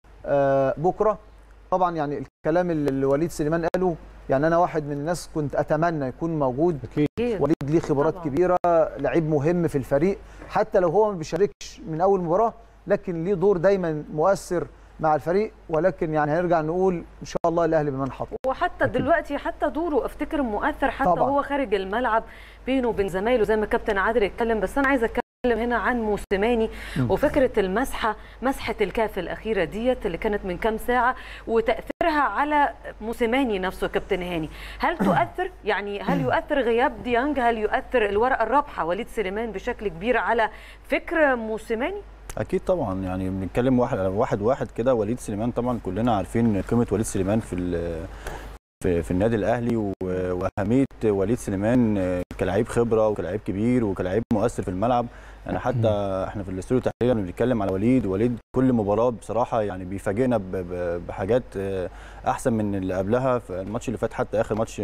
آه، بكره طبعا يعني الكلام اللي اللي وليد سليمان قاله يعني انا واحد من الناس كنت اتمنى يكون موجود اكيد أكيد. وليد ليه خبرات طبعاً. كبيره لعيب مهم في الفريق حتى لو هو ما بيشاركش من اول مباراه لكن ليه دور دايما مؤثر مع الفريق ولكن يعني هنرجع نقول ان شاء الله الاهلي بمن حضر وحتى دلوقتي حتى دوره افتكر مؤثر حتى طبعاً. هو خارج الملعب بينه وبين زمايله زي ما كابتن عادل اتكلم بس انا عايزه اتكلم هنا عن موسيماني وفكره المسحه مسحه الكاف الاخيره ديت اللي كانت من كام ساعه وتاثيرها على موسيماني نفسه كابتن هاني هل تؤثر يعني هل يؤثر غياب ديانج هل يؤثر الورقه الرابحه وليد سليمان بشكل كبير على فكر موسيماني اكيد طبعا يعني بنتكلم واحد واحد واحد كده وليد سليمان طبعا كلنا عارفين قيمه وليد سليمان في ال- في, في النادي الاهلي و- واهميه وليد سليمان كلاعب خبره وكلاعب كبير وكلاعب مؤثر في الملعب يعني حتى احنا في الاستوديو تحليلا بنتكلم على وليد وليد كل مباراه بصراحه يعني بيفاجئنا ب- ب- بحاجات احسن من اللي قبلها في الماتش اللي فات حتى اخر ماتش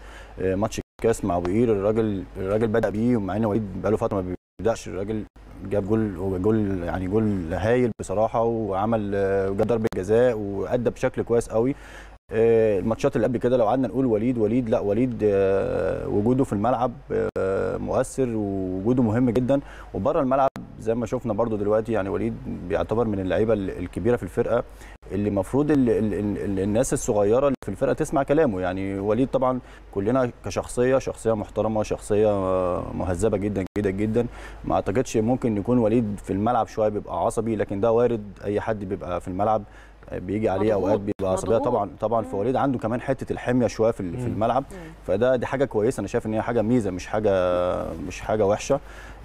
ماتش الكاس مع ابو قير الراجل الراجل بدا بيه ومع ان وليد بقاله فتره ما بيبداش الراجل جاب جول هو جول يعني جول هايل بصراحه وعمل جاب ضربه جزاء وادى بشكل كويس قوي آه، الماتشات اللي قبل كده لو قعدنا نقول وليد وليد لا وليد آه، وجوده في الملعب آه، مؤثر ووجوده مهم جدا وبره الملعب زي ما شفنا برضو دلوقتي يعني وليد بيعتبر من اللعيبه الكبيره في الفرقه اللي المفروض ال- ال- ال- الناس الصغيره اللي في الفرقه تسمع كلامه يعني وليد طبعا كلنا كشخصيه شخصيه محترمه شخصيه مهذبه جدا جدا جدا ما اعتقدش ممكن يكون وليد في الملعب شويه بيبقى عصبي لكن ده وارد اي حد بيبقى في الملعب بيجي عليه مضغوط، اوقات بيبقى عصبيه مضغوط. طبعا طبعا فوليد عنده كمان حته الحميه شويه في ال- في الملعب فده دي حاجه كويسه انا شايف ان هي حاجه ميزه مش حاجه مش حاجه وحشه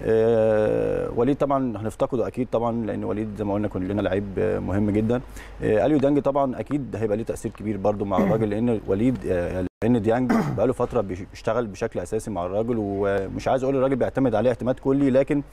آه، وليد طبعا هنفتقده اكيد طبعا لان وليد زي ما قلنا كلنا لعيب آه، مهم جدا آه، اليو ديانج طبعا اكيد هيبقى ليه تاثير كبير برده مع الراجل لان وليد آه، لان ديانج بقاله فتره بيش- بيشتغل بشكل اساسي مع الراجل ومش عايز اقول الراجل بيعتمد عليه اعتماد كلي لكن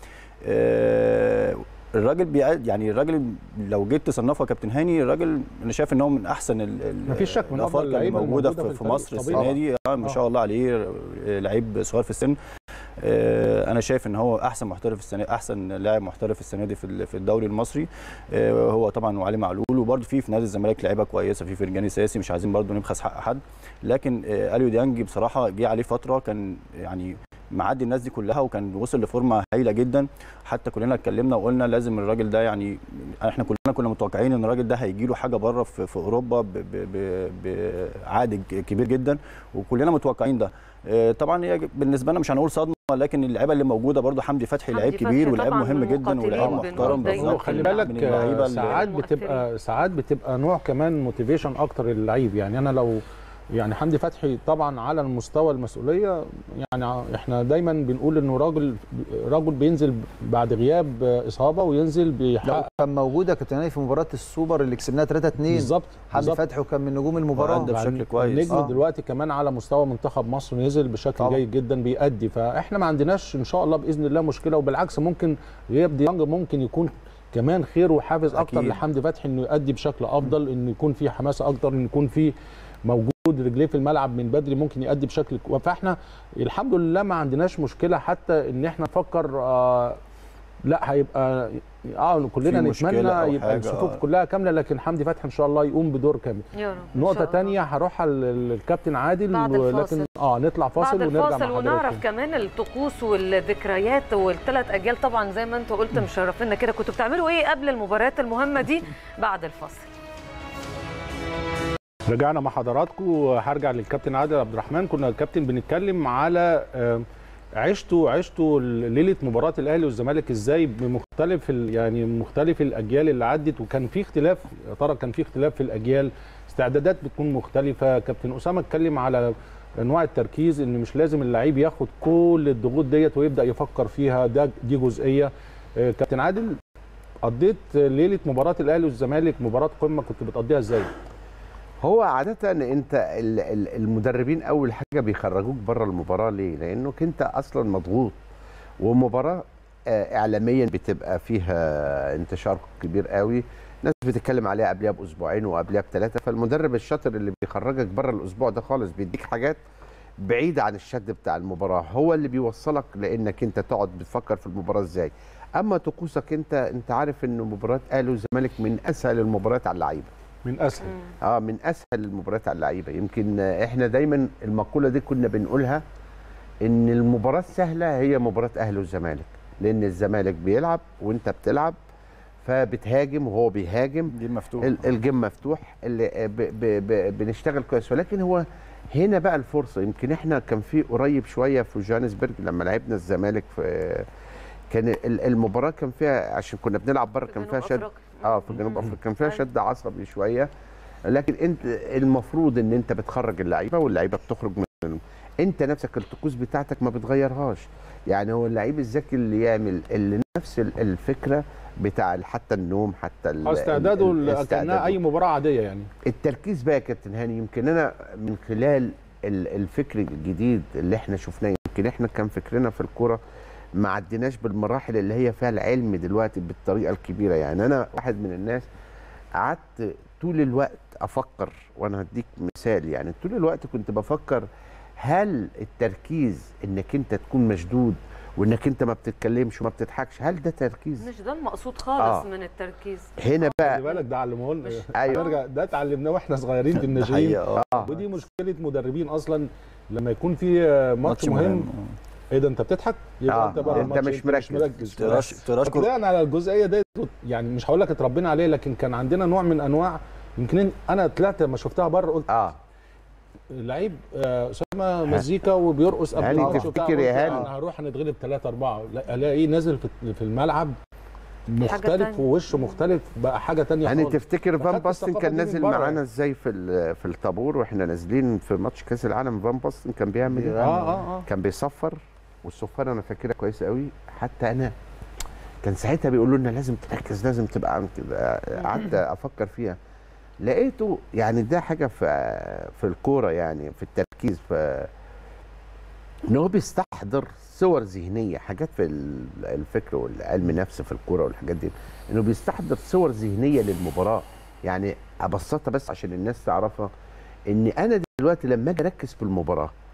آه، الراجل بيع... يعني الراجل لو جيت تصنفه يا كابتن هاني الراجل انا شايف ان هو من احسن ال... ال- مفيش شك من أفضل الافارقه اللي اللعيبة موجوده الموجودة في, في في الفريق مصر طبيعي. السنه دي آه ما آه. شاء الله عليه آه، لعيب صغير في السن آه، انا شايف ان هو احسن محترف السنه احسن لاعب محترف السنه دي في ال- في الدوري المصري آه، هو طبعا وعلي معلول وبرده في في نادي الزمالك لعيبه كويسه في فرجاني ساسي مش عايزين برده نبخس حق حد لكن آه، اليو ديانج بصراحه جه عليه فتره كان يعني معدي الناس دي كلها وكان وصل لفورمه هايله جدا حتى كلنا اتكلمنا وقلنا لازم الراجل ده يعني احنا كلنا كنا متوقعين ان الراجل ده هيجي له حاجه بره في, في اوروبا ب- ب- ب- بعائد كبير جدا وكلنا متوقعين ده آه، طبعا هي بالنسبه لنا مش هنقول صدمه لكن اللعيبه اللي موجوده برضه حمدي فتحي حمدي لعيب فتحي كبير ولاعيب طبعاً مهم من جدا ولاعيب المقاتلين محترم بنقول هو دايماً خلي من بالك اللعيبة آه، اللي- ساعات المؤثرين. بتبقى ساعات بتبقى نوع كمان موتيفيشن اكتر للعيب يعني انا لو يعني حمدي فتحي طبعا على المستوى المسؤوليه يعني احنا دايما بنقول انه راجل راجل بينزل بعد غياب اصابه وينزل لو بيحقق كان موجود يا كابتن هاني في مباراه السوبر اللي كسبناها 3 2 بالظبط حمدي بالظبط. فتحي وكان من نجوم المباراه وأدى بشكل كويس. النجم آه. دلوقتي كمان على مستوى منتخب مصر نزل بشكل طبعا. جيد جدا بيأدي فاحنا ما عندناش ان شاء الله باذن الله مشكله وبالعكس ممكن غياب ديانج ممكن يكون كمان خير وحافز اكتر أكيد. لحمدي فتحي انه يؤدي بشكل افضل انه يكون في حماسه اكتر انه يكون في موجود رجليه في الملعب من بدري ممكن يؤدي بشكل كو- فاحنا الحمد لله ما عندناش مشكله حتى ان احنا نفكر آه لا هيبقى اه كلنا في مشكلة نتمنى أو يبقى حاجة، الصفوف آه. كلها كامله لكن حمدي فتحي ان شاء الله يقوم بدور كامل يا رب إن نقطة شاء الله. تانية هروح على ال- الكابتن عادل بعد ولكن الفاصل. اه نطلع فاصل بعد ونرجع الفاصل مع ونعرف حضراتكم كمان الطقوس والذكريات والثلاث اجيال طبعا زي ما انت قلت مشرفينا كده كنتوا بتعملوا ايه قبل المباريات المهمه دي بعد الفاصل رجعنا مع حضراتكم هرجع للكابتن عادل عبد الرحمن كنا الكابتن بنتكلم على آه، عشتوا عشتوا ليله مباراه الاهلي والزمالك ازاي بمختلف ال- يعني مختلف الاجيال اللي عدت وكان في اختلاف يا ترى كان في اختلاف في الاجيال استعدادات بتكون مختلفه كابتن اسامه اتكلم على انواع التركيز ان مش لازم اللعيب ياخد كل الضغوط ديت ويبدا يفكر فيها ده دي جزئيه آه، كابتن عادل قضيت ليله مباراه الاهلي والزمالك مباراه قمه كنت بتقضيها ازاي هو عادة انت ال- ال- المدربين اول حاجة بيخرجوك بره المباراة ليه؟ لانك انت اصلا مضغوط ومباراة آه، اعلاميا بتبقى فيها انتشار كبير قوي ناس بتتكلم عليها قبلها باسبوعين وقبلها بثلاثة فالمدرب الشاطر اللي بيخرجك بره الاسبوع ده خالص بيديك حاجات بعيدة عن الشد بتاع المباراة هو اللي بيوصلك لانك انت تقعد بتفكر في المباراة ازاي اما طقوسك انت انت عارف ان مباراة اهلي والزمالك من اسهل المباريات على اللعيبة من اسهل اه من اسهل المباريات على اللعيبه يمكن آه، احنا دايما المقوله دي كنا بنقولها ان المباراه السهله هي مباراه اهلي والزمالك لان الزمالك بيلعب وانت بتلعب فبتهاجم وهو بيهاجم دي مفتوح ال- الجيم مفتوح اللي آه، ب ب ب بنشتغل كويس ولكن هو هنا بقى الفرصه يمكن احنا كان في قريب شويه في جوهانسبرج لما لعبنا الزمالك في كان ال- المباراه كان فيها عشان كنا بنلعب بره كان فيها شد اه في جنوب افريقيا كان فيها شد عصبي شويه لكن انت المفروض ان انت بتخرج اللعيبه واللعيبه بتخرج من انت نفسك الطقوس بتاعتك ما بتغيرهاش يعني هو اللعيب الذكي اللي يعمل اللي نفس ال- الفكره بتاع حتى النوم حتى ال- اه استعداده ال- ل- كانها استعداده. اي مباراه عاديه يعني التركيز بقى يا كابتن هاني يمكن انا من خلال ال- الفكر الجديد اللي احنا شفناه يمكن احنا كان فكرنا في الكوره ما عديناش بالمراحل اللي هي فيها العلم دلوقتي بالطريقه الكبيره يعني انا واحد من الناس قعدت طول الوقت افكر وانا هديك مثال يعني طول الوقت كنت بفكر هل التركيز انك انت تكون مشدود وانك انت ما بتتكلمش وما بتضحكش هل ده تركيز مش ده المقصود خالص آه. من التركيز هنا بقى خلي بالك ده علموه لنا مش- أيوة. نرجع ده اتعلمناه واحنا صغيرين في الناشئين حقيقة اه ودي مشكله مدربين اصلا لما يكون في آه، ماتش مهم ايه ده انت بتضحك يبقى آه، انت بقى انت الماتش مش مركز. مركز تراش تراش كل- فطلعنا على الجزئيه ديت يعني مش هقول لك اتربينا عليه لكن كان عندنا نوع من انواع يمكن انا طلعت لما شفتها بره قلت اه لعيب آه، اسامه مزيكا وبيرقص قبل هاني الماتش وبتاع. تفتكر يا قلت هاني؟ انا هروح نتغلب 3 4 الاقيه نازل في- في الملعب مختلف تانية. ووشه مختلف بقى حاجه تانية يعني خالص تفتكر فان أخدت باستن الثقافة كان دي من نازل بره معانا يعني. ازاي في ال- في الطابور واحنا نازلين في ماتش كاس العالم فان باستن كان بيعمل ايه؟ اه اه اه كان بيصفر والصفاره انا فاكرها كويس قوي حتى انا كان ساعتها بيقولوا لنا لازم تركز لازم تبقى عن كده قعدت افكر فيها لقيته يعني ده حاجه في في الكوره يعني في التركيز ف ان هو بيستحضر صور ذهنيه حاجات في ال- الفكر والعلم نفس في الكوره والحاجات دي انه بيستحضر صور ذهنيه للمباراه يعني ابسطها بس عشان الناس تعرفها ان انا دلوقتي لما اجي اركز في المباراه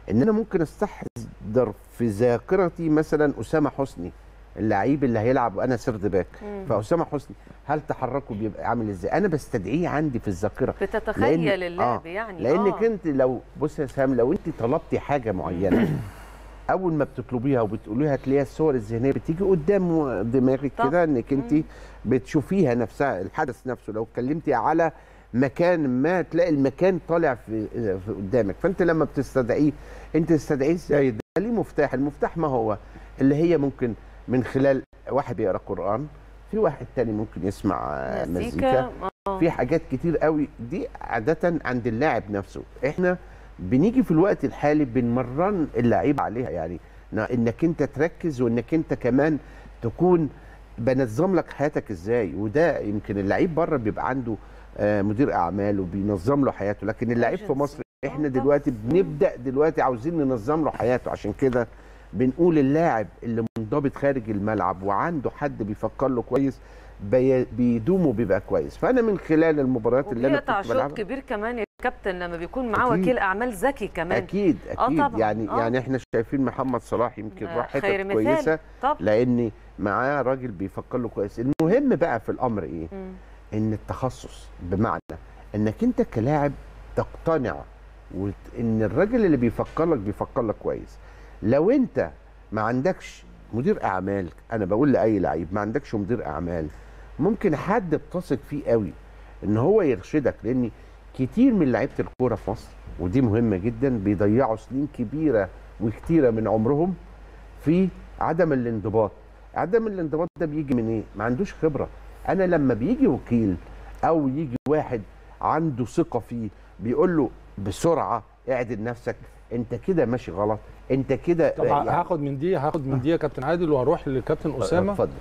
ان انا ممكن استحضر في ذاكرتي مثلا اسامه حسني اللعيب اللي هيلعب وانا سرد باك مم. فاسامه حسني هل تحركه بيبقى عامل ازاي انا بستدعيه عندي في الذاكره بتتخيل لأن- اللعب آه، يعني لانك آه. انت لو بص يا سام لو انت طلبتي حاجه معينه اول ما بتطلبيها وبتقوليها تلاقيها الصور الذهنيه بتيجي قدام دماغك طب. كده انك انت مم. بتشوفيها نفسها الحدث نفسه لو اتكلمتي على مكان ما تلاقي المكان طالع في, في قدامك فانت لما بتستدعيه انت تستدعيه ازاي ده ليه مفتاح المفتاح ما هو اللي هي ممكن من خلال واحد بيقرا قران في واحد تاني ممكن يسمع آه، مزيكا مزيكا آه. في حاجات كتير قوي دي عادة عند اللاعب نفسه احنا بنيجي في الوقت الحالي بنمرن اللعيب عليها يعني نا- انك انت تركز وانك انت كمان تكون بنظم لك حياتك ازاي وده يمكن اللعيب بره بيبقى عنده آه، مدير اعمال وبينظم له حياته لكن اللعيب في Agency. مصر احنا آه، طبعاً. دلوقتي بنبدا دلوقتي عاوزين ننظم له حياته عشان كده بنقول اللاعب اللي منضبط خارج الملعب وعنده حد بيفكر له كويس بي- بيدوم وبيبقى كويس فانا من خلال المباريات اللي انا وبيقطع كنت شوط بلعبها كبير كمان يا كابتن لما بيكون معاه أكيد. وكيل اعمال ذكي كمان اكيد آه اكيد طبعاً، يعني آه. يعني احنا شايفين محمد صلاح يمكن آه، راح حتت خير مثال. كويسه طب لان معاه راجل بيفكر له كويس المهم بقى في الامر ايه مم. ان التخصص بمعنى انك انت كلاعب تقتنع وت- ان الراجل اللي بيفكر لك بيفكر لك كويس لو انت ما عندكش مدير اعمال انا بقول لاي لعيب ما عندكش مدير اعمال ممكن حد بتثق فيه قوي ان هو يرشدك لان كتير من لعيبه الكوره في مصر ودي مهمه جدا بيضيعوا سنين كبيره وكتيره من عمرهم في عدم الانضباط عدم الانضباط ده بيجي من ايه ما عندوش خبره انا لما بيجي وكيل او يجي واحد عنده ثقه فيه بيقول له بسرعه اعدل نفسك انت كده ماشي غلط انت كده طب يعني- هاخد من دي هاخد من دي يا كابتن عادل وهروح لكابتن اسامه اتفضل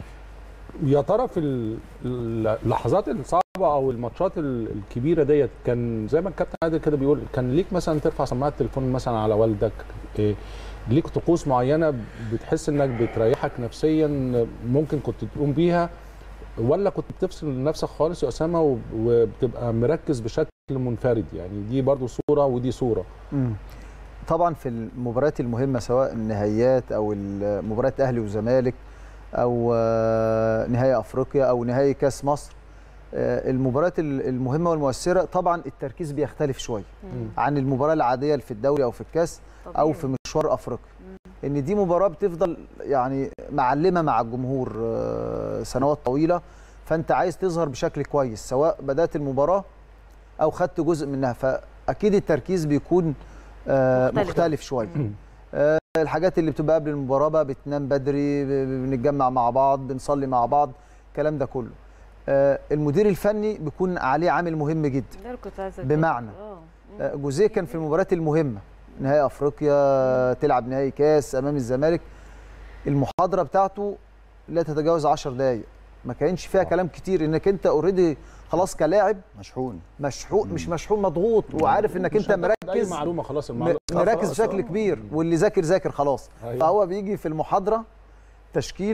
يا ترى في ال- اللحظات الصعبه او الماتشات ال- الكبيره ديت كان زي ما الكابتن عادل كده بيقول كان ليك مثلا ترفع سماعه التليفون مثلا على والدك إيه ليك طقوس معينه بتحس انك بتريحك نفسيا ممكن كنت تقوم بيها ولا كنت بتفصل نفسك خالص يا اسامه وب- وبتبقى مركز بشكل منفرد يعني دي برضو صوره ودي صوره مم. طبعا في المباريات المهمه سواء النهائيات او ال- مباريات اهلي وزمالك او آه، نهائي افريقيا او نهائي كاس مصر آه، المباريات ال- المهمه والمؤثره طبعا التركيز بيختلف شويه عن المباراه العاديه اللي في الدوري او في الكاس او طبيعي. في مشوار افريقيا ان دي مباراه بتفضل يعني معلمه مع الجمهور آه، سنوات طويله فانت عايز تظهر بشكل كويس سواء بدات المباراه او خدت جزء منها فاكيد التركيز بيكون آه، مختلف. مختلف شويه آه، الحاجات اللي بتبقى قبل المباراه بقى بتنام بدري ب- ب- بنتجمع مع بعض بنصلي مع بعض الكلام ده كله آه، المدير الفني بيكون عليه عامل مهم جدا ده اللي كنت عايزة بمعنى أتكلم. آه. آه، جوزيه كان في المباريات المهمه نهائي افريقيا تلعب نهائي كاس امام الزمالك المحاضره بتاعته لا تتجاوز 10 دقائق ما كانش فيها كلام كتير انك انت اوريدي خلاص كلاعب مشحون مشحون مش مشحون مضغوط وعارف انك مش انت هتاخد اي مركز معلومه خلاص م- المعلومه مركز خلاص. بشكل كبير واللي ذاكر ذاكر خلاص أيوة. فهو بيجي في المحاضره تشكيل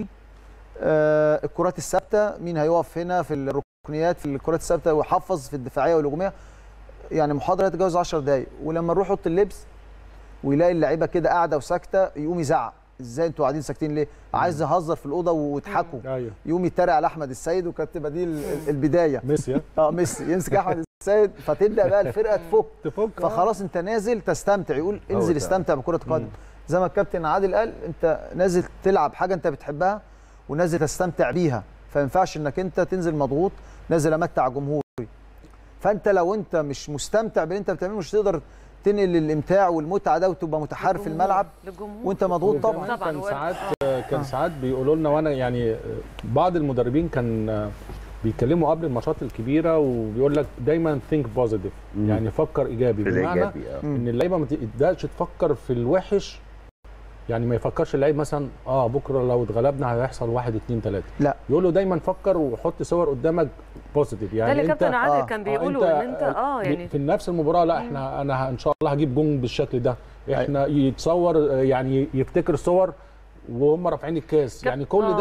آه الكرات الثابته مين هيقف هنا في الركنيات في الكرات الثابته ويحفظ في الدفاعيه والهجوميه يعني محاضره تتجاوز 10 دقائق ولما نروح اوضه اللبس ويلاقي اللعيبه كده قاعده وساكته يقوم يزعق ازاي انتوا قاعدين ساكتين ليه عايز يهزر في الاوضه ويضحكوا ايوه يقوم يتريق على احمد السيد وكانت تبقى دي ال- ال- البدايه ميسي ها؟ اه ميسي يمسك احمد السيد فتبدا بقى الفرقه تفك تفك آه. فخلاص انت نازل تستمتع يقول انزل ده. استمتع بكره القدم زي ما الكابتن عادل قال انت نازل تلعب حاجه انت بتحبها ونازل تستمتع بيها فما ينفعش انك انت تنزل مضغوط نازل امتع جمهوري فانت لو انت مش مستمتع باللي انت بتعمله مش تقدر تنقل الامتاع والمتعه ده وتبقى متحرك في الملعب للجمهور وانت مضغوط طبعا وكمان طبعاً، كان و- ساعات كان ساعات بيقولوا لنا وانا يعني بعض المدربين كان بيتكلموا قبل الماتشات الكبيره وبيقول لك دايما ثينك بوزيتيف مم. يعني فكر ايجابي في بمعنى الايجابي آه. ان اللعيبه ما تبداش تفكر في الوحش يعني ما يفكرش اللعيب مثلا اه بكره لو اتغلبنا هيحصل واحد اتنين تلاته لا. يقول له دايما فكر وحط صور قدامك بوزيتيف ده يعني اللي انت كابتن عادل آه، كان آه، بيقولوا ان انت اه يعني في نفس المباراه لا احنا انا ه- ان شاء الله هجيب جون بالشكل ده احنا يتصور آه، يعني يفتكر صور وهم رافعين الكاس كاب- يعني كل آه. ده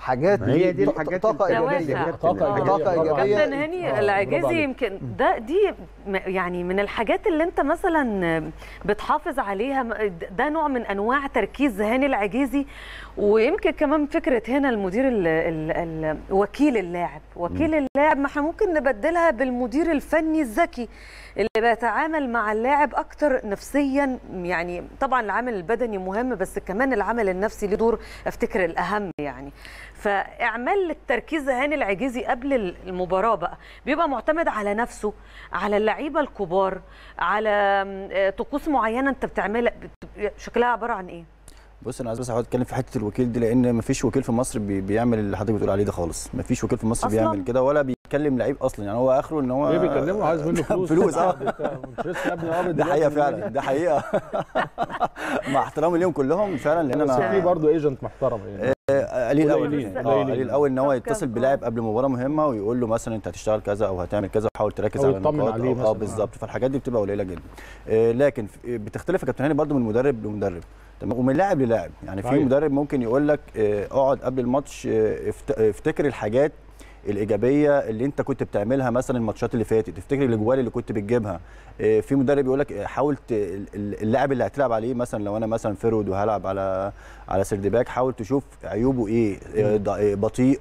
حاجات ما هي دي ط- الحاجات طاقه الدوافع. ايجابيه طاقة آه، إيجابية. طاقه برافو عليك. ايجابيه كابتن هاني آه، برافو العجيزي عليك. يمكن ده دي م- يعني من الحاجات اللي انت مثلا بتحافظ عليها م- ده نوع من انواع تركيز هاني العجيزي ويمكن كمان فكره هنا المدير ال ال ال وكيل اللاعب وكيل اللاعب ما احنا ممكن نبدلها بالمدير الفني الذكي اللي بيتعامل مع اللاعب اكتر نفسيا يعني طبعا العامل البدني مهم بس كمان العامل النفسي له دور افتكر الاهم يعني فاعمال التركيز هاني العجيزي قبل المباراه بقى بيبقى معتمد على نفسه على اللعيبه الكبار على آه، طقوس معينه انت بتعملها بت- شكلها عباره عن ايه بص انا عايز بس اقعد اتكلم في حته الوكيل دي لان مفيش وكيل في مصر بي بيعمل اللي حضرتك بتقول عليه ده خالص مفيش وكيل في مصر أصلاً؟ بيعمل كده ولا بيتكلم لعيب اصلا يعني هو اخره ان هو ايه بيكلمه عايز منه فلوس فلوس اه مش لسه يا ابني قابض ده دلوقتي حقيقه من فعلا النادي؟ ده حقيقه مع احترامي ليهم كلهم فعلا لان بس في انا برضه ايجنت محترم يعني آه، قليل قوي قليلين، اه قليلين. قليل قوي ان هو طب يتصل كم؟ بلاعب قبل مباراه مهمه ويقول له مثلا انت هتشتغل كذا او هتعمل كذا وحاول تركز أو على يطمن النقاط عليه أو- اه مثلاً. بالظبط فالحاجات دي بتبقى قليله جدا آه، لكن في- بتختلف يا كابتن هاني برضو من مدرب لمدرب تمام ومن لاعب للاعب يعني في صحيح. مدرب ممكن يقول لك آه، اقعد قبل الماتش آه، افت- افتكر الحاجات الايجابيه اللي انت كنت بتعملها مثلا الماتشات اللي فاتت تفتكر الاجوال اللي كنت بتجيبها آه، في مدرب يقول لك آه، حاول ت- ال- ال- اللاعب اللي هتلعب عليه مثلا لو انا مثلا فيرود وهلعب على على سيرد باك حاول تشوف عيوبه ايه آه، ض- آه، بطيء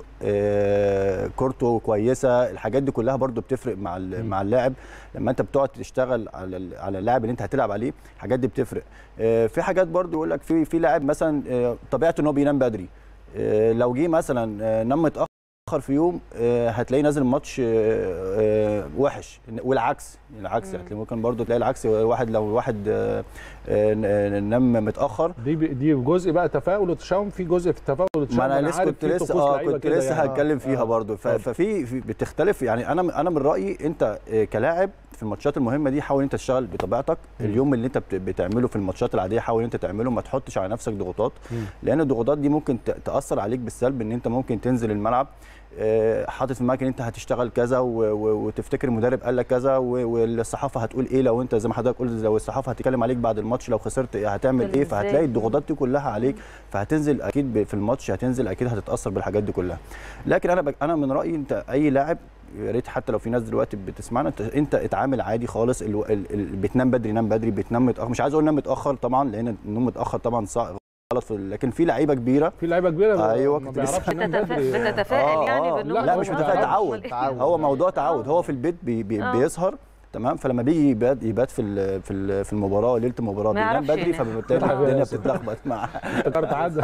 آه، كورته كويسه الحاجات دي كلها برضو بتفرق مع ال- مع اللاعب لما انت بتقعد تشتغل على ال- على اللاعب اللي انت هتلعب عليه الحاجات دي بتفرق آه، في حاجات برضو يقول لك في في لاعب مثلا آه، طبيعته ان هو بينام بدري آه، لو جه مثلا آه، نام متاخر في يوم آه، هتلاقيه نازل الماتش آه، آه، وحش والعكس العكس هتلاقي ممكن برضو تلاقي العكس واحد لو واحد آه، آه، ن- نام متاخر دي دي جزء بقى تفاؤل وتشاؤم في جزء في التفاؤل والتشاؤم ما انا لسه عارف كنت في لسه طقوس اه لعيبة كنت كده لسه يعني. هتكلم فيها آه. برضو ف- آه. ففي في- بتختلف يعني انا انا من رايي انت آه، كلاعب في الماتشات المهمه دي حاول انت تشتغل بطبيعتك اليوم اللي انت بت- بتعمله في الماتشات العاديه حاول انت تعمله ما تحطش على نفسك ضغوطات لان الضغوطات دي ممكن ت- تاثر عليك بالسلب ان انت ممكن تنزل الملعب آه، حاطط في دماغك ان انت هتشتغل كذا و- و- وتفتكر المدرب قال لك كذا و- والصحافه هتقول ايه لو انت زي ما حضرتك قلت لو الصحافه هتتكلم عليك بعد الماتش لو خسرت إيه هتعمل ايه إزاي؟ فهتلاقي الضغوطات دي كلها عليك فهتنزل اكيد ب- في الماتش هتنزل اكيد هتتاثر بالحاجات دي كلها لكن انا بك انا من رايي انت اي لاعب يا ريت حتى لو في ناس دلوقتي بتسمعنا انت انت اتعامل عادي خالص ال... ال... ال... بتنام بدري نام بدري بتنام متاخر مش عايز اقول نام متاخر طبعا لان النوم متاخر طبعا صع- غلط في لكن في لعيبه كبيره في لعيبه كبيره أيوة، ما كنت لسه- بيعرفش ينام بتتفا- بدري بتتفائل آه، يعني آه. بالنوم لا مش المتأخر؟ بتتفائل تعود أمال إيه؟ تعود. هو موضوع تعود هو في البيت بي بي آه. بيسهر تمام فلما بيجي يبات يبات في ال- في ال- في المباراه ليله المباراه ما بينام يعرفش بدري ينام. فبالتالي لا، الدنيا بس- بتتلخبط معاه افتكرت عادة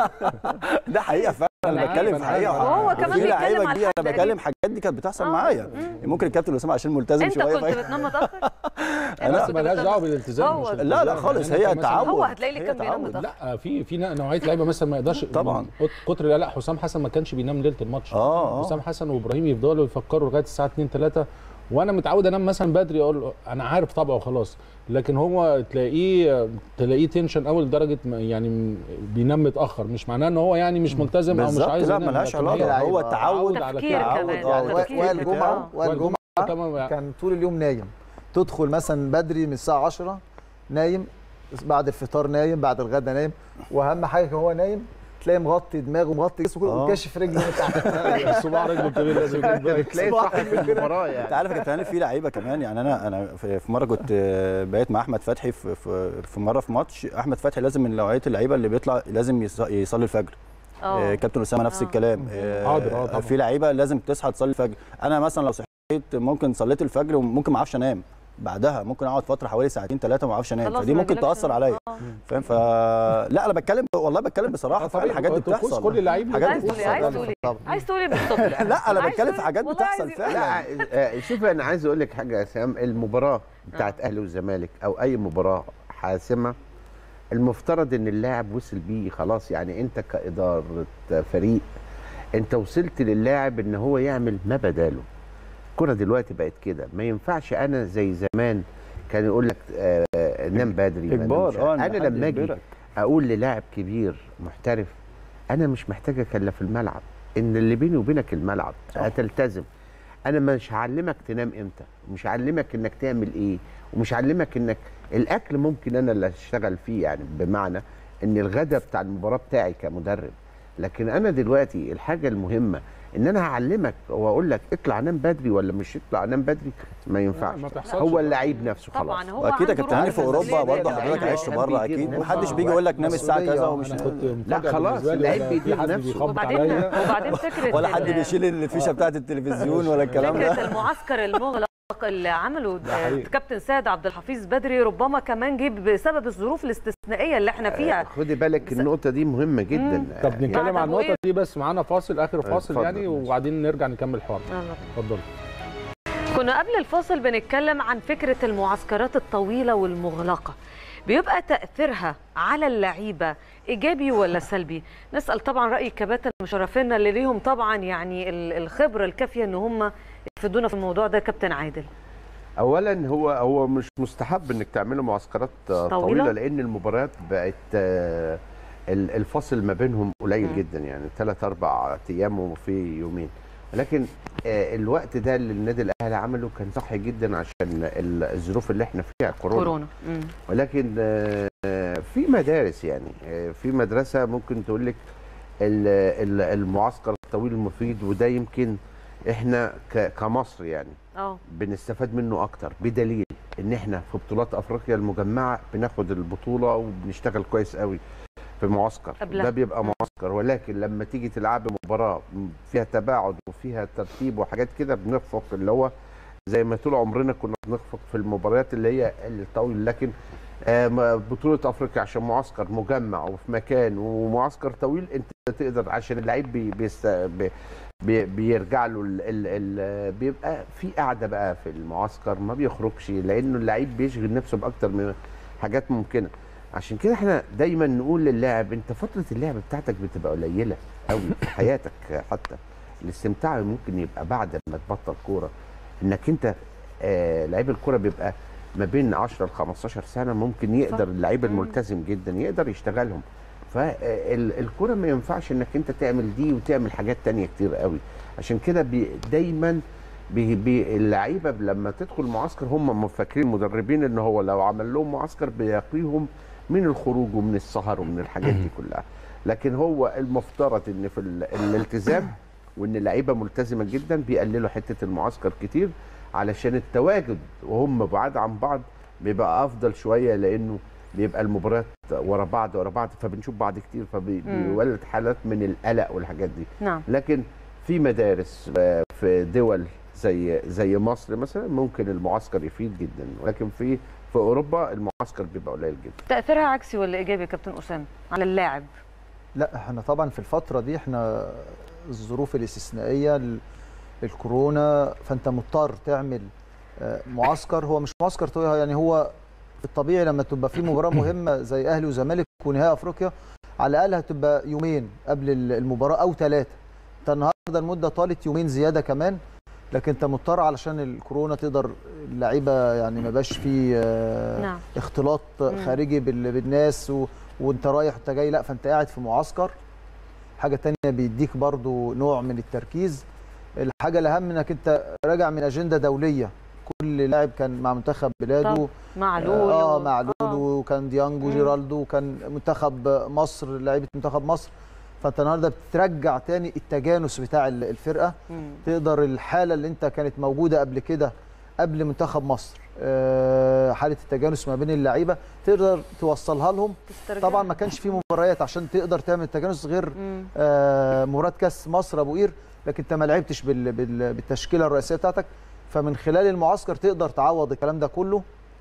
ده حقيقه فعلا انا أنا بتكلم عارف، في أنا حقيقه عارف. وهو كمان في بيتكلم لعيبه على كبيره انا الحاجة دي. بكلم حاجات دي كانت بتحصل آه. معايا ممكن الكابتن اسامه عشان ملتزم انت شويه كنت ف- بتنام متاخر لا كنت مالهاش بتنام- دعوه بالالتزام هو- مش لا لا الالتزام. خالص يعني هي أنت مثلاً- تعود هو هتلاقي اللي هي كان بينام تعود. متأخر. لا في في نوعيه لعيبه مثلا ما يقدرش طبعاً. من كتر لا لا حسام حسن ما كانش بينام ليله الماتش اه اه حسام حسن وابراهيم يفضلوا يفكروا لغايه الساعه 2 3 وانا متعود انام مثلا بدري اقول له- انا عارف طبعه خلاص لكن هو تلاقيه تلاقيه تنشن قوي لدرجه ما- يعني م- بينام متاخر مش معناه ان هو يعني مش ملتزم او مش بالظبط عايز لا ينام، ملهاش لكن علاقه هي هو لعيبة. تعود على تفكير كده. كمان آه، يعني تفكير وائل بتاعه. جمعه وائل جمعه تمام كان طول اليوم نايم تدخل مثلا بدري من الساعه 10 نايم بعد الفطار نايم بعد الغدا نايم واهم حاجه هو نايم تلاقي مغطي دماغه مغطي جسمه كله آه. وكاشف رجله من تحت الصباع رجله الكبير لازم يكون كويس. تلاقي صاحب في المباراه انت يعني عارف يا كابتن هاني في لعيبه كمان يعني انا انا في في مره كنت آه، بقيت مع احمد فتحي في في, في مره في ماتش احمد فتحي لازم من نوعيه اللعيبه اللي بيطلع لازم يص- يصلي الفجر اه آه، كابتن اسامه نفس آه. الكلام آه، حاضر، آه، طبعاً. في لعيبه لازم تصحى تصلي الفجر انا مثلا لو صحيت ممكن صليت الفجر وممكن ما اعرفش انام بعدها ممكن اقعد فتره حوالي ساعتين ثلاثه ما اعرفش انام خلاص فدي ما ممكن يجيلكش تاثر نوم. عليا آه. فاهم ف لا انا بتكلم والله بتكلم بصراحه فعلا الحاجات دي طقوس بتحصل كل لعيب حاجات عايز دي تقول ايه عايز بتحصل تقول ايه طبعاً. عايز تقول ايه بالظبط لا انا عايز بتكلم تقول- في حاجات والله بتحصل عايز- فعلا لا آه، شوف انا عايز اقول لك حاجه يا سام المباراه بتاعت اهلي والزمالك او اي مباراه حاسمه المفترض ان اللاعب وصل بيه خلاص يعني انت كاداره فريق انت وصلت للاعب ان هو يعمل ما بداله الكره دلوقتي بقت كده ما ينفعش انا زي زمان كان يقول لك آه نام بدري ما اجبار نامش. اه إن انا حد لما اجي يجبرك. اقول للاعب كبير محترف انا مش محتاج اكلف الملعب ان اللي بيني وبينك الملعب صح. هتلتزم انا مش هعلمك تنام امتى ومش هعلمك انك تعمل ايه ومش هعلمك انك الاكل ممكن انا اللي اشتغل فيه يعني بمعنى ان الغدا بتاع المباراه بتاعي كمدرب لكن انا دلوقتي الحاجه المهمه ان انا هعلمك واقول لك اطلع نام بدري ولا مش اطلع نام بدري ما ينفعش ما بتحصلش. هو اللعيب نفسه خلاص طبعا هو واكيد يا عنده كابتن هاني في روح اوروبا مسؤولية برضه جدا. حضرتك يعني عشت كان بره بيدير اكيد نفسه. محدش بيجي يقول لك نام الساعه مسؤولية. كذا ومش أنا كنت لا مفاجأة خلاص، بالنسبة لي اللعيب ولا بيدير في حد نفسه. بيخبط وبعدين عليا وبعدين فكره ولا حد ال- بيشيل الفيشه بتاعت التلفزيون ولا الكلام فكره ده المعسكر المغلق اللي عمله حقيقي. كابتن سيد عبد الحفيظ بدري ربما كمان جه بسبب الظروف الاستثنائيه اللي احنا فيها خدي بالك النقطه دي مهمه جدا طب بعد نتكلم عن أبو النقطه دي بس معانا فاصل اخر فاصل اتفضل، يعني ماشي. وبعدين نرجع نكمل الحوار يلا. اتفضل كنا قبل الفاصل بنتكلم عن فكرة المعسكرات الطويلة والمغلقة بيبقى تأثيرها على اللعيبة إيجابي ولا سلبي؟ نسأل طبعا رأي الكباتن مشرفينا اللي ليهم طبعا يعني ال- الخبرة الكافية إن هم يفيدونا في الموضوع ده كابتن عادل اولا هو هو مش مستحب انك تعملوا معسكرات آه، طويلة؟ طويله لان المباريات بقت آه، ال- الفاصل ما بينهم قليل مم. جدا يعني ثلاث اربع ايام وفي يومين لكن آه، الوقت ده اللي النادي الاهلي عمله كان صح جدا عشان ال- الظروف اللي احنا فيها كورونا, كورونا مم. ولكن آه، آه، في مدارس يعني آه، في مدرسه ممكن تقول لك ال- ال- المعسكر الطويل المفيد وده يمكن احنا ك- كمصر يعني اه بنستفاد منه اكتر بدليل ان احنا في بطولات افريقيا المجمعه بناخد البطوله وبنشتغل كويس قوي في معسكر قبلها. ده بيبقى معسكر ولكن لما تيجي تلعب مباراه فيها تباعد وفيها ترتيب وحاجات كده بنخفق اللي هو زي ما طول عمرنا كنا بنخفق في المباريات اللي هي الطويل لكن آه، ما- بطوله افريقيا عشان معسكر مجمع وفي مكان ومعسكر طويل انت تقدر عشان اللعيب بي بيست بي بي بيرجع له ال ال ال بيبقى في قاعده بقى في المعسكر ما بيخرجش لانه اللعيب بيشغل نفسه باكتر من حاجات ممكنه عشان كده احنا دايما نقول للاعب انت فتره اللعب بتاعتك بتبقى قليله قوي في حياتك حتى الاستمتاع ممكن يبقى بعد ما تبطل كوره انك انت آه لعيب الكوره بيبقى ما بين 10 ل 15 سنه ممكن يقدر اللعيب مم. الملتزم جدا يقدر يشتغلهم فالكرة ما ينفعش انك انت تعمل دي وتعمل حاجات تانية كتير قوي عشان كده بي دايما بي بي اللعيبه لما تدخل معسكر هم فاكرين مدربين ان هو لو عمل لهم معسكر بيقيهم من الخروج ومن السهر ومن الحاجات دي كلها لكن هو المفترض ان في ال- الالتزام وان اللعيبه ملتزمه جدا بيقللوا حته المعسكر كتير علشان التواجد وهم بعاد عن بعض بيبقى افضل شويه لانه بيبقى المباريات ورا بعض ورا بعض فبنشوف بعض كتير فبيولد حالات من القلق والحاجات دي نعم لكن في مدارس آه، في دول زي زي مصر مثلا ممكن المعسكر يفيد جدا ولكن في في اوروبا المعسكر بيبقى قليل جدا تأثيرها عكسي ولا إيجابي يا كابتن أسامة على اللاعب؟ لا احنا طبعا في الفتره دي احنا الظروف الاستثنائيه ال- الكورونا فانت مضطر تعمل آه، معسكر هو مش معسكر طويل يعني هو الطبيعي لما تبقى في مباراه مهمه زي اهلي وزمالك ونهائي افريقيا على الاقل هتبقى يومين قبل ال- المباراه او ثلاثه انت النهارده المده طالت يومين زياده كمان لكن انت مضطر علشان الكورونا تقدر اللعيبه يعني ما بقاش فيه آه، نعم. اختلاط مم. خارجي بال- بالناس و... وانت رايح وانت جاي لا فانت قاعد في معسكر حاجه تانية بيديك برضو نوع من التركيز الحاجه الاهم انك انت راجع من اجنده دوليه كل لاعب كان مع منتخب بلاده طب معلول اه و- معلول آه. وكان ديانج مم. وجيرالدو وكان منتخب مصر لعيبه منتخب مصر فانت النهارده بترجع تاني التجانس بتاع ال- الفرقه مم. تقدر الحاله اللي انت كانت موجوده قبل كده قبل منتخب مصر آه، حاله التجانس ما بين اللعيبه تقدر توصلها لهم تسترجع. طبعا ما كانش في مباريات عشان تقدر تعمل التجانس غير مم. آه، مباراه كاس مصر ابو قير لكن انت ما لعبتش بال- بال- بالتشكيله الرئيسيه بتاعتك فمن خلال المعسكر تقدر تعوض الكلام ده كله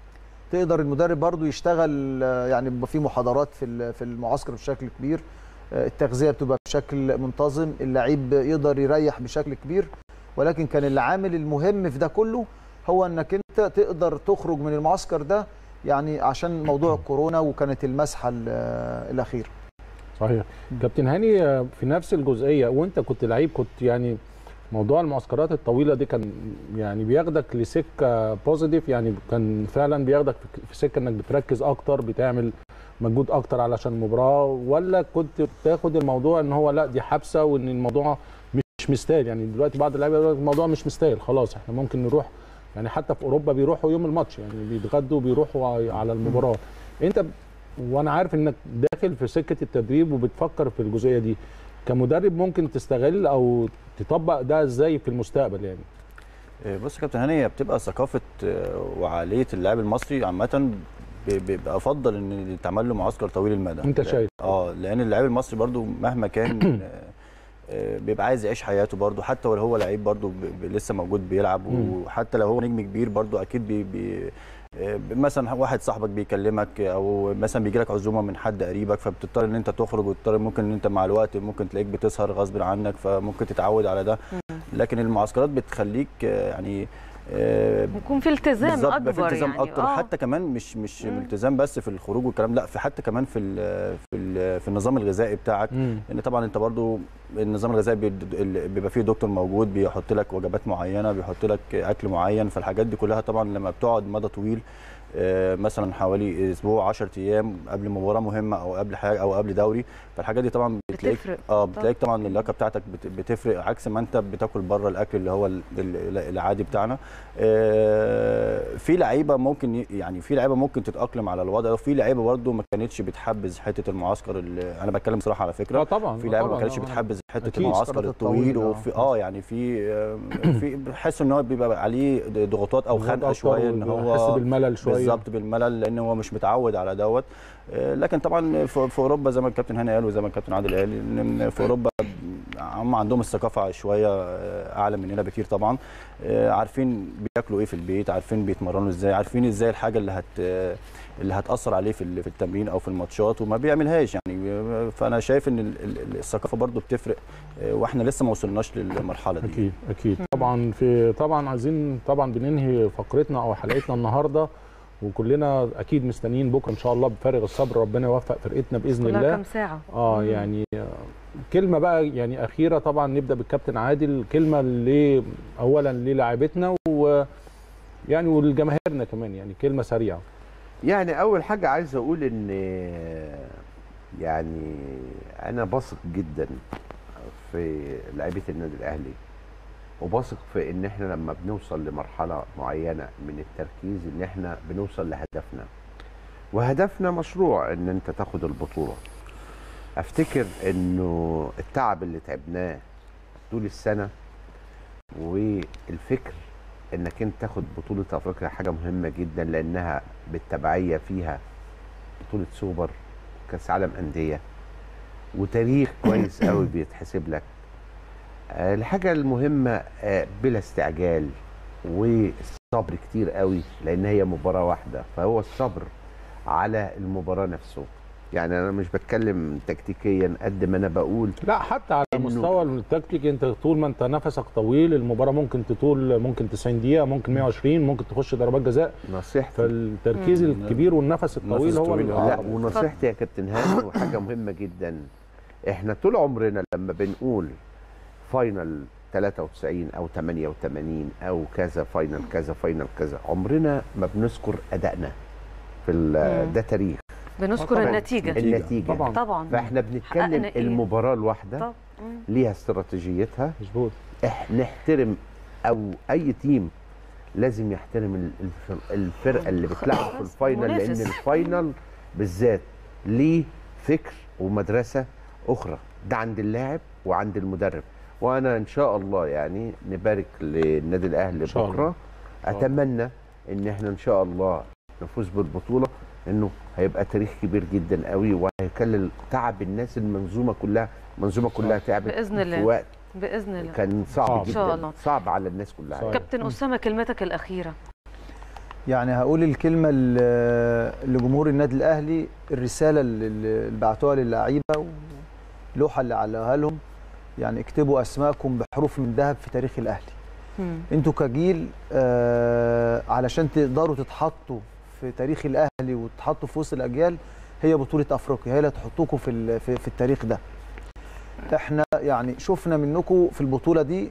تقدر المدرب برضو يشتغل آه، يعني بيبقى في محاضرات في ال- في المعسكر بشكل كبير آه، التغذيه بتبقى بشكل منتظم اللعيب يقدر يريح بشكل كبير ولكن كان العامل المهم في ده كله هو انك انت تقدر تخرج من المعسكر ده يعني عشان موضوع الكورونا وكانت المسحه ال- الاخيره صحيح كابتن هاني آه، في نفس الجزئيه وانت كنت لعيب كنت يعني موضوع المعسكرات الطويله دي كان يعني بياخدك لسكه بوزيتيف يعني كان فعلا بياخدك في- في سكه انك بتركز اكتر بتعمل مجهود اكتر علشان المباراه ولا كنت بتاخد الموضوع ان هو لا دي حبسه وان الموضوع مش مستاهل يعني دلوقتي بعض اللعيبه يقول لك الموضوع مش مستاهل خلاص احنا ممكن نروح يعني حتى في اوروبا بيروحوا يوم الماتش يعني بيتغدوا بيروحوا على المباراه انت ب- وانا عارف انك داخل في سكه التدريب وبتفكر في الجزئيه دي كمدرب ممكن تستغل او تطبق ده ازاي في المستقبل يعني إيه، بص يا كابتن هاني هي بتبقى ثقافه آه، وعقليه اللاعب المصري عامه ب- بيبقى افضل ان يتعمل له معسكر طويل المدى انت شايف اه لان اللاعب المصري برضو مهما كان آه، آه، بيبقى عايز يعيش حياته برضو حتى لو هو لعيب برضو ب- ب- لسه موجود بيلعب مم. وحتى لو هو نجم كبير برضو اكيد بي بي آه، مثلا واحد صاحبك بيكلمك او مثلا بيجي لك عزومه من حد قريبك فبتضطر ان انت تخرج وتضطر ممكن ان انت مع الوقت ممكن تلاقيك بتسهر غصب عنك فممكن تتعود على ده لكن المعسكرات بتخليك آه، يعني آه، يكون في التزام بالظبط، اكبر بيبقى في التزام يعني اكتر آه. حتى كمان مش مش مم. التزام بس في الخروج والكلام لا في حتى كمان في ال في ال في النظام الغذائي بتاعك مم. لان طبعا انت برضو النظام الغذائي بيد- ال- بيبقى فيه دكتور موجود بيحط لك وجبات معينه بيحط لك اكل معين فالحاجات دي كلها طبعا لما بتقعد مدى طويل آه، مثلا حوالي اسبوع 10 ايام قبل مباراه مهمه او قبل حاجه او قبل دوري فالحاجات دي طبعا بتلاقيك بتفرق. اه بتلاقيك طبعا اللياقه بتاعتك بت- بتفرق عكس ما انت بتاكل بره الاكل اللي هو ال- ال- العادي بتاعنا آه، في لعيبه ممكن ي- يعني في لعيبه ممكن تتاقلم على الوضع ده وفي لعيبه برده ما كانتش بتحبذ حته المعسكر اللي انا بتكلم صراحه على فكره اه طبعا في آه لعيبه ما طبعاً، كانتش آه. بتحبذ حته أكيد. المعسكر الفترات الطويل الطويلة، وفي اه يعني في آه، في بحس ان هو بيبقى عليه ضغوطات او ضغوط خنقه أكتر شويه ان وبيحس هو بالملل شويه بالظبط بالملل لان هو مش متعود على دوت آه، لكن طبعا في في اوروبا زي ما الكابتن هاني قال وزي ما الكابتن عادل قال ان في اوروبا هم عندهم الثقافه شويه آه، اعلى مننا بكتير طبعا آه، عارفين بياكلوا ايه في البيت عارفين بيتمرنوا ازاي عارفين ازاي الحاجه اللي هت اللي هتاثر عليه في ال- في التمرين او في الماتشات وما بيعملهاش يعني آه، فانا شايف ان ال- ال- الثقافه برضو بتفرق آه، واحنا لسه ما وصلناش للمرحله دي اكيد اكيد طبعا في طبعا عايزين طبعا بننهي فقرتنا او حلقتنا النهارده وكلنا اكيد مستنيين بكره ان شاء الله بفارغ الصبر ربنا يوفق فرقتنا باذن كلها الله كام ساعه اه مم. يعني آه، كلمه بقى يعني اخيره طبعا نبدا بالكابتن عادل كلمه ل اولا للاعيبتنا و يعني ولجماهيرنا كمان يعني كلمه سريعه يعني اول حاجه عايز اقول ان يعني انا بثق جدا في لعيبه النادي الاهلي وبثق في ان احنا لما بنوصل لمرحله معينه من التركيز ان احنا بنوصل لهدفنا وهدفنا مشروع ان انت تاخد البطوله افتكر انه التعب اللي تعبناه طول السنه والفكر انك انت تاخد بطوله افريقيا حاجه مهمه جدا لانها بالتبعيه فيها بطوله سوبر كاس عالم انديه وتاريخ كويس قوي بيتحسب لك آه، الحاجه المهمه آه، بلا استعجال والصبر كتير قوي لان هي مباراه واحده فهو الصبر على المباراه نفسه يعني انا مش بتكلم تكتيكيا قد ما انا بقول لا حتى على إنه- مستوى التكتيك انت طول ما انت نفسك طويل المباراه ممكن تطول ممكن 90 دقيقه ممكن 120 ممكن تخش ضربات جزاء نصيحتي فالتركيز مم. الكبير والنفس الطويل النفس هو الطويل، ال- آه. لا ونصيحتي يا كابتن هاني وحاجه مهمه جدا احنا طول عمرنا لما بنقول فاينل 93 او 88 او كذا فاينل كذا فاينل كذا عمرنا ما بنذكر ادائنا في ال- مم. ده تاريخ بنذكر طبعاً. النتيجه النتيجه طبعا طبعا فاحنا حققنا بنتكلم إيه؟ المباراه الواحده طب مم. ليها استراتيجيتها مظبوط إح نحترم او اي تيم لازم يحترم ال- الف- الفرقه اللي بتلعب في خلاص، الفاينل لان منافس. الفاينل بالذات ليه فكر ومدرسه اخرى ده عند اللاعب وعند المدرب وانا ان شاء الله يعني نبارك للنادي الاهلي شاء الله. بكره شاء الله. اتمنى ان احنا ان شاء الله نفوز بالبطوله انه هيبقى تاريخ كبير جدا قوي وهيكلل تعب الناس المنظومه كلها المنظومه كلها تعبت بإذن في الله. وقت باذن الله كان صعب, صعب. جدا إن شاء الله. صعب على الناس كلها صحيح. كابتن اسامه كلمتك الاخيره يعني هقول الكلمه ل- لجمهور النادي الاهلي الرساله اللي اللي بعتوها للعيبه واللوحه اللي علقوها لهم يعني اكتبوا اسماءكم بحروف من ذهب في تاريخ الاهلي مم. انتوا كجيل آه علشان تقدروا تتحطوا في تاريخ الاهلي وتتحطوا في وسط الاجيال هي بطوله افريقيا هي اللي هتحطوكم في ال- في, في التاريخ ده احنا يعني شفنا منكم في البطوله دي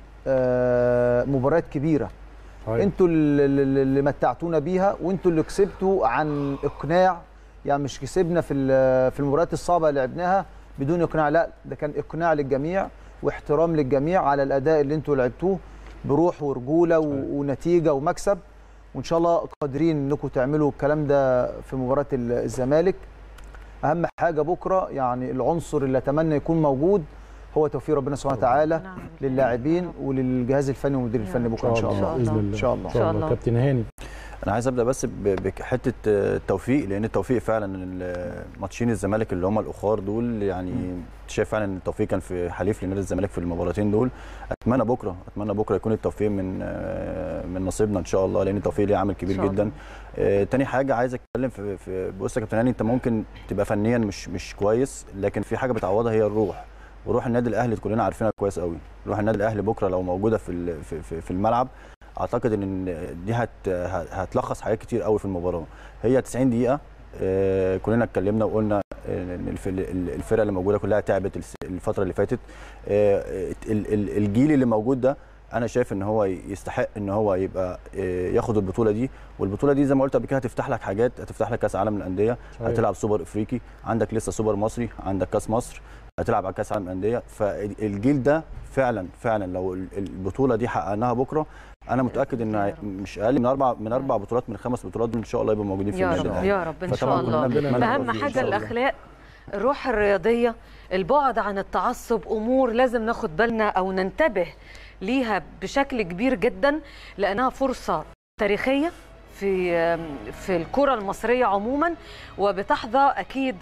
آه مباريات كبيره صحيح. انتوا اللي, اللي اللي متعتونا بيها وانتوا اللي كسبتوا عن اقناع يعني مش كسبنا في ال- في المباريات الصعبه اللي لعبناها بدون اقناع لا ده كان اقناع للجميع واحترام للجميع على الاداء اللي انتوا لعبتوه بروح ورجوله و- ونتيجه ومكسب وان شاء الله قادرين انكم تعملوا الكلام ده في مباراه ال- الزمالك اهم حاجه بكره يعني العنصر اللي اتمنى يكون موجود هو توفيق ربنا سبحانه وتعالى نعم. للاعبين وللجهاز الفني والمدير الفني بكره ان شاء الله باذن الله ان شاء الله إن شاء الله. كابتن هاني انا عايز ابدا بس ب- بحته التوفيق لان التوفيق فعلا ال- ماتشين الزمالك اللي هم الاخر دول يعني شايف فعلا ان التوفيق كان في حليف لنادي الزمالك في المباراتين دول اتمنى بكره اتمنى بكره يكون التوفيق من آه، من نصيبنا ان شاء الله لان التوفيق ليه عامل إن كبير شاء الله. جدا آه، تاني حاجه عايز اتكلم في, في بص يا كابتن هاني انت ممكن تبقى فنيا مش مش كويس لكن في حاجه بتعوضها هي الروح وروح النادي الاهلي كلنا عارفينها كويس قوي روح النادي الاهلي بكره لو موجوده في ال- في, في, في الملعب اعتقد ان دي هت هتلخص حاجات كتير قوي في المباراه هي 90 دقيقه آه، كلنا اتكلمنا وقلنا ان الف- ال- الفرقه اللي موجوده كلها تعبت الس- الفتره اللي فاتت آه، ال- ال- الجيل اللي موجود ده انا شايف ان هو يستحق ان هو يبقى آه، ياخد البطوله دي والبطوله دي زي ما قلت قبل كده هتفتح لك حاجات هتفتح لك كاس عالم الانديه صحيح. هتلعب سوبر افريقي عندك لسه سوبر مصري عندك كاس مصر هتلعب على كاس عالم الانديه فالجيل ده فعلا فعلا لو ال- البطوله دي حققناها بكره انا متاكد ان مش اقل من اربع من اربع بطولات من خمس بطولات دول ان شاء الله يبقوا موجودين في يا النادي رب الاهلي يا رب ان فطبعاً شاء كلنا الله بنتمنى اهم التوفيق إن حاجه شاء الله. الاخلاق الروح الرياضيه البعد عن التعصب امور لازم ناخد بالنا او ننتبه ليها بشكل كبير جدا لانها فرصه تاريخيه في في الكره المصريه عموما وبتحظى اكيد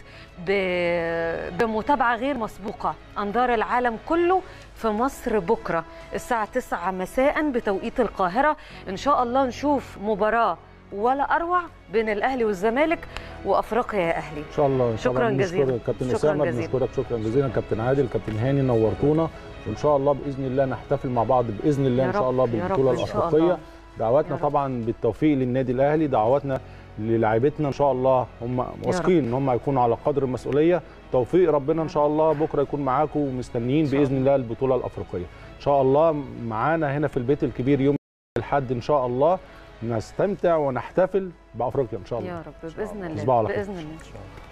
ب- بمتابعه غير مسبوقه انظار العالم كله في مصر بكره الساعه 9 مساء بتوقيت القاهره ان شاء الله نشوف مباراه ولا اروع بين الاهلي والزمالك وافريقيا يا اهلي ان شاء الله شكراً طبعاً جزيلاً. بنشكرك كابتن شكراً اسامه جزيلاً. بنشكرك شكرا جزيلا كابتن عادل كابتن هاني نورتونا وان شاء الله باذن الله نحتفل مع بعض باذن الله يا ان شاء رب، الله يا رب بالبطوله إن شاء الافريقيه الله. دعواتنا يا رب. طبعا بالتوفيق للنادي الاهلي دعواتنا للاعيبتنا ان شاء الله هم واثقين ان هم هيكونوا على قدر المسؤوليه توفيق ربنا ان شاء الله بكره يكون معاكم ومستنيين شاء باذن الله البطوله الافريقيه ان شاء الله معانا هنا في البيت الكبير يوم الاحد ان شاء الله نستمتع ونحتفل بافريقيا ان شاء الله يا رب باذن الله تصبحوا على خير. باذن الله